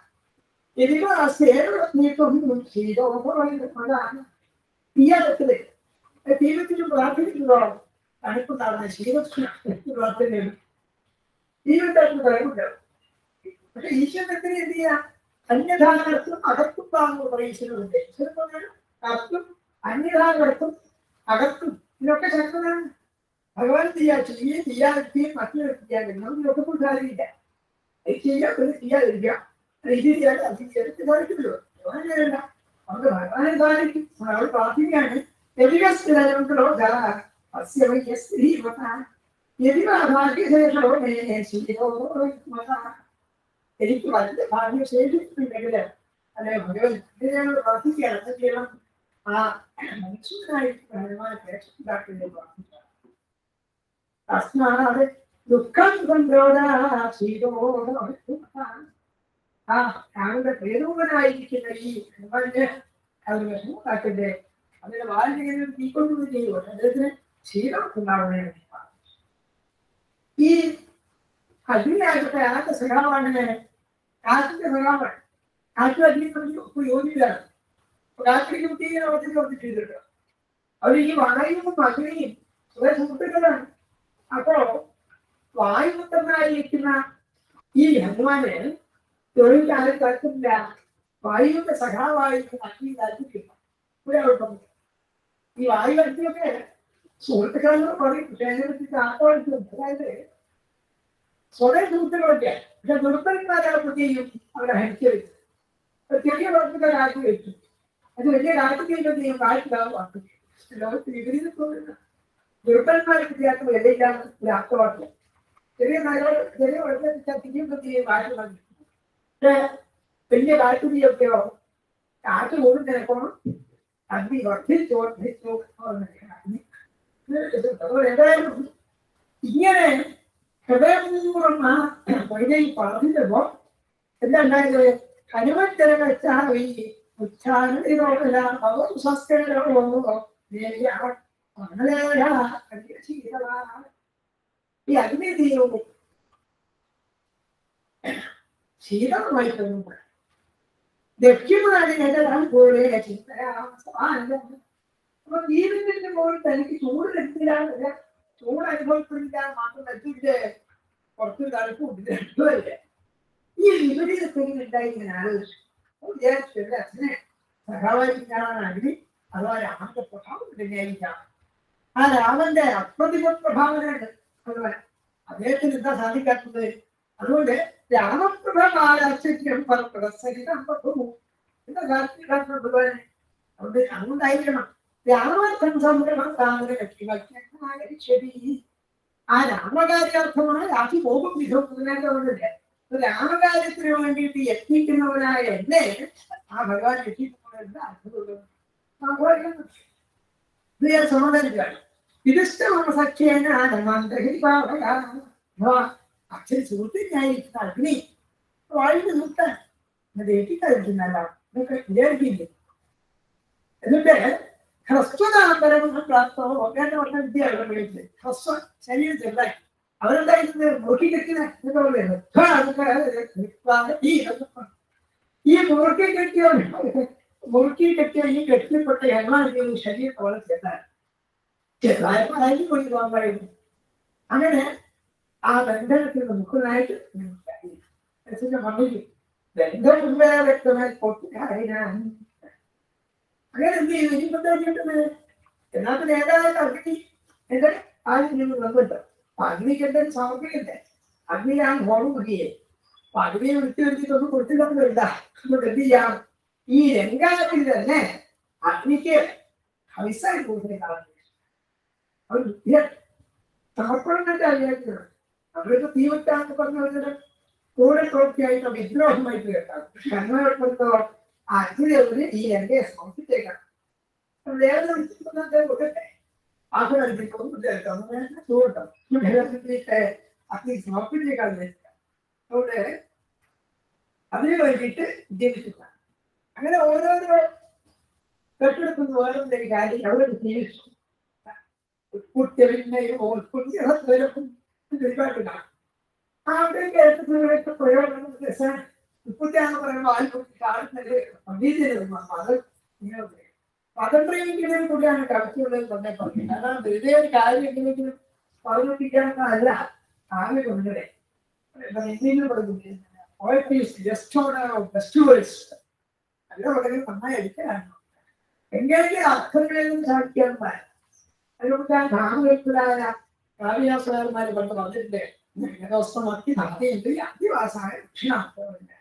തീയത്തില് തീരത്തിലും പ്രാർത്ഥിക്കുന്നതോ തണുപ്പുണ്ടാകുന്ന ശീലത്തിന് പ്രാർത്ഥനയാണ് ജീവിതത്തിന് കഴിവുണ്ട് പക്ഷെ ഈശ്വരത്തിന് എന്ത് ചെയ്യാം അന്യധാനത്തും അകത്തും താങ്ങും ഈശ്വരനുണ്ട് ഈശ്വരൻ പറഞ്ഞാൽ അകത്തും അന്യധാനത്തും അകത്തും ഇതിനൊക്കെ ശക്തനാണ് ഭഗവാൻ ചെയ്യാ ചെയ്യുകയും ചെയ്യാതിരിക്കുകയും മറ്റൊരു ചെയ്യാൻ നമുക്ക് ഇതൊക്കെ കൊണ്ട് കാര്യമില്ല ഇത് ചെയ്യാം പിന്നെ ചെയ്യാതിരിക്കാം ഇത് ചെയ്യാൻ അത് ചെയ്യാൻ സാധിക്കുമല്ലോ അങ്ങനെയല്ല നമുക്ക് ഭഗവാനെ സാധിക്കും നമ്മൾ പ്രാർത്ഥിക്കുകയാണ് എതിരോ അസ്യ വൈ സ്ത്രീ ഭാഗ്യശേഷമോ എനിക്ക് വലിയ ഭാഗ്യശേഷിച്ചിട്ടുണ്ടെങ്കിൽ അല്ലെ ഭഗവൻ ഇതിനോട് പ്രാർത്ഥിക്കുകയാണ് എന്ത് ചെയ്യണം ആ മനുഷ്യനായിട്ട് ഭഗവാനെ പ്രേക്ഷണ്ടാക്കുന്നത് പ്രാർത്ഥിക്കണം തസ്മാത് ദുഃഖം കൊണ്ടോടാ ആ താങ്കളുടെ പ്രേരൂപനായിരിക്കുന്ന ഈ ഹനുമാന്റെ അത് വിഷമത്താക്കന്റെ അതിന്റെ വാൽമീകനും തീക്കൊണ്ടു ചെയ്യുമോ അദ്ദേഹത്തിന് ശീലം ഉണ്ടാവണേ ഈ അഗ്നിയാകട്ടെ ആദ്യ സഖാവാണ് കാറ്റിന്റെ സഖാവാണ് കാറ്റും അഗ്നി തമ്മിൽ യോജിക്കുകയാണ് കാറ്റിലേക്ക് കുട്ടിയെ അവർക്ക് അവർക്ക് ചെയ്തിട്ടുണ്ട് അവർ ഈ വായുവും അഗ്നിയും കുറെ സുഹൃത്തുക്കളാണ് അപ്പോ വായുപുത്രനായിരിക്കുന്ന ഈ ഹനുമാന് തൊഴിൽ കാലം തർക്കമില്ല വായുവിന്റെ സഖാവായിരിക്കുന്ന അഗ്നി താല്പര്യം ഇവിടെ കുഴപ്പമില്ല ഈ വായു അഗ്നിയൊക്കെ സുഹൃത്തുക്കളെന്ന് പറയും പക്ഷേ അതിനെ പറ്റി ആത്മാവിക്കും അതായത് സ്വയം സുഹൃത്തുക്കളൊക്കെ പക്ഷെ ദുർബലന്മാരെ ചെയ്യും അവരെ ഹരിച്ചു വെച്ചു ചെറിയ പ്രവർത്തകർ കാറ്റ് വെച്ചു അത് വലിയ കാറ്റ് ചെയ്യുമ്പോൾ ചെയ്യും കാറ്റിലാവും ലോകത്ത് വിപരീതത്തോടുന്ന ദുർബലന്മാരെ വിദ്യാർത്ഥി വിലയില്ലാന്ന് ഒരു അർത്ഥമാക്കില്ല ചെറിയ നഗര ചെറിയ വെള്ളത്തിൽ തിരിയുമ്പോൾ ചെയ്യും കാറ്റ് വന്നു പക്ഷേ വലിയ കാറ്റുതിയൊക്കെയോ കാറ്റ് പോലും നിനക്കണം അഗ്നി വർദ്ധിച്ചു വർദ്ധിച്ചു ഏതായാലും ഇങ്ങനെ ഹൃദയപൂർവ്വം ആ വൈദ്യയി പറഞ്ഞപ്പോ എന്താ ഉണ്ടായത് ഹനുമന്തരം വെച്ചാൽ ഈ ഉച്ചാരണ അവർ സംസ്കരണോ ഈ അഗ്നി തീരും ശീതമായി തോന്നുമ്പോൾ ദക്ഷിണനാടിനെല്ലാം പോലെ അപ്പൊ ജീവിതത്തിന്റെ മുകളിൽ തനിക്ക് ചൂട് ലഭിച്ചില്ല ചൂട് അനുഭവപ്പെടില്ല മാത്രം ലഭിച്ചിട്ട് കുറച്ച് തണുപ്പുണ്ട് രണ്ടുമല്ലേ ഈ വിപരീതത്തിൽ ഉണ്ടായി ഇങ്ങനെ ആലോചിച്ചു വിചാരിച്ചില്ല അച്ഛനെ സഹായിക്കാനാണ് അഗ്നി അഥവാ രാമന്റെ പ്രഭാവം തന്നെയായിരിക്കാം ആ രാമന്റെ അപ്രതിമ പ്രഭാവനയുണ്ട് ഭഗവാൻ അദ്ദേഹത്തിന് എന്താ സാധിക്കാത്തത് അതുകൊണ്ട് രാമപ്രഭമാരാശ്ചര്യം പരസ്പരസഹിതം ബഹു എന്താ സാധിക്കാൻ ഭഗവാനെ അതുകൊണ്ട് അതുകൊണ്ടായിരിക്കണം രാമാർത്ഥം സംരംഭം താങ്കൾ ശരി ആ രാമകാര്യാർത്ഥമാണ് രാശി പോകും വിധം മുന്നേറ്റമുണ്ട് രാമകാര്യത്തിന് വേണ്ടിയിട്ട് യത്നിക്കുന്നവനായ എന്നെ ആ ഭഗവാൻ രക്ഷിക്കുന്നവരുടെ അത്ഭുതം ഇത് ഞാൻ സമാധാനിക്കുകയാണ് ഇതിഷ്ടമാണ് സഖ്യേന അച്ഛൻ സുഹൃത്തിനായിരിക്കുന്ന അഗ്നി വാഴുന്ന സുഹൃത്താണ് ദേഹിക്കാതിരിക്കുന്നല്ല എന്നൊക്കെ വിചാരിക്കില്ലേ എന്നിട്ട് ഹ്രസ്വതാന്തരം പ്രാപ്തോ വേണ്ട പറഞ്ഞ വിദ്യയാണ് വിളിച്ചത് ഹ്രസ്വ ശരീരത്തില്ല അവരെന്തായിരുന്നു മുറുക്കി കെട്ടിന ഈ ഈ മുറുക്കി കെട്ടിയോ മുറുക്കി കെട്ടിയ ഈ കെട്ടിൽപ്പെട്ട എണ്ണ ശരീരത്തെ വളരെ ചെറുതാണ് ചെറുതായപ്പോൾ അരിഞ്ഞു കൊണ്ട് പോകാമായിരുന്നു അങ്ങനെ ആ ബന്ധനത്തിൽ മുഖനായിട്ട് മണ്ണിൽ ബന്ധമുള്ള വ്യക്തമായി പൊട്ടിക്കാരനാണ് അങ്ങനെ എന്ത് ചെയ്തു ഇനിയിപ്പോ എന്നാ നേതാവായിട്ട് അഗ്നി എന്റെ ആദ്യം നിങ്ങൾ വന്നിട്ട് അപ്പൊ അഗ്നിക്ക് എന്തെങ്കിലും സമർപ്പിക്കണ്ടേ അഗ്നിയാണ് ഹോം കുട്ടിയെ അപ്പൊ അഗ്നിയെ വിളിച്ചു വരുത്തിട്ടൊന്നും കൊടുത്തിട്ടൊന്നുമില്ല നമുക്ക് എന്ത് ചെയ്യാം ഈ രംഗാത്തിൽ തന്നെ അഗ്നിക്ക് ഹവിസായി കൊടുത്തിട്ടാണ് അവർ ബുദ്ധിയ സമർപ്പണത്തിന്റെ അറിയാത്തത് അവർക്ക് തീവറ്റാന്ന് പറഞ്ഞവരുടെ കൂടെ പ്രവൃത്തിയായിട്ട് വിദ്രോഹമായിട്ട് കേട്ടാണ് പക്ഷെ അങ്ങനെപ്പെടുത്തവർ ആ അഗ്നിദേവന് ഈ രംഗയെ സമർപ്പിച്ചേക്കാം വേറെ കൊടുക്കട്ടെ അഗ്നി സമർപ്പിച്ചേക്കാൻ അവിടെ അതിനു വേണ്ടിയിട്ട് ജീവിച്ചില്ല അങ്ങനെ ഓരോരോ കെട്ടെടുക്കുന്ന ഓരോരുടെ കാര്യം അവിടെ ജീവിച്ചു കുട്ടിയും കുട്ടികളും ഒരുപാടുണ്ടാകും അവിടെ കേൾക്കുന്നവരൊക്കെ പ്രയോജനം രസമാണ് കുട്ടിയാന്ന് പറയുമ്പോൾ ആൽക്കുട്ടി കാണുന്നത് സംഗീതം അത് ഇങ്ങനെ പദം പ്രയോഗിക്കുന്നതിൽ കൂടിയാണ് കവിച്ചുള്ളത് തന്നെ പറയുന്നത് അതാണ് വെറുതെ ഒരു കാര്യം എന്തെങ്കിലും പറഞ്ഞൊപ്പിക്കാനല്ല ആകെ കൊണ്ടേ ഹിന്ദിയിൽ പറഞ്ഞു പോയട്രി ജസ്റ്റ് ബെസ്റ്റ് വേഴ്സ് നല്ല വളരെ നന്നായി അടിക്കാനാണ് എങ്കിലും അർത്ഥങ്ങളെയും സാധിക്കാൻ പാടില്ല അതുകൊണ്ട് ആ നാമകൽപ്പനായ കാവ്യാസകാരന്മാര് പണ്ട് പറഞ്ഞിട്ടുണ്ട് വ്യവസ്ഥമാക്കി നടത്തിയുണ്ട് അധിവാസായ ദക്ഷിണാർത്ഥമുണ്ട്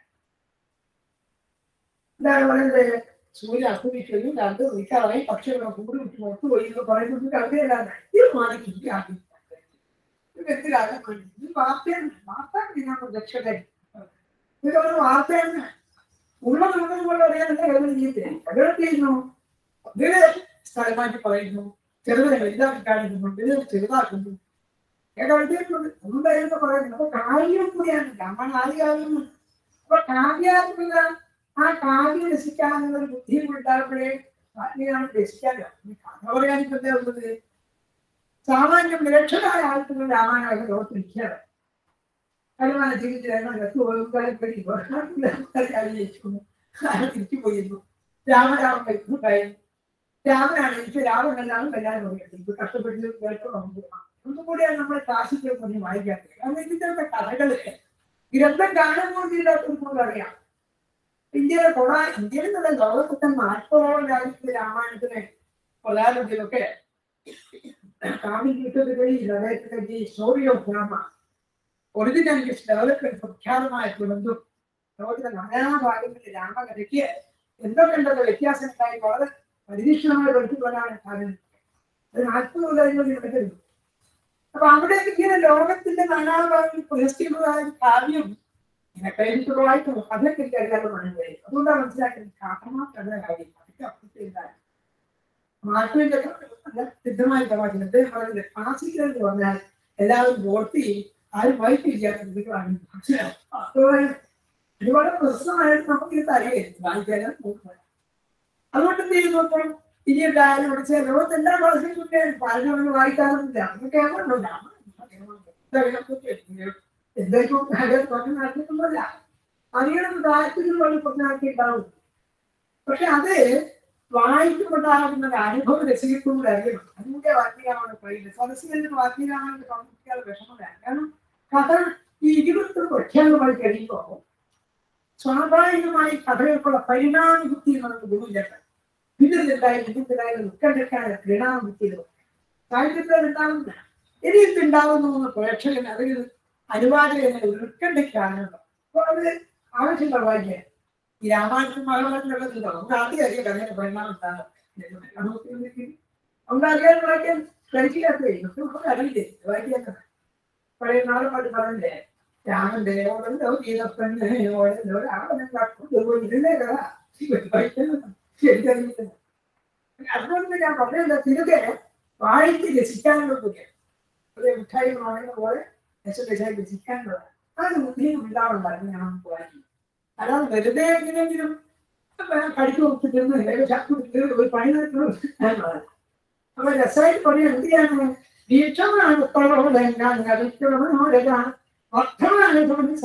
എന്താണ് പറയുന്നത് സൂര്യ അസ്തമിക്കുന്നു രണ്ട് നിൽക്കാറായി പക്ഷികളെ കൂടി വിട്ട് പുറത്തു പോയി എന്ന് പറയുന്നത് കവിതയിലാണ് തീരുമാനം കിട്ടിയാക്കി വ്യക്തിരാണ് ഇത് വാർത്തയാണ് വാർത്ത ഞാൻ രക്ഷകൻ ഇതൊരു വാർത്തയാണ് ഉള്ളത് ഉള്ളത് പോലെ അറിയാനുള്ള കഴിവ് ചെയ്യത്തില്ല കഴിവ് ചെയ്യുന്നു ഇതിന് സ്ഥലം മാറ്റി പറയുന്നു ചെറുതിനെ വലുതാക്കി കാണിക്കുന്നു ഇതിനെ ചെറുതാക്കുന്നു ഏകദേശം എന്തായിരുന്നു പറയുന്നത് അപ്പൊ കാര്യം കൂടിയാണ് നമ്മൾ ആദ്യം അപ്പൊ കാവ്യാത്മക ആ കാവ്യം രസിക്കാനുള്ള ഒരു ബുദ്ധിയും ഉണ്ടാകുമ്പോഴേ കാവ്യാണ് രസിക്കാനോ കഥ പറയാനിപ്പോ എന്താ ഉള്ളത് സാമാന്യം നിരക്ഷരായ ആൾക്കുള്ള രാമായണമൊക്കെ ലോകത്തിരിക്കാറ് കരുമാന ജീവിതത്തിൽ തിരിച്ചു പോയിരുന്നു രാമരാമൻ കഴിക്കുന്നുണ്ടായി രാമനാണ് എനിക്ക് രാമനെല്ലാം കല്യാണം പറയുന്നത് ഇപ്പൊ കഷ്ടപ്പെട്ട് കേൾക്കണം ഒന്നും കൂടിയാണ് നമ്മൾ ക്ലാസിക്കൽ പറഞ്ഞ് വായിക്കാത്തത് കാരണം ഇതിന്റെ കഥകള് ഗ്രന്ഥം കാണുമ്പോഴില്ലാത്തവർക്കും അറിയാം ഇന്ത്യയിലെ കൊറ ഇന്ത്യയിൽ നിന്നുള്ള ലോകത്തെ നാൽപ്പതോളം രാജ്യത്തിന്റെ രാമായണത്തിന് കൊലാലത്തിലൊക്കെ കാമി കിട്ടുന്നത് കഴിയില്ല അദ്ദേഹത്തിന്റെ ഈ story of Rama original development പ്രഖ്യാതമായ തുറന്നു ലോകത്തിലെ നാനാ ഭാഗങ്ങളിൽ രാമകഥയ്ക്ക് എന്തൊക്കെ ഉണ്ടല്ലോ വ്യത്യാസം ഉണ്ടായി വളരെ പരിരീക്ഷണമായി പഠിച്ചുകൊണ്ടാണ് കാരണം അത് നാൽപ്പത് കൊല്ലങ്ങളിൽ നടക്കരുത് അപ്പൊ അവിടെ ഇങ്ങനെ ലോകത്തിന്റെ നാനാഭാഗങ്ങളിൽ പ്രശസ്തികളായ കാവ്യം ഇങ്ങനെ കഴിഞ്ഞിട്ടുള്ളതായിട്ട് അതൊക്കെ എനിക്ക് അറിയാവുന്നതാണ് കഴിയും അതുകൊണ്ടാണ് മനസ്സിലാക്കുന്നത് കാരണമാ കഥ കാര്യം അതൊക്കെ അപ്പുറത്തേക്കാണ് മാറ്റുവിന്റെ സിദ്ധമായ പ്രവാചകൻ അദ്ദേഹം പറയുന്നത് ക്ലാസിക്കൽ എന്ന് പറഞ്ഞാൽ എല്ലാവരും വോട്ട് ചെയ്യും ആരും വൈറ്റ് ചെയ്യാൻ ഒരുപാട് പ്രശ്നമായിട്ട് നമുക്ക് ഇത് അറിയാം വായിക്കാനും അതുകൊണ്ട് എന്ത് ചെയ്യുന്നു അപ്പോൾ ഇനി എന്തായാലും വിളിച്ച ലോകത്തെല്ലാം വളർത്തിക്കൊണ്ടേ പാലൊന്നും വായിക്കാനൊന്നുമില്ല അതൊക്കെ എന്തൊക്കെ പറഞ്ഞു നടത്തിക്കൊണ്ടല്ല അതിനൊന്നും താല്പര്യം പോലെ പറഞ്ഞാക്കിയിട്ടുണ്ടാവും പക്ഷെ അത് വായിക്കുമ്പോണ്ടാകുന്ന ഒരു അനുഭവം രസിക്കുമ്പോൾ അറിയണം അതിന്റെ വാക്യമാണ് പറയുന്നത് സദസ്സിൽ വാക്യരാമായണം സംബന്ധിക്കാതെ വിഷമമില്ല കാരണം കഥ ഈ ഇരുപത്തി പ്രഖ്യാതമായി കഴിയുമ്പോൾ സ്വാഭാവികമായി കഥകൾക്കുള്ള പരിണാമബുദ്ധി നമുക്ക് ഗുണമില്ല ഇതിലുണ്ടായി ഇതിലുണ്ടായി ഉത്കണ്ഠക്കാണ് പരിണാമബുദ്ധിയിലും സാഹിത്യത്തിൽ ഉണ്ടാവുന്ന ഇനി ഉണ്ടാവുന്നു എന്ന് പ്രേക്ഷകൻ അതിൽ അനുവാദകനെ ഉത്കണ്ഠക്കാണ് അപ്പൊ അത് ആവശ്യമുള്ള വാക്യം ഈ രാമായണത്തിൽ മഹാഭാരതത്തിലുള്ളതുണ്ടോ നമുക്ക് ആദ്യം അറിയാം കഥയുടെ പരിണാമം എന്താണ് ഉണ്ടാക്കിയാൽ വാക്യം കഴിക്കാത്തേ നമുക്ക് അറിയില്ലേ വായിക്കാൻ പഴയ നാളുമായിട്ട് പറഞ്ഞില്ലേ രാമന്റെ ഓടല്ലോ ഗീതപ്പെണ്ണ് ഓടല്ലോ രാമനെ കട്ടുപോയി ഇതിന്റെ കഥ ശരിക്കറിയില്ല അതുകൊണ്ട് ഞാൻ പറഞ്ഞത് തിരുകെ വായിച്ച് രസിക്കാനുള്ളതൊക്കെ ഒരു മിഠായി വാങ്ങുന്ന പോലെ രസരസായി രസിക്കാനുള്ളത് അത് ബുദ്ധിയും ഉണ്ടാവുണ്ടായിരുന്നു ഞാൻ വായിക്കും അല്ലാതെ വെറുതെ എങ്ങനെയെങ്കിലും കടിച്ചു കൊടുത്തിരുന്നു ഒരു പണി നടത്തുന്നു അപ്പൊ രസമായിട്ട് പറയാൻ എന്തിനാണ് വീക്ഷമാണ് അർത്ഥമാണ്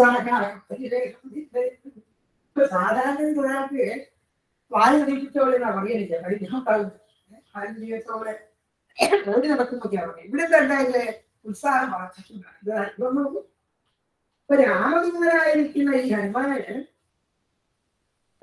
സാധാരണ ഒരാൾക്ക് വായു നീക്കിച്ചോളെ പറയുന്നില്ല പരിചയത്തോടെ ഓടി നടക്കുന്നൊക്കെയാണ് ഇവിടെ എന്താ ഉത്സാഹം വർദ്ധിക്കുന്നത് ഇപ്പൊ രാമദൂതനായിരിക്കുന്ന ഈ ഹനുമാന്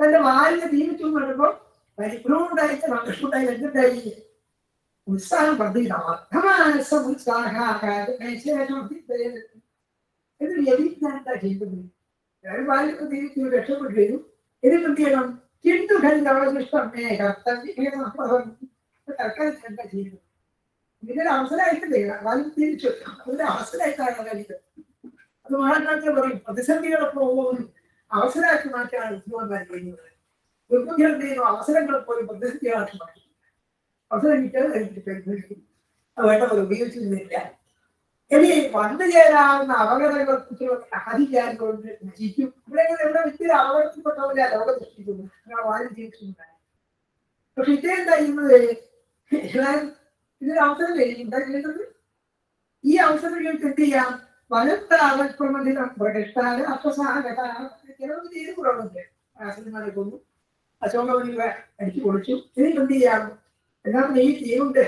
തന്റെ വാലിന് തീമിച്ചു കണ്ടപ്പോ പരിഭ്രമുണ്ടായിട്ട് സന്തോഷമുണ്ടായി എന്തുണ്ടായി ഉത്സാഹം വർദ്ധിത അർത്ഥമാനസ ഉത്സാഹം ഇത് വ്യതിയാനം എന്താ ചെയ്യുന്നത് ഞാൻ വാലിന് തീമിച്ചു രക്ഷപ്പെട്ടു വരും ഇത് എന്ത് ചെയ്യണം ചിന്തു ഖണ്ഡവശിഷ്ടമേ കർത്തവ്യം തൽക്കാലം എന്താ ചെയ്യുന്നത് ഇതിനൊരു അവസരമായിട്ട് തരിക വാലിന് തിരിച്ചു അതൊരു അവസരമായിട്ടാണ് കഴിയുന്നത് അത് മഹാത്മാക്കൾ പറയും പ്രതിസന്ധികളൊക്കെ പോകുന്നത് അവസരമാക്കി മാറ്റാണ് ബുദ്ധിമാന്മാർ കഴിയുന്നത് ദുർബുദ്ധികൾ എന്ത് ചെയ്യുന്നു അവസരങ്ങളെ പോലും പ്രതിസന്ധികളാക്കി മാറ്റി അവസരം കിട്ടിയാൽ എനിക്ക് അത് വേണ്ട പോലെ ഉപയോഗിച്ചിരുന്നില്ല ഇനി വന്നു ചേരാവുന്ന അപകടങ്ങളെ കുറിച്ചുള്ള അഹരിക്കാരുകൊണ്ട് നശിക്കും ഇവിടെ ഇങ്ങനെ ഇവിടെ വ്യക്തി അപകടത്തിൽപ്പെട്ട പോലെ ലോകം സൃഷ്ടിക്കുന്നു നിങ്ങളെ വാരി ജീവിക്കുന്നുണ്ടായി പക്ഷെ ഇദ്ദേഹം കഴിയുന്നത് ഇതൊരു അവസരം ഉണ്ടാക്കുന്നത് ഈ അവസരങ്ങൾക്ക് എന്ത് ചെയ്യാം വലുത്ത അവക്രമത്തിലും പ്രതിഷ്ഠാന് അപ്രസാഹകത ചിലവ് ചെയ്ത് കുറവുണ്ട് ആശ്രമാരെ കൊന്നു അശോകവനി അടിച്ചു പൊളിച്ചു ഇതിന് എന്ത് ചെയ്യാം എന്നാൽ ഈ തീരുണ്ട്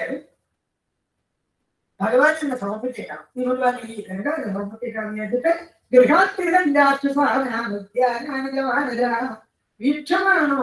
ഭഗവാൻ തന്നെ സമർപ്പിച്ചേക്കാം ഈ ഭഗവാൻ ഈ രംഗാനെ സമർപ്പിച്ചേക്കാം എന്നിട്ട് ഗൃഹാത്തിരഞ്ചാറ്റുസാധന വീക്ഷമാണോ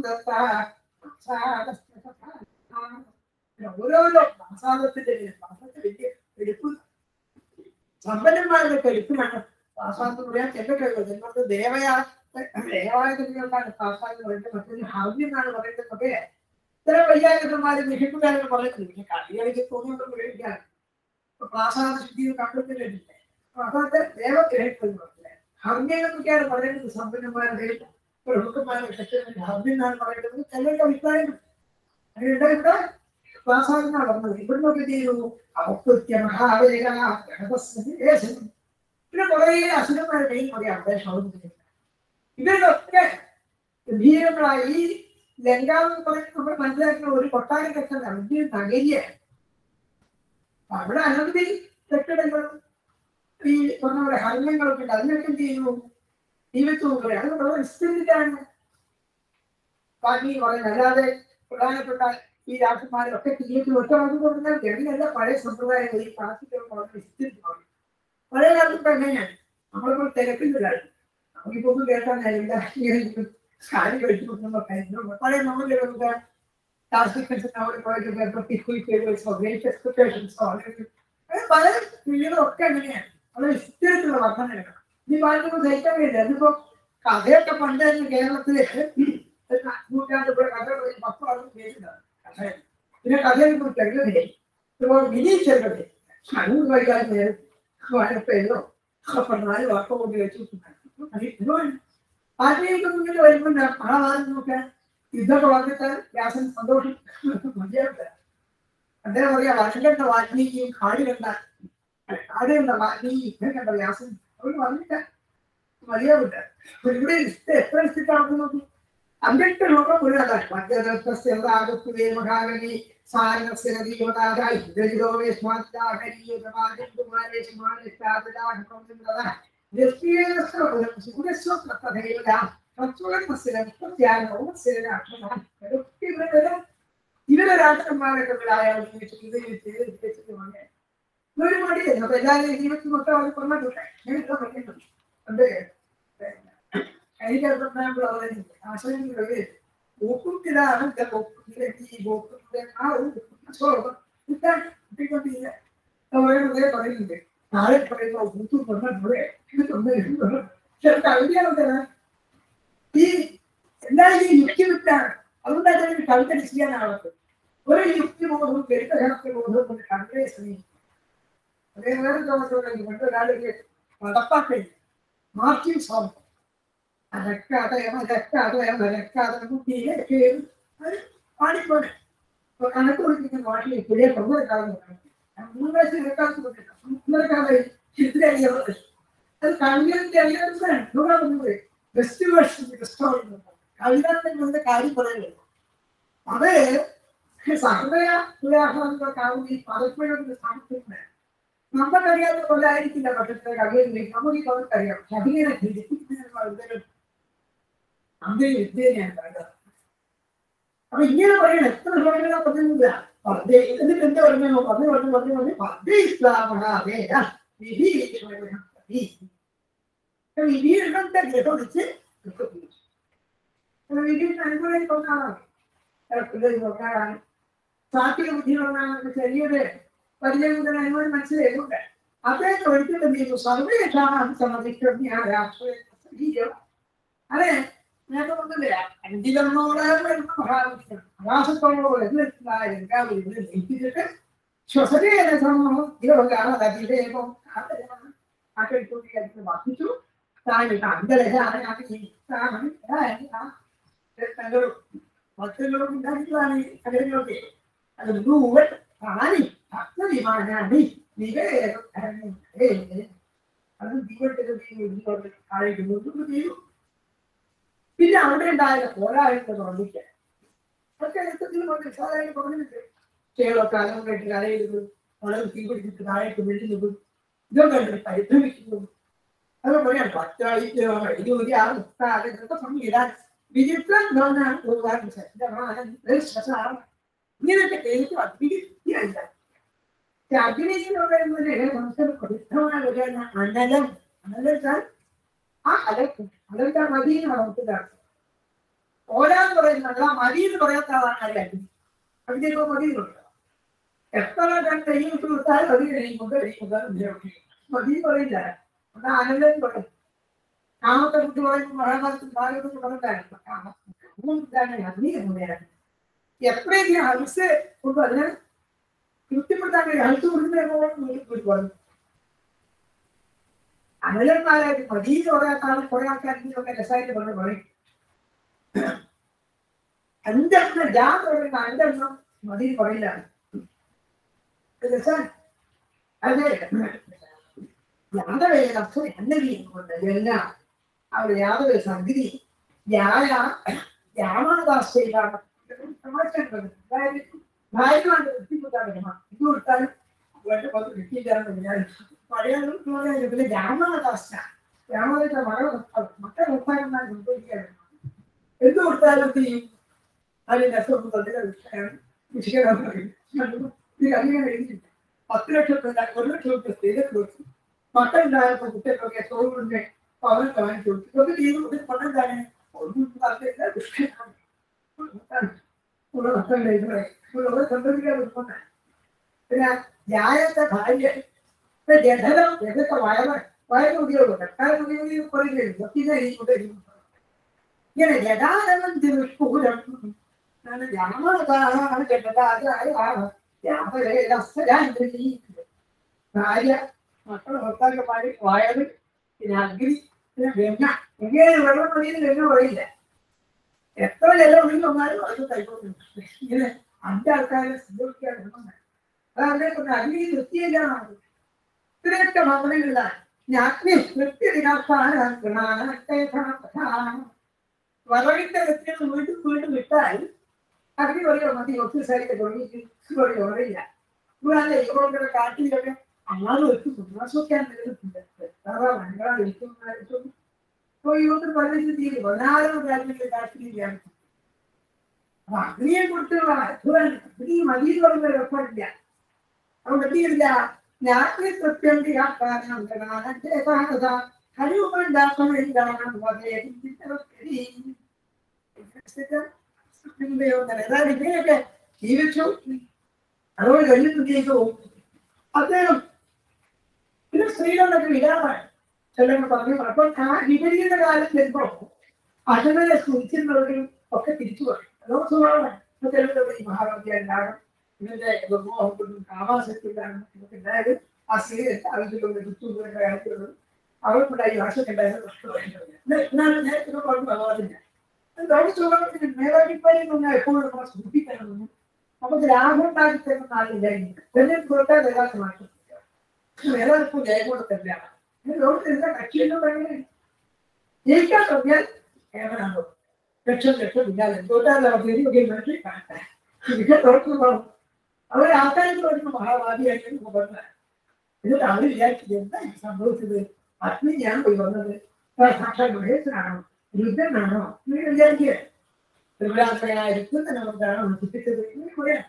ഓരോരോ ആസാദത്തിന്റെ വലിയ എടുപ്പ് സമ്പന്നന്മാരുടെ കരുത്തുമാണ് പാസാന്ന് പറയാൻ ചെല്ല കഴിവ് നിങ്ങൾക്ക് ദേവയാ ദേവാലയത്തിനാണ് പാസാന്ന് പറയുന്നത് മറ്റൊരു ഹവ്യം എന്നാണ് പറയുന്നത് ഒക്കെ ഇത്തരം വൈകാരികന്മാരും വിഷയക്കാരും പറയുന്നത് പക്ഷെ കളികളിക്ക് തോന്നിയോണ്ട് പ്രയോഗിക്കാൻ പ്രാസാദ ശുദ്ധിയിൽ കണ്ടെത്തിയിട്ടില്ലേ പ്രാസാദത്തെ ദേവഗ്രഹിക്കുന്നത് ഹവ്യം എന്നൊക്കെയാണ് പറയുന്നത് സമ്പന്നന്മാരുടെ പ്രമുഖന്മാരുടെ ക്ഷേത്രത്തിൽ ഹവ്യം എന്നാണ് പറയുന്നത് ചിലരുടെ അഭിപ്രായം അതിനുണ്ടായിട്ട് പ്രാസാദനാണ് പറഞ്ഞത് ഇവിടുന്നൊക്കെ ചെയ്തു ഔത്പത്യ മഹാവേഗ പിന്നെ കുറെ അസുരന്മാരുടെ കയ്യിൽ കുറെ അപേക്ഷകളും ഇവരിലൊക്കെ ധീരങ്ങളായി ഈ ലങ്കാവ് പറയുന്നത് നമ്മൾ മനസ്സിലാക്കുന്ന ഒരു കൊട്ടാരം കെട്ടലാണ് വലിയ നഗരിയാണ് അവിടെ അനവധി കെട്ടിടങ്ങളും ഈ പറഞ്ഞ പോലെ ഹരണങ്ങളൊക്കെ ഉണ്ട് അതിനൊക്കെ എന്ത് ചെയ്യുന്നു ജീവിച്ചു അത് വളരെ വിസ്തൃതിയിലാണ് ബാക്കി പറയുന്നത് അല്ലാതെ പ്രധാനപ്പെട്ട ഈ രാഷ്ട്രന്മാരൊക്കെ ജീവിതത്തിൽ ഒറ്റ വാക്ക് കൊടുത്താൽ ഗണിയല്ല പഴയ സമ്പ്രദായങ്ങൾ ഈ ക്ലാസിക്കൽ വളരെ വിസ്തൃതമാണ് പഴയ കാലത്ത് എങ്ങനെയാണ് നമ്മളിപ്പോൾ തിരക്കുന്നില്ലായിരുന്നു നമുക്കിപ്പോ ഒന്നും കേൾക്കാനായില്ല ഇങ്ങനെ കാര്യം കഴിച്ചു കൊടുക്കുന്ന കാര്യം പഴയ നമ്മളിൽ നമുക്ക് ക്ലാസിക്കൽസ് നമ്മൾ പല സ്ത്രീകളൊക്കെ അങ്ങനെയാണ് വളരെ വിസ്തൃതത്തിലുള്ള വർദ്ധനയാണ് ഈ ബാല്യം സഹിക്കാൻ കഴിയില്ല അതിപ്പോ കഥയൊക്കെ പണ്ടായിരുന്നു കേരളത്തില് നൂറ്റാണ്ട് കഥ പത്താളും കേട്ടിട്ടുണ്ട് പിന്നെ കഥയെ കുറിച്ച് എഴുതേ ഇപ്പോൾ വിനീച്ചെഴുതേ അനൂർ വൈകാതെ വാഴപ്പേരോ അപ്പൊ നാല് വാക്ക കൊണ്ട് വെച്ചു ആദ്യമൊക്കെ മുന്നിൽ വരുമ്പോൾ മഹാഭാരതം നോക്കാൻ യുദ്ധമൊക്കെ വന്നിട്ട് വ്യാസൻ സന്തോഷം മതിയാവില്ല അദ്ദേഹം പറയാ വർഷം കണ്ട വാൽമീകിയും കാട് കണ്ട കാട് കണ്ട വാൽമീകി യുദ്ധം കണ്ട വ്യാസൻ അവർ വന്നില്ല മതിയാവില്ല ഇവിടെ എത്ര സ്ഥിതിയാണെന്ന് നോക്കി അമ്പെട്ട് ലോകം മുഴുവൻ മധ്യദത്തസ്യതാകത്തുവേ മഹാകവി ഇവരെ രാഷ്ട്രന്മാരൊക്കെ ഒരു മടിയല്ല അപ്പൊ എല്ലാവരും ജീവിതത്തിൽ മൊത്തം അവർ കൊണ്ടിട്ടെ എന്ത് ആശ്രയിക്കുന്നത് ഒക്കുത്തിലാണ് പറയുന്നുണ്ട് നാളെ പറയുന്ന ഊത്തു കൊണ്ടേ കവിതയാണ് ഈ എല്ലാവരും ഈ യുക്തി വിട്ടാണ് അതുകൊണ്ടാണ് അതിന് കവിത ചെയ്യാനാവുന്നത് ഒരു യുക്തി ബോധവും ഗണിതശാസ്ത്ര ബോധവും കൊണ്ട് കവിതയെ ശ്രമിക്കും അതേ വേറെ തോന്നുന്നുണ്ടെങ്കിൽ മറ്റൊരാളിಗೆ നടപ്പാക്കില്ല മാർക്കിംഗ് സോങ് അനക്കാതെ അനക്കാതെ അനക്കാതെ കുട്ടിയിലേക്ക് അത് പാടിപ്പോലെ ഇപ്പൊ കണക്ക് കൊടുക്കുന്ന ഭാഷയിൽ പുതിയ പ്രഭുവ കാലം മൂന്ന് വയസ്സ് ഇറക്കാത്ത മൂന്നരക്കാതെ ചിത്രറിയുന്നത് അത് കവിതയുടെ അറിയാവുന്നതാണ് ഇവിടെ വന്നത് ബെസ്റ്റ് വേർഷൻ കവിതാന്റെ കാര്യം പറയുന്നത് അത് സഹൃദയ ഉദാഹരണങ്ങൾക്കാവുന്ന ഈ പലപ്പോഴും സ്ഥാനത്തുണ്ട് നമുക്കറിയാവുന്ന പോലെ ആയിരിക്കില്ല പക്ഷേ കവിതയിലേക്ക് നമുക്ക് ഈ കവിതറിയാം കവിതയെ ധരിപ്പിക്കുന്നതിനുള്ള അങ്ങനെ വിദ്യയാണ് പറയുന്നത് അപ്പൊ ഇങ്ങനെ പറയണം എത്ര സമയങ്ങളാ പറഞ്ഞില്ല പർദ്ദ എന്നിട്ട് എന്താ പറഞ്ഞു പറഞ്ഞു പറഞ്ഞു പറഞ്ഞു പറഞ്ഞു പർദ്ദ ഇസ്ലാമഹാവേദ വിധീഷണി വിധീഷണത്തെ ഗ്രഹിച്ച് വിജയത്തിന് അനുഭവം കൊണ്ടാണ് നോക്കാനാണ് സാത്വിക ബുദ്ധികളാണ് ശരിയുടെ പരിചയമുതൽ അനുഭവം മനസ്സിലായിട്ടുണ്ട് അദ്ദേഹത്തെ ഒരിക്കലും നീ സർവേഷാണ് സംബന്ധിക്കുന്ന ഞാൻ രാഷ്ട്രീയ അതെ ഞാൻ പറഞ്ഞില്ല അഞ്ചിലൊന്നോടെ വരുന്ന മഹാവിഷ്ണു ആകാശത്തോളം എതിർത്തായ എല്ലാവരും ലയിപ്പിച്ചിട്ട് ശ്വസനയുടെ സമൂഹം യോഗാണ് അതിലേകം ആക്കൽക്കൂടി അതിന് വഹിച്ചു താഴെ അന്തരജാണ് മറ്റുള്ളവർക്ക് ഉണ്ടാക്കിയതാണ് അതിലൊക്കെ അത് മുഴുവൻ കാണി ഭക്തവിമാനാണ് നിവേദം അത് ദീപത്തിന്റെ ദീപം താഴേക്ക് മുന്നോട്ട് ചെയ്തു പിന്നെ അവിടെ ഉണ്ടായ പോരായ്മ വർദ്ധിക്കാൻ അതൊക്കെ എളുപ്പത്തിൽ കൊണ്ട് സാധാരണ പറഞ്ഞിട്ട് ചേളൊക്കെ അലം കെട്ടി കരയിടുന്നു വളരെ തീ പിടിച്ചിട്ട് താഴേക്ക് വീഴുന്നതും ഇതൊക്കെ ഉണ്ട് പരിഭ്രമിക്കുന്നു അത് പറയാം പത്തായിരോ ഇരുപത് ആറ് മുപ്പത്താറ് ഇതൊക്കെ പറഞ്ഞിടാൻ വിചിത്രം തോന്നാൻ ഒരുപാട് ശബ്ദമാണ് ഇങ്ങനെയൊക്കെ കേട്ട് അഭിനയിക്കുകയല്ല അഭിനയിക്കുന്നവരെ സംസ്ഥാനം പ്രസിദ്ധമായ ഒരു അനലം അനലം ആ അലക്ക് അലക്ക മതി എന്ന് നമുക്കിതാണ് ഓരാന്ന് പറയുന്നത് ആ മതി എന്ന് പറയാത്ത ആളാണ് ആരായിരുന്നു അതിന്റെ മതി എന്നുള്ളത് എത്ര കണ്ട് കൈ വിട്ട് കൊടുത്താൽ അത് കഴിയുമ്പോൾ കഴിയുമ്പോൾ മതി പറയില്ല അത് അനലം പറയും കാമത്തെ കുട്ടി പറയുമ്പോൾ മഹാഭാരതത്തിൽ ഭാരതത്തിൽ പറഞ്ഞിട്ടായിരുന്നു അഗ്നി എന്നുള്ളതാണ് എത്രയും ഹൽസ് കൊണ്ട് അതിനെ കൃത്യപ്പെടുത്താൻ കഴിയും ഹൽസ് കൊടുക്കുന്നതിനോട് പറഞ്ഞു അനലന്മാരായിട്ട് മതിയിൽ പറയാത്ത കുറെ ആൾക്കാർ ഇതിനൊക്കെ രസമായിട്ട് പറഞ്ഞു പറയും അഞ്ചെണ്ണം ഞാൻ പറയുന്ന അഞ്ചെണ്ണം മതിയിൽ പറയില്ല രസം അതെ യാദവയെ അർത്ഥം എന്നറിയുന്നുണ്ട് എല്ലാം അവർ യാദവ സംഗതി യായ യാമാദാസയിലാണ് അതായത് ഭാര്യമാരുടെ ബുദ്ധിമുട്ടാണ് ഇത് കൊടുത്താലും വേണ്ട പത്ത് കിട്ടിയില്ലാന്ന് വിചാരിച്ചു പഴയ പിന്നെ രാമദാസ രാമദാസ മകൾ മക്കളെ ഉപ്പായിരുന്നാൽ സംഭവിക്കുകയാണ് എന്ത് കൊടുത്താലും എന്ത് ചെയ്യും അതിന്റെ അസുഖം തന്നെ വിഷയമാണ് വിഷയം ഇത് അങ്ങനെ എഴുതിയില്ല പത്ത് ലക്ഷത്തിന്റെ ഒരു ലക്ഷം രൂപ സ്ത്രീകൾക്ക് കൊടുത്തു മക്കളുണ്ടായപ്പോ കുട്ടികൾക്കൊക്കെ ചോറിന്റെ പവൻ കാണിച്ചു കൊടുത്തു ഇതൊക്കെ ചെയ്ത് പണം കാണാൻ ഒന്നും പറഞ്ഞില്ല വിഷയമാണ് ഉള്ള മക്കളുടെ ഇവിടെ ഉള്ള സന്തോഷിക്കാൻ കൊടുക്കുന്ന പിന്നെ ന്യായത്തെ ഭാര്യ ജഡനം ജഗത്തെ വയറ് വയറ് ഉപയോഗം കാരണം ഉപയോഗം കുറയുകയും പിന്നെ ഇങ്ങനെ ജഡാനന്ദം തിരുപ്പൂരം ഭാര്യ മക്കളെ ഭർത്താക്കന്മാര് വയറ് പിന്നെ അഗ്നി പിന്നെ ഗംഗ ഇങ്ങനെ വെള്ളം മതിയെന്ന് ഗംഗ പറയില്ല എത്ര ജലം ഒഴുകി വന്നാലും അത് കൈക്കൊള്ളുന്നു ഇങ്ങനെ അഞ്ച് ആൾക്കാരെ സംഭവിക്കാൻ അതല്ലേ പറഞ്ഞ അഗ്നി വൃത്തിയില്ലാണ് ഇത്രയൊക്കെ മൗനങ്ങളാണ് അഗ്നി വറവിന്റെ വ്യക്തികൾ വീണ്ടും വീണ്ടും വിട്ടാൽ അഗ്നി പറയുക മതി ഒഫീസായിട്ട് തുടങ്ങിയിട്ട് പറയും പറയില്ല കൂടാതെ ഇവരുടെ കാട്ടിലൊക്കെ അല്ലാതെ വെച്ച് സുഖാസൊക്കെയാണ് നിലനിൽക്കുന്നത് എത്ര വനങ്ങളാ വിളിക്കുന്നതായിട്ടും ഇപ്പൊ ഇവർക്ക് പല രീതിയിൽ പതിനായിരം രാജ്യങ്ങളിൽ കാട്ടിലാണ് അപ്പൊ അഗ്നിയെ കുറിച്ചുള്ള അത്ഭുതം അഗ്നി മതി എന്ന് പറയുന്ന ഉറപ്പില്ല അതുകൊണ്ട് എന്തില്ല രാത്രി കൃത്യം ഇങ്ങനെയൊക്കെ ജീവിച്ചു അതുകൊണ്ട് കഴിഞ്ഞിട്ട് ജീവിച്ചു അദ്ദേഹം ഇത് സ്ത്രീകളുടെ വിരാമാണ് ചിലർ പറഞ്ഞു അപ്പൊ ആ വിപരീത കാലം വരുമ്പോ അതിനെ സ്മരിച്ചിരുന്നവരും ഒക്കെ തിരിച്ചു പറയും അതോ സ്വഭാവമാണ് ഇപ്പൊ ചിലരുടെ ഈ മഹാരാജ്യ ഉണ്ടാകും ഇതിന്റെ ദുർമോഹം കൊണ്ടും കാമാസക്തിയിലാണ് ഇതൊക്കെ ഉണ്ടായത് ആ സ്ത്രീ ആവശ്യമുള്ള ചുറ്റുമുള്ള കാര്യത്തിലുള്ളത് അവർക്കുണ്ടായി ഭാഷക്കുണ്ടായിരുന്ന പ്രശ്നമായിട്ട് എന്നാലും നേരത്തെ പറഞ്ഞു ഭഗവാനില്ല ലോക സ്വഭാവത്തിന് മേധാവിപ്പായി നമ്മൾ എപ്പോഴും നമ്മളെ സൂചിപ്പിക്കണമെന്നും നമുക്ക് ലാഭം ഉണ്ടാക്കി തരുന്ന ആളില്ലായിരുന്നു തെരഞ്ഞെടുപ്പ് കൊടുത്താൽ ഏതാണ്ട് മാറ്റം മേധാവിപ്പ് ജയം കൊടുത്തല്ലാണ് ലോകത്തിൽ എന്താ കക്ഷിയെന്നും പറയുന്നത് ജയിക്കാൻ തുടങ്ങിയാൽ ഏവനാണോ ലക്ഷം ലക്ഷം ഇല്ലാതെ എന്തുകൊണ്ടാണ് അവർക്ക് മനസ്സിൽ കാണട്ടെ ഇതിന്റെ തുറന്നു അവർ ആൾക്കാർക്ക് വരുന്ന മഹാവാദിയായിട്ട് പറഞ്ഞ എന്നിട്ട് അവർ വിചാരിച്ചത് എന്താ ഈ സംഭവിച്ചത് അഗ്നി ഞാൻ പോയി വന്നത് സാക്ഷാത് മഹേശ്വരാണോ രുദ്രനാണോ എന്ന് വിചാരിക്കുക ത്രിപുരാത്രനായിരിക്കും തന്നെ നമുക്കാണോ ചിന്തിച്ചത് ഇങ്ങനെ പറയാം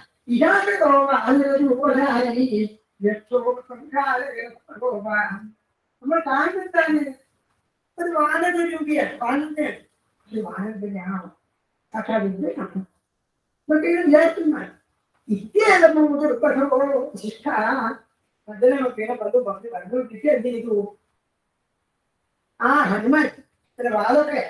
ഇതാണ് നമ്മൾ കാണുന്നതാണ് ഒരു വാനര രൂപയാണ് വാനരയാണ് ഒരു വാനരനാണോ സാക്ഷാത് ഇതൊക്കെ വിചാരിക്കുന്നതാണ് ഇത്യാദമോ ദുർബലമോ ശിക്ഷ ഭദ്രനൊക്കെ പലത് പറഞ്ഞു പറഞ്ഞു കിട്ടി എന്ത് ചെയ്തു ആ ഹനുമാൻ ചില വാതൊക്കെ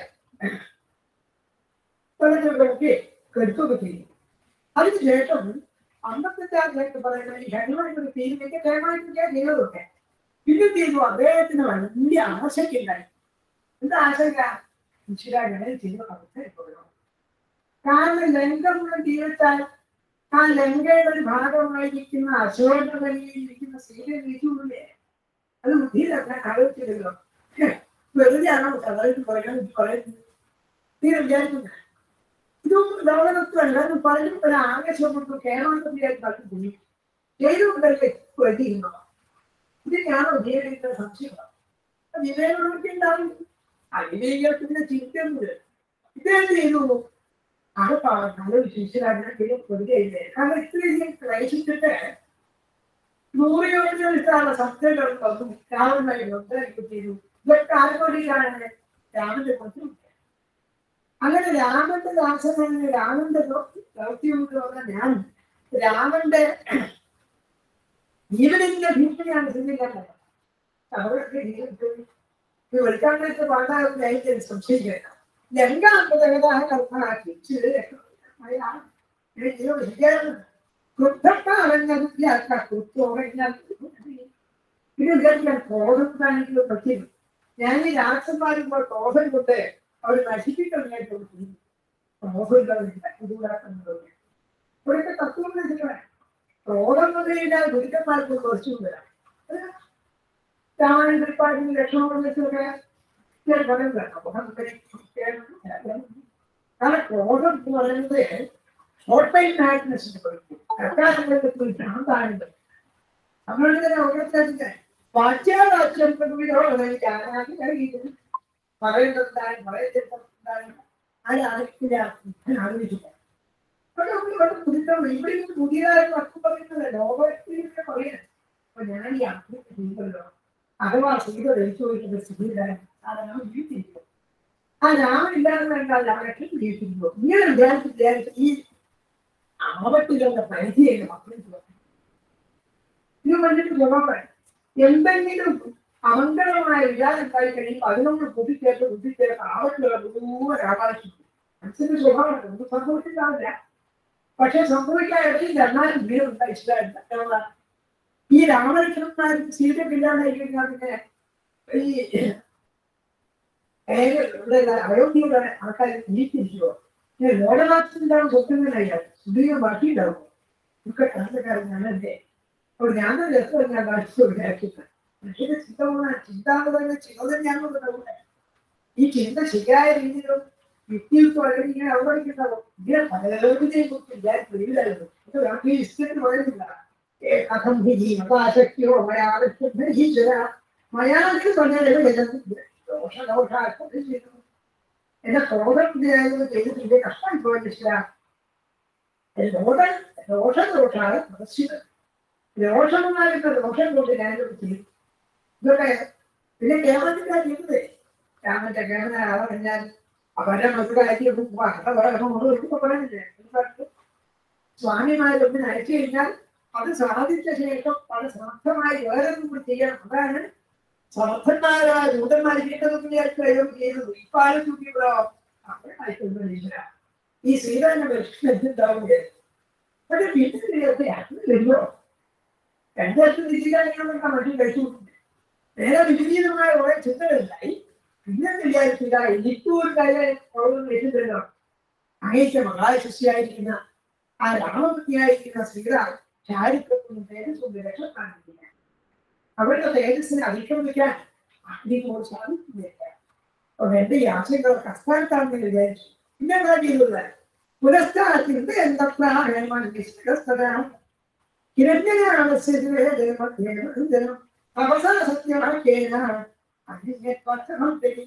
വെള്ളത്തിലൊക്കെ കെടുക്കുകയൊക്കെ ചെയ്തു അതിനുശേഷം അന്നത്തെ ചാർജ് പറയുന്നത് ഈ ഹനുമാൻ തീരുമാനിക്കാൻ ക്ഷേമമായിട്ട് ചെയ്തതൊക്കെ പിന്നെ എന്ത് ചെയ്തു അദ്ദേഹത്തിന് വലിയ ആശങ്കയുണ്ടായി എന്താ ആശങ്ക ഈശ്വരാജനെ ചെയ്ത അവസ്ഥ കാരണം ലങ്ക മുഴുവൻ ജീവിച്ചാൽ ആ ലങ്കയുടെ ഒരു ഭാഗമായിരിക്കുന്ന അശോകവനിയിൽ ഇരിക്കുന്ന സീനിയർ വീട്ടിലൂടെ അത് ബുദ്ധിയിലൊക്കെ ആലോചിച്ചില്ലല്ലോ വെറുതെ ആണോ കഥയിട്ട് പറയാൻ പറയുന്നത് തീരെ വിചാരിക്കുന്നത് ഇതും ലോകത്വമല്ല എന്ന് പലരും ഒരു ആവേശം കൊണ്ട് കേരളത്തിലേക്ക് കളിക്കുന്നു ചെയ്തുകൊണ്ടല്ലേ വേണ്ടിയിരുന്നോ ഇത് ഞാനോ ജീവിക്കുന്ന സംശയമാണ് വിവേകങ്ങളൊക്കെ ഉണ്ടാവും അവിവേകത്തിന്റെ ചിന്തയുണ്ട് ഇദ്ദേഹം ചെയ്തു അത് നല്ല വിശേഷരാജനെ കൊടുക്കുകയില്ലേ കാരണം ഇത്രയും ക്രൈസിച്ചിട്ട് നൂറ് യോജന സത്യങ്ങൾ വന്നു രാവണനായി ഒന്നായിരിക്കും ചെയ്തു ഇതൊക്കെ ആർക്കൊടിയാണ് രാമന്റെ കൊച്ചു അങ്ങനെ രാമന്റെ ദാസനാണ് രാമന്റെ ദൗത്യം ഞാൻ രാമന്റെ ജീവനിന്റെ ഭീഷണിയാണ് ചിന്തിക്കേണ്ടത് അവരൊക്കെ ജീവിതത്തിൽ വെളുക്കാൻ വെച്ച പാട്ടാകുന്ന എനിക്ക് സംശയിക്കേണ്ട ലങ്കാന്തകതാ കർമ്മമാക്കി ഇത് വിചാരിക്കാൻ ക്രോധത്താണെങ്കിലും പറ്റില്ല ഞാൻ ഈ രാക്ഷന്മാരുമ്പോൾ ക്രോധം കൊണ്ട് അവർ നശിപ്പിക്കുന്നതായിട്ട് ക്രോധമില്ലാതില്ല ഇതുകൂടാക്കുന്നത് ഇവിടുത്തെ തത്വം മനസ്സിലാണ് ക്രോധം മുതലില്ലാതെ ഗുരുക്കന്മാർക്ക് കുറച്ചു വരാം രാമായണ പരിപാടി ലക്ഷ്മണ വെച്ചൊക്കെ കാരണം ക്രോധം എന്ന് പറയുന്നത് ഷോർട്ട് ടൈം മാഡ്നസ് ഭ്രാന്താണിത് നമ്മളിങ്ങനെ ഓരോരുത്തരുടെ വാച്യാവാച്യം ഞാനാക്കി കഴിയുന്നത് പറയുന്നതാണ് പറയുന്നതാണ് അത് അറിയില്ല ആലോചിച്ചില്ല ഇവിടെ ഇവിടെ പുതിയതായി വസ്തു പറയുന്നത് ലോകത്തിലൊക്കെ പറയുന്നത് അപ്പൊ ഞാൻ ഈ ആത്മഹത്യ ചെയ്യുമല്ലോ അഥവാ സീത ധരിച്ചു പോയിട്ടുള്ള സ്ഥിതിയിലാണ് ആ രാമൻ ജീവിച്ചിരിക്കും ആ രാമൻ ഇല്ലാതെ കണ്ടാൽ രാമനൊക്കെ ജീവിച്ചിരിക്കും ഇങ്ങനെ വിചാരിച്ച് വിചാരിച്ച് ഈ ആപത്തുകളുടെ പരിധിയെ മക്കളിൽ ഇത് കണ്ടിട്ട് ഗുണമാണ് എന്തെങ്കിലും അമംഗളമായ വിചാരം ഉണ്ടായി കഴിയുമ്പോൾ അതിനോട് കൂട്ടിച്ചേർത്ത് കൂട്ടിച്ചേർത്ത് ആപത്തുള്ള മുഴുവൻ ആകാശിക്കും മനസ്സിന്റെ സ്വഭാവമാണ് ഒന്നും സംഭവിച്ചിട്ടാവില്ല പക്ഷെ സംഭവിക്കാൻ ഇടയില്ല എന്നാലും വീട് ഉണ്ടായി ഇഷ്ടമായില്ല ഈ രാമലക്ഷ്മണന്മാർക്ക് സീതക്കില്ലാണ്ടായി കഴിഞ്ഞാൽ പിന്നെ ഈ അയോധ്യയുടെ ആൾക്കാർ ജീവിച്ചിരിക്കുമോ ലോകനാഥത്തിൻ്റെ സ്വത്തുന്നതിനായി സുദീർഘ ബാക്കി ഉണ്ടാവും ഒക്കെ കാരണക്കാരൻ ഞാനല്ലേ അപ്പോൾ ഞാൻ രസം ഞാൻ കാണിച്ചു വിചാരിക്കുന്നത് മനുഷ്യന്റെ ചിന്തമാണ് ചിന്താന്തതന്നെ ചിന്ത തന്നെയാണെന്നുള്ളത് ഈ ചിന്ത ശരിയായ രീതിയിലും യുക്തിയുക്തം അല്ലെങ്കിൽ ഇങ്ങനെ അവഗണിക്കുന്നുണ്ടാവും ഇങ്ങനെ പലതിനെയും കുറിച്ച് വിചാരിച്ചില്ലായിരുന്നു ഇത് രാഷ്ട്രീയ ഇഷ്ടത്തിന് പറയുന്നില്ല കഥം ജീവകാശക്തിയോ മയാശര മയാശം പറഞ്ഞാൽ ദോഷദോഷാക്കം ചെയ്തു എന്നെ ക്രോധം ചെയ്തിട്ട് കഷ്ടം പോയിട്ടില്ല ദോഷ ദോഷാണ് പ്രശ്നം രോഷമെന്നാലിട്ട് ദോഷം കൊണ്ട് ഞാൻ ചെയ്യും ഇതൊക്കെ പിന്നെ കേരളത്തിലാ ചെയ്തത് രാമന്റെ കേരള പറഞ്ഞാൽ അവരെ മക്കളാക്കി പറയുന്നില്ലേ സ്വാമിമാരൊന്നിന് അയച്ചു കഴിഞ്ഞാൽ അത് സാധിച്ച ശേഷം അത് സമർത്ഥമായി വേറൊന്നും കൂടി ചെയ്യണം അതാണ് സമർത്ഥന്മാരായ ദൂതന്മാർ ചെയ്യേണ്ടതെന്ന് വിചാരിക്കുകയും ചെയ്തത് ഇപ്പാലും ചൂട്ടിയപ്പോഴോ അവിടെ അയക്കൊന്നുമില്ല ഈ ശ്രീരാമ എന്തുണ്ടാവുക പക്ഷെ വീട്ടിൽ യാത്ര വരുമോ രണ്ടു വർഷം തിരിച്ചാണെങ്കിലുള്ള മനുഷ്യൻ കഴിച്ചു നേരെ വിപരീതമായ കുറെ ചിന്തകളുണ്ടായി പിന്നെ വിചാരിച്ചില്ല എനിക്കും ഒരു കാര്യം വെച്ചിട്ടുണ്ടല്ലോ അങ്ങേറ്റ മഹാശിഷ്യായിരിക്കുന്ന ആ രാമപത്നിയായിരിക്കുന്ന ശ്രീരാം ചാരിത്രത്തിനും തേജസ്സും രക്ഷപ്പെടാനില്ല അവരുടെ തേജസ്സിനെ അതിക്രമിക്കാൻ അഗ്നിക്കോട് സാധിക്കുന്നില്ല അപ്പോൾ എന്റെ ഈ ആശയങ്ങളൊക്കെ അസ്ഥാനത്താണെന്ന് വിചാരിച്ചു പിന്നെ എന്താ ചെയ്തത് പുരസ്കാരത്തിന്റെ എന്തൊക്കെയാണ് ഹിരണ്യനാമസ്യം അവസാന സത്യമാക്കേന അതിനെ പത്രം തെളി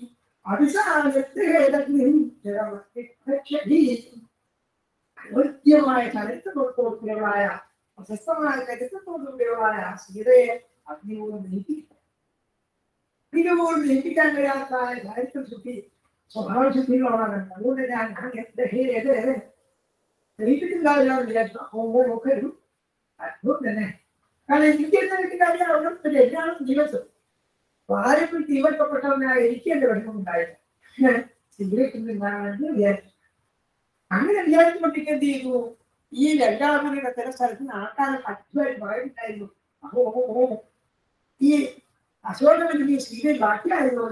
അഭിസാരമായ ചരിത്രത്തോടുകൂടിയവളായ പ്രശസ്തമായ ചരിത്രത്തോടുകൂടിയവളായ സീതയെ അഗ്നിയോട് നീക്കി ഇതുപോലും ലഭിക്കാൻ കഴിയാത്ത ചരിത്ര ശുദ്ധി സ്വഭാവ ശുദ്ധികളാണ് അതുകൊണ്ട് ഞാൻ എന്റെ ഏത് ലഭിച്ചിട്ടുണ്ടാവില്ല വിചാരിച്ചു ഒക്കെ ഒരു അത്ഭുതം തന്നെ കാരണം എനിക്ക് എന്തെങ്കിലും കാര്യം അവിടെ ഒരു എല്ലാവരും ദിവസം ആരും തീവട്ടപ്പെട്ടവനായ എനിക്ക് എന്റെ വിഷമം ഉണ്ടായില്ല ഞാൻ സ്വീകരിക്കുന്നുണ്ടാണെന്ന് വിചാരിച്ചു അങ്ങനെ വിചാരിച്ചുകൊണ്ടിരിക്കുക എന്ത് ചെയ്തു ഈ രണ്ടാമരുടെ ചില സ്ഥലത്ത് ആൾക്കാരെ പറ്റുമായിട്ട് പറയുന്നുണ്ടായിരുന്നു അപ്പോ ഓ, ഓ, ഈ അശോകവല്ലി ഈ സീരിയൽ ബാക്കിയായതോ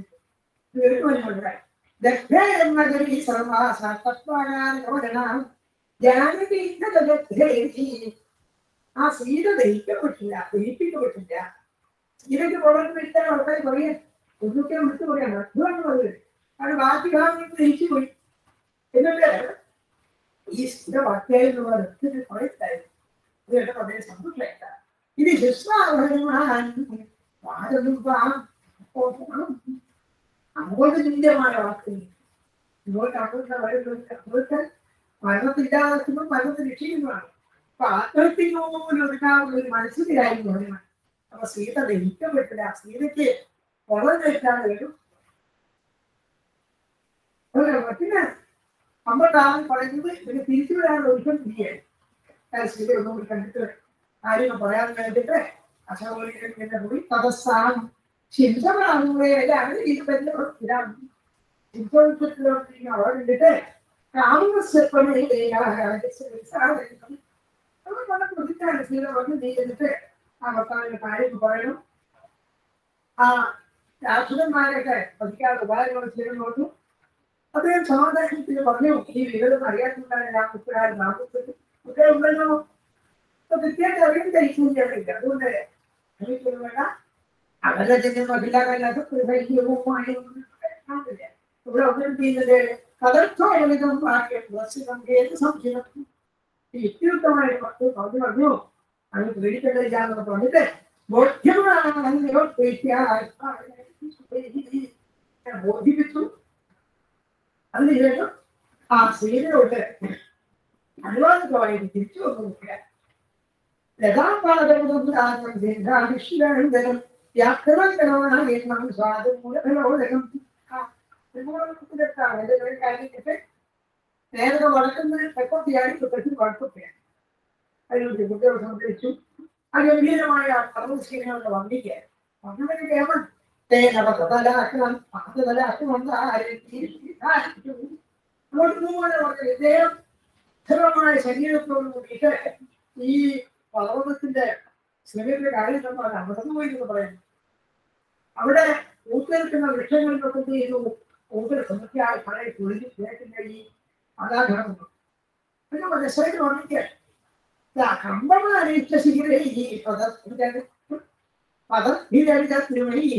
ദക്ഷനഗരി സർവാസ തത്വാകാരം ജാനകി ആ സീത ദഹിക്കപ്പെട്ടില്ല ദഹിപ്പിക്കപ്പെട്ടില്ല സീതയ്ക്ക് പുറത്ത് വിട്ടാൽ ആൾക്കാർ പറയാൻ ഒന്നിക്കാൻ വിട്ടു പറയാണ് അത്ഭുതമുള്ളത് കാരണം ബാക്കി ഭാഗങ്ങൾ ദഹിച്ചു പോയി എന്നിട്ട് ഈ സ്ഥിര വാക്യായിരുന്നുള്ള വ്യക്തികൾ പറയത്തായിരുന്നു ഇത് കേട്ടപ്പോൾ അദ്ദേഹം സന്തോഷമായിട്ട ഇത് അങ്ങോട്ട് തുല്യമായ വാക്കുകൾ ഇങ്ങോട്ട് അങ്ങോട്ട് വരുന്നത് അങ്ങോട്ട് മരണത്തില്ലാതെ മരണത്തെ രക്ഷിക്കുന്നതാണ് അപ്പൊ ആത്മഹത്യക്ക് പോലും ഒതുക്കാവുന്ന ഒരു മനസ്സിലായിരുന്നു പറയുന്നത് അപ്പൊ സീത ദഹിക്കപ്പെട്ടില്ല സീതയ്ക്ക് പുറം കഴിക്കാതെ വരും പിന്നെ അമ്മട്ടാണ് പറയുന്നത് പിന്നെ തിരിച്ചുവിടാനുള്ള ഒരുക്കം ചെയ്യാണ് സീത ഒന്നും കൂടി കണ്ടിട്ട് കാര്യങ്ങൾ പറയാൻ വേണ്ടിട്ട് അശോകനെ കൂടി തപസ്സാം ശിംസമാകുമ്പോഴാണ് ഇത് തന്നെ ഇതാണ് ശിംസോത്സവത്തിലോട്ട് അവിടെ കണ്ടിട്ട് കാമസ്വപ്പനെ നല്ല പ്രതിക്കാണ് സീത വന്ന് നീ എന്നിട്ട് ആ ഭർത്താവിന്റെ കാര്യം പറയണം ആ രാക്ഷസന്മാരൊക്കെ പ്രതിക്കാതെ ഉപായങ്ങൾ ചെയ്യുന്നോട്ടു അദ്ദേഹം സമാധാനത്തിന് പറഞ്ഞു ഈ വിവരം അറിയാത്തതാണ് ഞാൻ കുട്ടികാരൻ നാമത്തിൽ കുട്ടികൾ ഉണ്ടല്ലോ അപ്പൊ കൃത്യമായിട്ട് അറിയാൻ കഴിക്കുന്നില്ല അതുകൊണ്ട് എനിക്കൊന്നും വേണ്ട അവരെ തന്നെ മഹിളാകാലാത്ത ഇവിടെ ഒന്നും ചെയ്യുന്നത് കഥർത്ഥം ഭാഗ്യം ദർശനം ഏത് സംശയം യുക്തിയുക്തമായ പത്ത് പറഞ്ഞു പറഞ്ഞു അത് പേടിക്കേണ്ടതില്ലാന്ന് പറഞ്ഞിട്ട് ബോധ്യമാണല്ലോ ബോധിപ്പിച്ചു അതിനുശേഷം ആ സീനോട്ട് അനുവാദമായിട്ട് തിരിച്ചു വന്നു നോക്കുക ലതാപാദം വ്യാകരണങ്ങളാണ് എണ്ണം സ്വാതന്ത്ര്യം കഴിഞ്ഞിട്ട് നേരത്തെ വളർത്തുന്ന തെക്കോട്ടിയാണ് ഇപ്പത്തിൽ വളർത്തുകയാണ് അതിനൊരു കുട്ടികളെ സംബന്ധിച്ചു ആ ഗംഭീരമായ പർവ്വതശീലങ്ങളുടെ വർണ്ണിക്കുക അങ്ങനെ കേവലം തേനവതലാക്കണം പാതലാക്കണം അങ്ങോട്ട് പോകുമ്പോൾ പറഞ്ഞു ഇദ്ദേഹം സ്ഥിരമായ ശരീരത്തോട് കൂടിയിട്ട് ഈ പർവ്വതത്തിന്റെ ശരീരത്തിന്റെ കാര്യം നമ്മൾ അമർന്നുപോയി എന്ന് പറയുന്നു അവിടെ ഊത്തിരിക്കുന്ന വൃക്ഷങ്ങളിലൊക്കെ എന്ത് ചെയ്തു ഊത്തിരി സമസ്യ പഴയ കുളിഞ്ഞ് കേട്ടിന്റെ ഈ അനാഘടം പിന്നെ രസമായിട്ട് വർണ്ണിക്കുക കമ്പം അറിയിച്ച ശീലേ ഈ പദം പദം വിചാരിച്ച തിരുമണി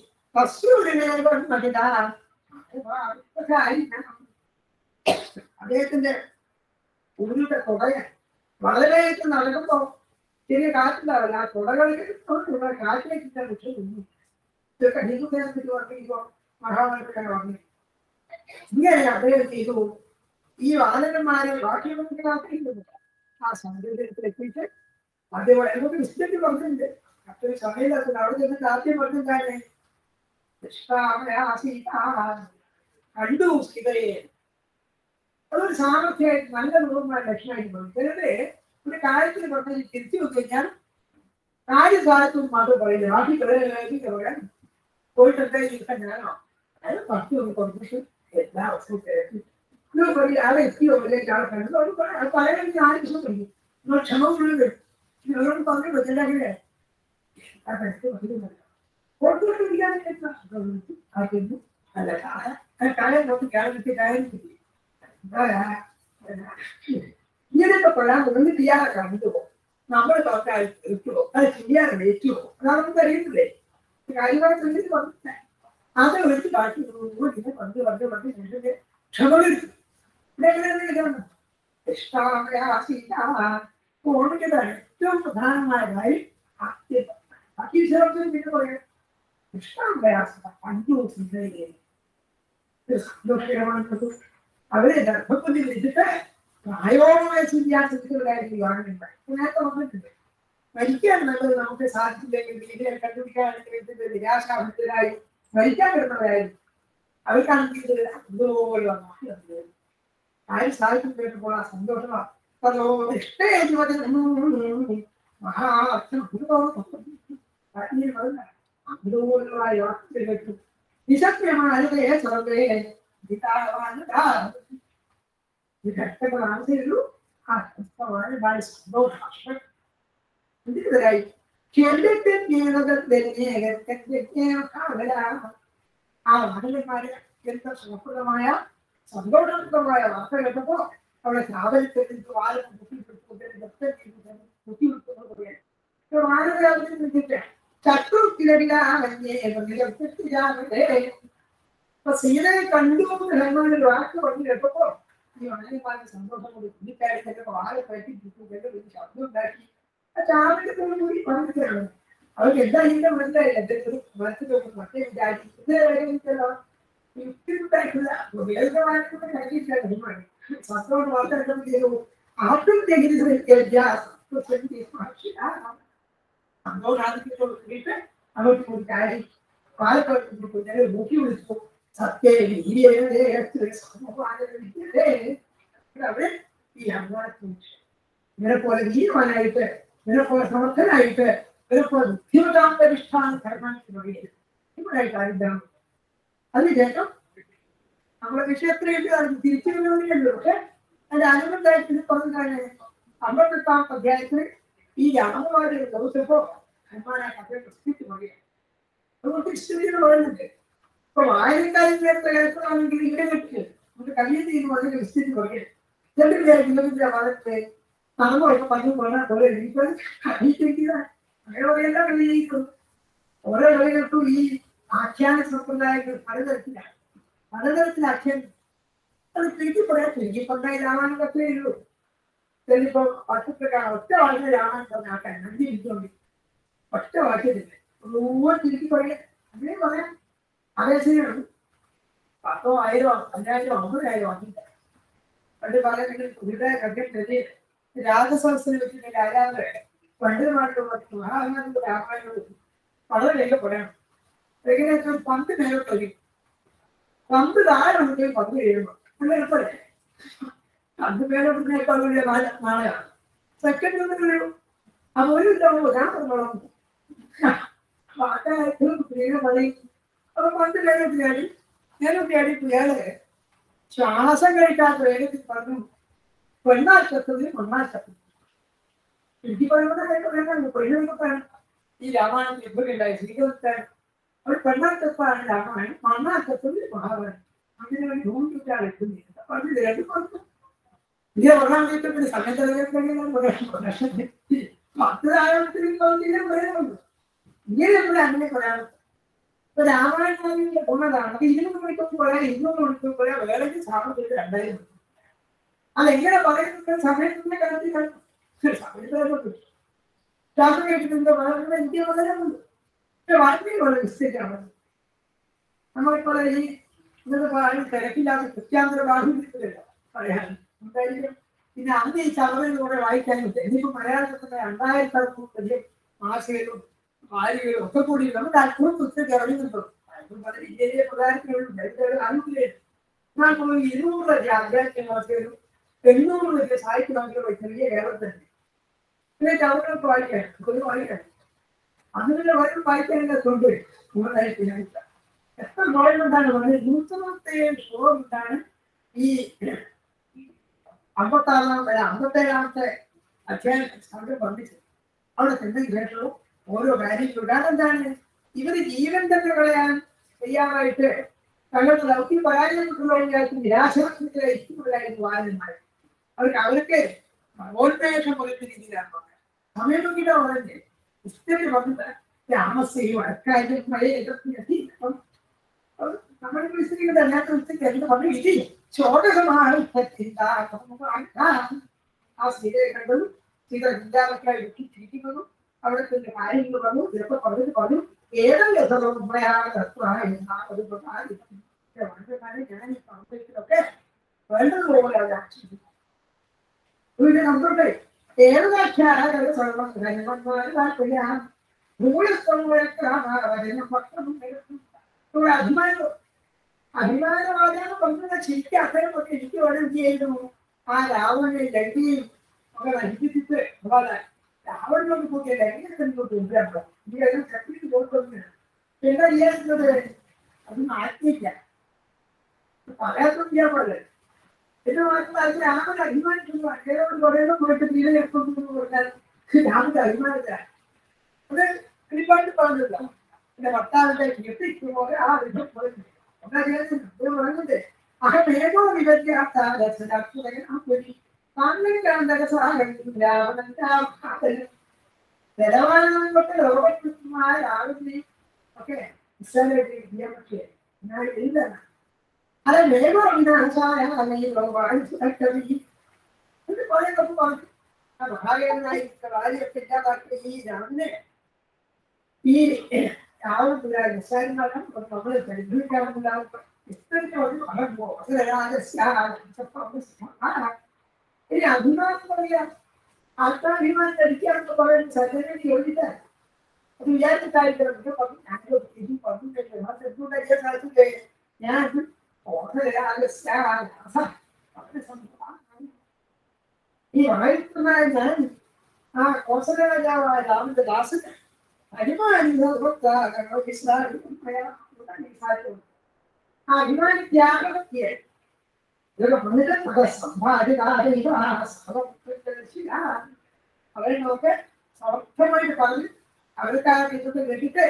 അദ്ദേഹത്തിന്റെ ഉരുളുടെ തുടയ വളരെ നടക്കുമ്പോ ചെറിയ കാറ്റുണ്ടാവില്ല ആ തുടകളിൽ കാറ്റിലേക്ക് വിഷയം നിന്നു ഇതൊക്കെ ഹിന്ദുദേവത്തിൽ വർണ്ണിക്കുമ്പോ മഹാഭാരതക്കാരെ വർണ്ണിക്കും ഇങ്ങനെ അദ്ദേഹം ചെയ്തു ഈ വാനരന്മാരെ ബാക്കിയൊന്നും കാത്തിരിക്കുന്നില്ല ആ സമുദ്രത്തിലെത്തിയിട്ട് അതേപോലെ എന്നൊക്കെ വിശദത്തിൽ പറഞ്ഞിട്ടുണ്ട് അത്രയും സമയത്ത് അവിടെ ചെന്നിട്ട് ആദ്യം പറഞ്ഞിട്ടാണ് കണ്ടു സീതയെ അതൊരു സാമർഥ്യമായിട്ട് നല്ല രൂപമായ ലക്ഷണമായിട്ട് പോകും ചിലര് ഒരു കാര്യത്തിന് പറഞ്ഞ് തിരിച്ചു നോക്കി കഴിഞ്ഞാൽ കാര്യസാധത്തും മാത്രം പറയുന്നത് ബാക്കി പറയാൻ പോയിട്ട് എന്തായാലും ഇരിക്കാൻ ഞാനോ അത് പത്ത് ഒന്ന് കൊടുത്തിട്ട് എല്ലാ അവസ്ഥയും തിരക്കി ഇത് പറയും ആളെ എത്തിയോ അല്ലെങ്കിൽ ആളെ കണ്ടു അത് പറയാൻ ഞാൻ വിശ്വസിക്കും നിങ്ങൾ ക്ഷമ മുഴുവൻ നിങ്ങളോട് പറഞ്ഞു പറ്റില്ലെങ്കിൽ ആ പെട്ടെന്ന് പറയുന്നില്ല പുറത്തുകൊണ്ടിരിക്കാനും അല്ല കാര്യം നോക്കി കാലത്ത് കാര്യം ഇങ്ങനെയൊക്കെ പറയാൻ ഒന്ന് ചെയ്യാതെ കണ്ടു നമ്മൾ നോക്കാൻ എത്തുമോ അത് ചെയ്യാതെ ഏറ്റുമോ അതാണ് നമുക്ക് അറിയുന്നില്ലേ കാര്യമായിട്ട് എന്തെങ്കിലും പറഞ്ഞില്ല അത് വിളിച്ച് ബാക്കി ഇങ്ങനെ പണ്ട് പണ്ട് പണ്ട് നിന്റെ ക്ഷമ എടുത്തു ഓർമ്മിക്കുന്നതാണ് ഏറ്റവും പ്രധാനമായ കാര്യം ആദ്യം ബാക്കി വിശ്വാസം പിന്നെ പറയാം കൃഷ്ണാഭ്യാസം പണ്ടു സീതയിലെ സന്തോഷകരമാണത് അവരെ ഗർഭത്തിൽ വെച്ചിട്ട് പ്രായോഗമായ സൂര്യാസത്തിലുള്ള കാര്യം കാണുന്നുണ്ട് നേരത്തെ വന്നിട്ടുണ്ട് മരിക്കാൻ നല്ലത് നമുക്ക് സാധിച്ചില്ലെങ്കിൽ ഇതിനെ കണ്ടുപിടിക്കാണെങ്കിൽ ഇതിന്റെ നിരാശാഭക്തരായി മരിക്കാൻ വരുന്നവരായിരുന്നു അവർക്കാണെങ്കിൽ ഇത് ഇതുപോലെ വന്നു ആരും സാധിക്കും കേട്ടപ്പോൾ ആ സന്തോഷമാണ് അതോ ഇഷ്ടേജ് മഹാ അതുപോലുള്ള യാത്രയിലേക്ക് നിശബ്ദമായ സർവേ ഘട്ടങ്ങളാണെങ്കിലും ആ സ്വസ്ഥമായ വളരെ സന്തോഷം ഇതിനെതിരായി ചെല്ലത്തെ ജീവിതത്തിന്റെ ആ മഹന്മാര് എന്താ സുഖപ്രദമായ സന്തോഷപ്രദമായ വാർത്ത കേട്ടപ്പോ അവിടെ രാവിലത്തെ വാരം അപ്പൊ സീതയെ കണ്ടു ഹനുമാൻ വാക്ക് പറഞ്ഞു കേട്ടപ്പോ ഈ മഹന്മാരുടെ സന്തോഷം കൊണ്ട് കുഞ്ഞിക്കാരി വാഴ പറ്റി ശബ്ദം ഉണ്ടാക്കി ചാവിന്റെ കൂടി പറഞ്ഞിട്ടാണ് അവർക്ക് എന്താ ഇതിന്റെ മനസ്സിലായില്ല എന്തെങ്കിലും മനസ്സിൽ മറ്റേ വിചാരിച്ചു ഇതേതല്ലോ യുക്തിണ്ടായിട്ടില്ല ഉപയോഗമായിട്ടുള്ള കഴിയില്ല സത്തോട് മാത്രം ചെയ്തു ആദ്യം സന്തോഷാദിക്കിട്ട് അങ്ങോട്ട് ഒരു കാര്യം പാലക്കാട് കുഞ്ഞെ നോക്കി വിളിച്ചു സത്യ അവിടെ ഈ അമ്മ ഇവരെ പോലെ വീരവാനായിട്ട് ഇവരെ പോലെ സമർത്ഥനായിട്ട് ഇവരെ പോലെ ബുദ്ധിമുട്ടാന്തരിഷ്ഠാന കർമാനായിട്ട് ആയിട്ടാണ് അതിനുശേഷം നമ്മളെ വിഷയത്തിലേക്ക് അത് തിരിച്ചു വരുന്നതേ പക്ഷെ അതിന്റെ അനുബന്ധമായിട്ട് പറഞ്ഞാണ് അമ്പത്തെട്ടാം അധ്യായത്തിൽ ഈ രാമവാര് ദിവസപ്പോ ഹനുമാനെ കഥ പ്രസ്തുതി പറയുക അതുകൊണ്ട് സ്ഥിതികൾ പറയുന്നുണ്ട് ഇപ്പൊ വായനക്കാരൻ നേരത്തെ കേൾക്കണമെങ്കിൽ ഇവിടെ കിട്ടില്ല നമുക്ക് കല്യാണം ചെയ്യുമ്പോൾ അതിന്റെ വിസ്തൃതി പറയുക ചിലർ വിചാരിക്കുന്നതിന്റെ ഭാഗത്ത് നമ്മളൊക്കെ പറഞ്ഞു പോകാൻ പോലെ എനിക്ക് അറിയിച്ചിരിക്കുക അങ്ങനെ പറയെല്ലാം വിജയിക്കും ഓരോ കളികൾക്കും ഈ ആഖ്യാന സമ്പ്രദായങ്ങൾ പലതരത്തിലാണ് പലതരത്തിൽ ആഖ്യാനം അത് തിരിച്ചു പറയാൻ ചുരുക്കി പണ്ടായി രാമായണം കത്തേ ഉള്ളൂ ചിലപ്പോ വർഷത്തേക്കാണ് ഒറ്റ വാക്കിന് രാമായണം പറഞ്ഞാക്കാൻ അഞ്ച് മിനിറ്റ് കൊണ്ട് ഒറ്റ വാക്യത്തില്ല മുഴുവൻ തിരിച്ചു പറയാം അങ്ങനെ പറയാം അതേസമയം പത്തോ ആയിരോ അഞ്ചായിരോ അമ്പതിനായിരം വാക്കില്ല പണ്ട് പറയുന്നെങ്കിൽ പുതിയതായ കണ്ടിട്ട് രാജസംസ്ഥയിൽ വെച്ചിട്ട് രാജാവ് പണ്ട് നാട്ടിലുള്ള മഹാത്മാരുടെ രാമായണവും വളരെ വേഗം പറയണം ഏകദേശം പന്ത് മേലോട്ട് വരും പന്ത് താഴെ ഉണ്ടെങ്കിൽ പന്ത് കഴിയുമ്പോ നല്ല എളുപ്പമല്ലേ പന്ത് മേലോട്ട് വലിയ നാളെയാണ് സെക്കൻഡ് ഒന്ന് കഴിയും അപ്പൊ ഒരു തവണ ഞാൻ പറഞ്ഞോളാം പറയും അപ്പൊ പന്ത് മേലോട്ട് ചാടി മേലോട്ട് ചാടി ഇയാള് ശ്വാസം കഴിക്കാത്ത വേഗത്തിൽ പറഞ്ഞു പെണ്ണാൽ ചത്തത് മണ്ണാൽ ചത്തത് എനിക്ക് പറയുന്നത് പെണ്ണുങ്ങൾക്കാണ് ഈ രാമായണം എപ്പോഴുണ്ടായി ശ്രീകൃഷ്ണൻ അവർ പെണ്ണാൽ ചത്താണ് രാമായണം മണ്ണാൽ ചത്തത് മഹാഭാരതം അങ്ങനെ ഒരു നൂറ്റാണ് എത്തുന്നത് അപ്പൊ അത് രണ്ടും പറഞ്ഞു ഇതേ ഒന്നാം വീട്ടിൽ സമയത്ത് പത്ത് താഴത്തിൽ പറയാനുള്ളൂ ഇങ്ങനെ നമ്മൾ അങ്ങനെ പറയാനുള്ളൂ ഇപ്പൊ രാമായണ ഗുണതാണ് അപ്പൊ ഇരുന്നൂറ് മണിക്കൂർ പറയാൻ ഇരുന്നൂറ് മണിക്കൂർ പറയാൻ വേറെ സാമർത്ഥ്യത്തിൽ രണ്ടായിരം അതെങ്ങനെ പറയുന്നത് സമയത്തിന്റെ കാര്യത്തിൽ സമയത്ത് ശാസ്ത്രം കേട്ടിട്ടുണ്ട് വളരെ ഇന്ത്യ വളരെ ഉണ്ട് പക്ഷെ വളരെ വളരെ മിസ്റ്റേക്കാണ് നമ്മളിപ്പോൾ ഈ ഇന്നത്തെ പറയാൻ തിരക്കില്ലാത്ത കൃത്യാന്തര ബാഹുല്യത്തിലല്ല പറയാൻ എന്തായാലും പിന്നെ അന്ന് ഈ ചവറയിലൂടെ വായിക്കാനും ഇനിയിപ്പോ മലയാളത്തിന്റെ രണ്ടായിരത്തി അറുന്നൂറ് ആശയങ്ങളും ഭാര്യകളും ഒക്കെ കൂടി നമുക്ക് അല്പം പുസ്തകം ഇറങ്ങുന്നുണ്ടോ പല ഇന്ത്യയിലെ പ്രധാനത്തിലുള്ള അറിവില്ലേ ഞാൻ പോയി ഇരുന്നൂറ് അധ്യാത്മിക വാസികളും എണ്ണൂറ് വലിയ സാഹിത്യ വാസികളും ചെറിയ കേരളത്തിലുണ്ട് എന്നിട്ട് അവരൊക്കെ വായിക്കാൻ ഒരു വായിക്കാൻ അങ്ങനെ വരും വായിക്കാനുള്ള കൊണ്ട് മൂന്നായിരത്തി എത്ര നോയലുണ്ടാണ് വളരെ നൂറ്റമത്തെ ഷോറുണ്ടാണ് ഈ അമ്പത്താറാം അമ്പത്തേഴാമത്തെ അധ്യായം അവിടെ പഠിച്ചത് അവിടെ ചെന്നതിന് ശേഷവും ഓരോ കാര്യങ്ങളും കാരണം എന്താണ് ഇവര് ജീവൻ തന്നെ കളയാൻ തയ്യാറായിട്ട് തങ്ങളുടെ ദൗത്യം പരാജയപ്പെട്ടുള്ളവർക്ക് നിരാശായിരുന്നു വാരന്മാർ അവർക്ക് അവർക്ക് നവോന്മേഷം പറയുന്ന രീതിയിലാണ് പറഞ്ഞത് സമയം നോക്കിയിട്ട് പറഞ്ഞത് ഇഷ്ടത്തിൽ വന്നത് രാമസ്യയും വഴക്കായാലും മഴ എതിർത്തി നമ്മുടെ വിളിച്ചിരിക്കുന്നത് അല്ലാത്ത വിളിച്ചിട്ട് എന്ത് പറഞ്ഞു ഇതി ചോദകമാണ് ആ സീതയെ കണ്ടതും സീത ചിന്താമക്കായി വെട്ടിച്ചിരിക്കുന്നതും അവിടെ തന്നെ കാര്യങ്ങൾ വന്നു ചിലപ്പോൾ പറഞ്ഞത് പറഞ്ഞു ഏതൊരു ഉമ്മയാണ് തത്വമാണ് ഒരു വളരെ കാര്യം ഞാൻ ഈ സംഭവിച്ചതൊക്കെ വേണ്ടതുപോലെ അത് ആക്ഷേപിക്കും പിന്നെ നമ്മളുടെ ഏകദാക്ഷാരക സർവ്വ താല്പര്യം ഇവിടെ അഭിമാനം അഭിമാനവാദം പറഞ്ഞ ശരിക്കും അത്രയും ഒക്കെ എനിക്ക് വേണം ചെയ്യുന്നു ആ രാവണനെ ലങ്കയും ഒക്കെ നശിപ്പിച്ചിട്ട് വളരെ രാവണനോട് കൂട്ടിയ ലങ്കയൊക്കെ കൊണ്ടുവരാം ഇതൊക്കെ കട്ടിട്ട് കൊടുക്കുന്നു എന്താ വിചാരിക്കുന്നത് അത് മാറ്റിയില്ല പറയാത്ത പോലെ ഇത് മാത്രമല്ല രാമൻ അഭിമാനിക്കുന്നു അദ്ദേഹത്തോട് പറയുമ്പോൾ പോയിട്ട് തീരെ എടുക്കുന്നു പറഞ്ഞാൽ രാമന്റെ അഭിമാനത്തിലാണ് അത് ഒരുപാട് പറഞ്ഞില്ല എന്റെ ഭർത്താവിന്റെ കീർത്തിക്ക് പോലെ ആ വിധം പറഞ്ഞു എന്താ ചെയ്യുന്നത് പറയുന്നത് അഹമേകോ നിലവാരപ്പെട്ട ലോകമായ ആളുകളെ ഒക്കെ ചെയ്യാൻ പറ്റിയ ഞാൻ എഴുതണം അത് മേഘോ വിനാശായ അല്ലെങ്കിൽ വായിച്ചു ഇത് പറയുന്നത് പറഞ്ഞു ആ മഹാകരനായി കാര്യമൊക്കെ ഇല്ലാതാക്കിയ ഈ രാമനെ ഈ രാവണത്തിലെ നിസ്സാരങ്ങളെ നമ്മൾ പരിഗണിക്കാവുന്നതാവും ഇനി അഭിമാനം പറയാ ആത്മാഭിമാനം ധരിക്കാമെന്ന് പറയുന്ന സജ്ജനോട് യോജിച്ചാൽ അത് വിചാരിച്ചിട്ടായിട്ട് പറഞ്ഞു ഞാനോ ഇത് പറഞ്ഞിട്ടില്ല ഞാൻ ഈ വായിക്കുന്നതായ ഞാൻ ആ കോസല രാജാവായ രാമന്റെ ദാസൻ ആ അഭിമാനി ത്യാഗത്തെ ഇതൊക്കെ വന്നിട്ട് അവരെ സമർത്ഥമായിട്ട് പറഞ്ഞ് അവർക്ക് ആ ഇതൊക്കെ കേട്ടിട്ട്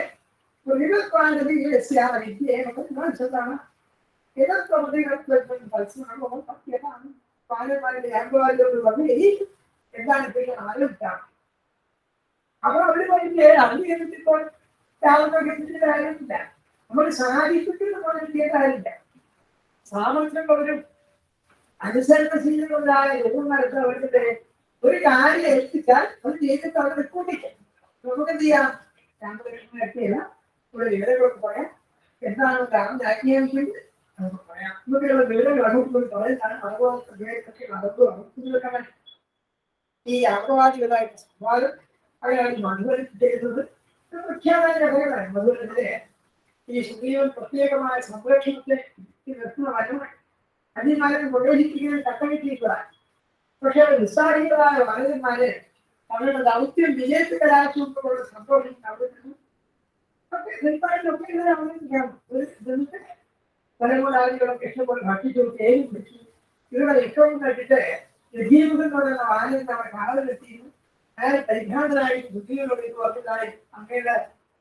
വിദ്യയാണ് ഏതൊക്കെ മത്സരങ്ങളോ പറ്റിയതാണ് പാലന്മാരുടെ ആംബുലാൻസുകൾ വന്ന് എന്താണ് പിന്നെ ആലോചിക്കാം അപ്പൊ അവര് പറഞ്ഞേ അത് കഴിഞ്ഞിട്ടിപ്പോൾ രാമന്റെ കാര്യമില്ല നമ്മൾ സാധിച്ചിട്ട് നമ്മൾ കിട്ടിയ കാര്യമില്ല സാമർത്ഥ്യം പകരം അനുസരണശീലമുണ്ടായ രോഗങ്ങൾക്ക് അവരുടെ ഒരു കാര്യം ഏൽപ്പിച്ചാൽ അത് ചെയ്തിട്ട് അവർ കൂട്ടിക്കും നമുക്ക് എന്ത് ചെയ്യാം രാമകൃഷ്ണൻ എത്തിയില്ല ഇവിടെ വിവരങ്ങളൊക്കെ പറയാം എന്താണ് രാമൻ ആജ്ഞാപിക്കുന്നത് നമുക്ക് പറയാം നമുക്കുള്ള വിവരങ്ങൾ അങ്ങോട്ട് പറയുന്നതാണ് അതുപോലെ നടക്കുക ഈ അപവാദികളായിട്ട് സംവാദം അങ്ങനെയാണ് മധുരൻ ചെയ്തത് പ്രഖ്യാപന കഥകളാണ് മധുരത്തിലെ ഈ സുഗ്രീവൻ പ്രത്യേകമായ സംരക്ഷണത്തെ നിർത്തുന്ന വനങ്ങൾ അന്യന്മാരെ പ്രവേശിപ്പിക്കുന്ന ചട്ടമിട്ടിരിക്കുകയാണ് പക്ഷേ നിസ്സാരികളായ വനന്മാരെ അവരുടെ ദൗത്യം വിജയത്തിലാക്കുമ്പോഴുള്ള സന്തോഷം അവിടെ നിന്നും നിർത്താനൊക്കെ ഇങ്ങനെ അവതരിപ്പിക്കാം ഒരു ദിവസം തലമുറാദികളൊക്കെ ഇഷ്ടംപോലെ ഭക്ഷിച്ചു തേനും പിടിച്ചു ഇവരുടെ ഇഷ്ടവും കണ്ടിട്ട് രജീമുഖം എന്ന് പറയുന്ന വാഹനം നമ്മുടെ കാറിലെത്തിയിരുന്നു അയാൾ പരിഭ്രാന്തനായി ബുദ്ധികളോട് ഇത് പറഞ്ഞതായി അങ്ങയുടെ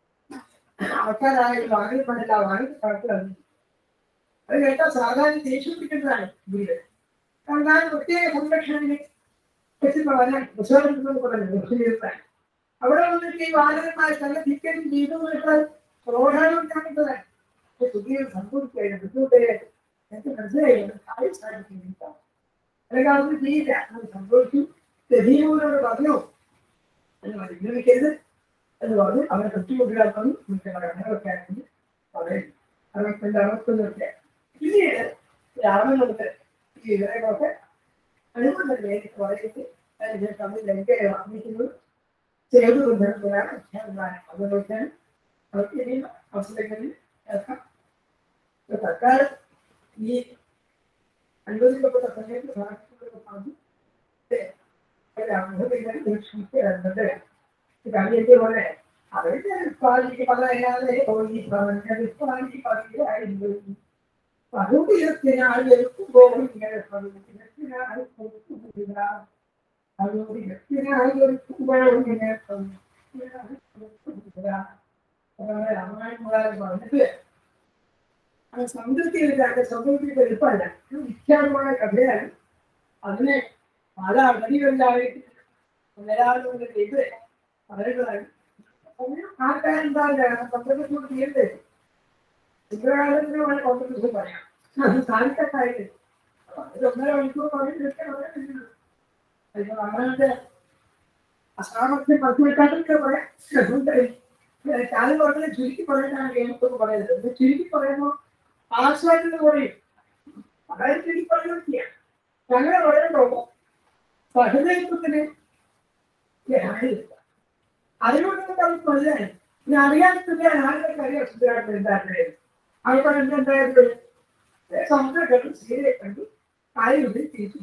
ആൾക്കാരായ വാഹനപ്പെടില്ല വാഹനം കടത്തിലാണ് അത് കേട്ടാൽ സാധാരണ ദേഷ്യം പിടിക്കുന്നതാണ് വീട് കാരണം ഞാൻ പ്രത്യേക സംരക്ഷണത്തിന് എത്തിപ്പെടാൻ വിശ്വാസം പറഞ്ഞു അവിടെ വന്നിട്ട് ഈ വാഹനന്മാർ തന്നെ ടിക്കറ്റും ചെയ്തു കേട്ടാൽ പ്രോത്സാഹനം കാണിച്ചതാണ് പുതിയ സംഭവിക്കുകയാണ് ബുദ്ധിമുട്ടേ എനിക്ക് മനസ്സിലായിരുന്നു കാര്യം സാധിക്കുന്നില്ല അല്ലെങ്കിൽ അതൊന്നും ചെയ്യില്ല അത് സംഭവിച്ചു രജീവനോട് പറഞ്ഞു എന്ന് പരിഗണിക്കരുത് എന്ന് പറഞ്ഞു അവരെ കൃത്യമുട്ടിലാക്കുന്നു അങ്ങനെയൊക്കെ ആണെങ്കിൽ പറയും അറുപത്തിൻ്റെ അറുപത്തൊന്നൊക്കെ പിന്നീട് രാമനോട് ഈ വിവരങ്ങളൊക്കെ അനുകൊണ്ട് നേരിട്ട് പറയിട്ട് അതിന് തമ്മിൽ ലങ്കയെ വാങ്ങിക്കുന്നത് ചെയ്തു കൊണ്ടിരുന്നതാണ് അതുകൊണ്ടാണ് അവർക്ക് ഇനി അവസരങ്ങളിൽ ഏർക്കാം സർക്കാർ ഈ അനുവദിക്കപ്പെട്ട സമയത്ത് സാധിക്കുന്നതൊക്കെ പറഞ്ഞു ക്ഷമിക്കുന്നത് കവിയന്റെ പോലെ അവരുടെ ഉത്പാദിക്ക് പറയാതെ തോന്നി പറഞ്ഞത് ഉത്പാദിക്ക് പറയുകയായിരുന്നു അതുകൊണ്ട് ഇരുപത്തിനാൾ എടുക്കുമ്പോൾ ഇങ്ങനെ ഇരുപത്തിനാൾ കൊടുക്കുന്നില്ല അതുകൊണ്ട് ഇരുപത്തിനാൾ എടുക്കുമ്പോൾ ഇങ്ങനെ രാമായണ പറഞ്ഞിട്ട് അത് സംതൃപ്തിയില്ലാത്ത സംതൃപ്തി എളുപ്പമല്ല വിഖ്യാതമായ കഥയാണ് അതിനെ പല അടടികളിലായിട്ട് വരാറുണ്ട് ഇത് പറയുന്നതാണ് ആൾക്കാരെന്താണ് പന്ത്രണ്ട് തീയല്ലേ ശുക്രകാലത്തിന് വേണം പന്ത്രണ്ട് പറയാം അത് കാലത്തൊക്കെ അത് ഒന്നര മണിക്കൂർ പറഞ്ഞിട്ട് അങ്ങനത്തെ അസാമർത്ഥ്യം പങ്കുവെക്കാനൊക്കെ പറയാം കാലം പറഞ്ഞാൽ ചുരുക്കി പറയാനാണ് എനിക്കൊക്കെ പറയുന്നത് ചുരുക്കി പറയുമ്പോൾ ആസ്വാദനം കുറയും അതായത് ചുരുക്കി പറയുന്നത് ഞങ്ങൾ പറയുമ്പോൾ സഹനത്വത്തിന് ആയില്ല അതിനോട് നമുക്ക് മനസ്സിലായി ഇനി അറിയാൻ സ്ഥിതിയാണ് ആരുടെ കാര്യം സ്ഥിരമായിട്ട് ഉണ്ടാക്കുന്നത് അവിടെ എന്തായത് സമുദ്രം കണ്ടു സീരെ കണ്ടു കാര്യം തിരിച്ചു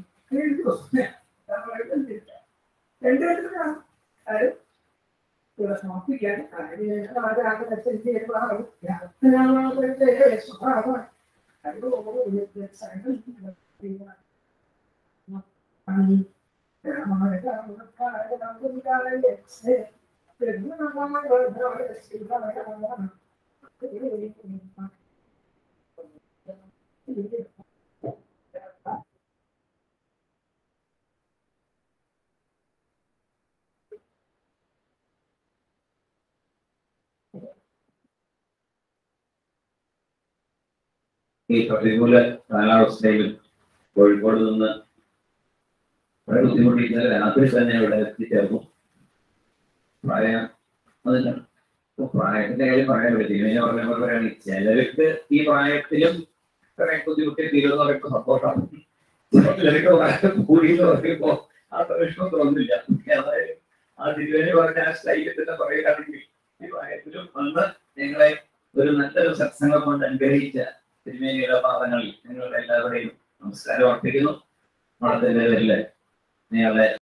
രണ്ടുപേരും അത് ഇവിടെ സമർപ്പിക്കാൻ സ്വഭാവമാണ് ഈ പ്രതികൂല കാലാവസ്ഥയിലും കോഴിക്കോട് നിന്ന് വളരെ ബുദ്ധിമുട്ടി ഇന്നലെ രാത്രി തന്നെ ഇവിടെ എത്തിച്ചേർന്നു പ്രായം അതില്ല ഇപ്പൊ പ്രായത്തിന്റെ കാര്യം പറയാൻ പറ്റില്ല ഞാൻ പറഞ്ഞ പോലെ പറയുകയാണെങ്കിൽ ചിലർക്ക് ഈ പ്രായത്തിലും കുറെ ബുദ്ധിമുട്ടി തീരുമെന്ന് പറയുമ്പോൾ സപ്പോർട്ടാണ് ചിലർക്ക് പ്രായം കൂടി എന്ന് പറയുമ്പോ ആ പ്രശ്നം തോന്നില്ല ഏതായാലും ആ തിരുവേനി പറഞ്ഞ ആ സ്റ്റൈലിൽ തന്നെ പറയുകയാണെങ്കിൽ ഈ പ്രായത്തിലും വന്ന് നിങ്ങളെ ഒരു നല്ലൊരു സത്സംഗം കൊണ്ട് അനുഗ്രഹിച്ച തിരുമേനിയുടെ പാദങ്ങളിൽ നിങ്ങളുടെ എല്ലാവരുടെയും നമസ്കാരം അർപ്പിക്കുന്നു വളരെ പേരില് നിങ്ങളെ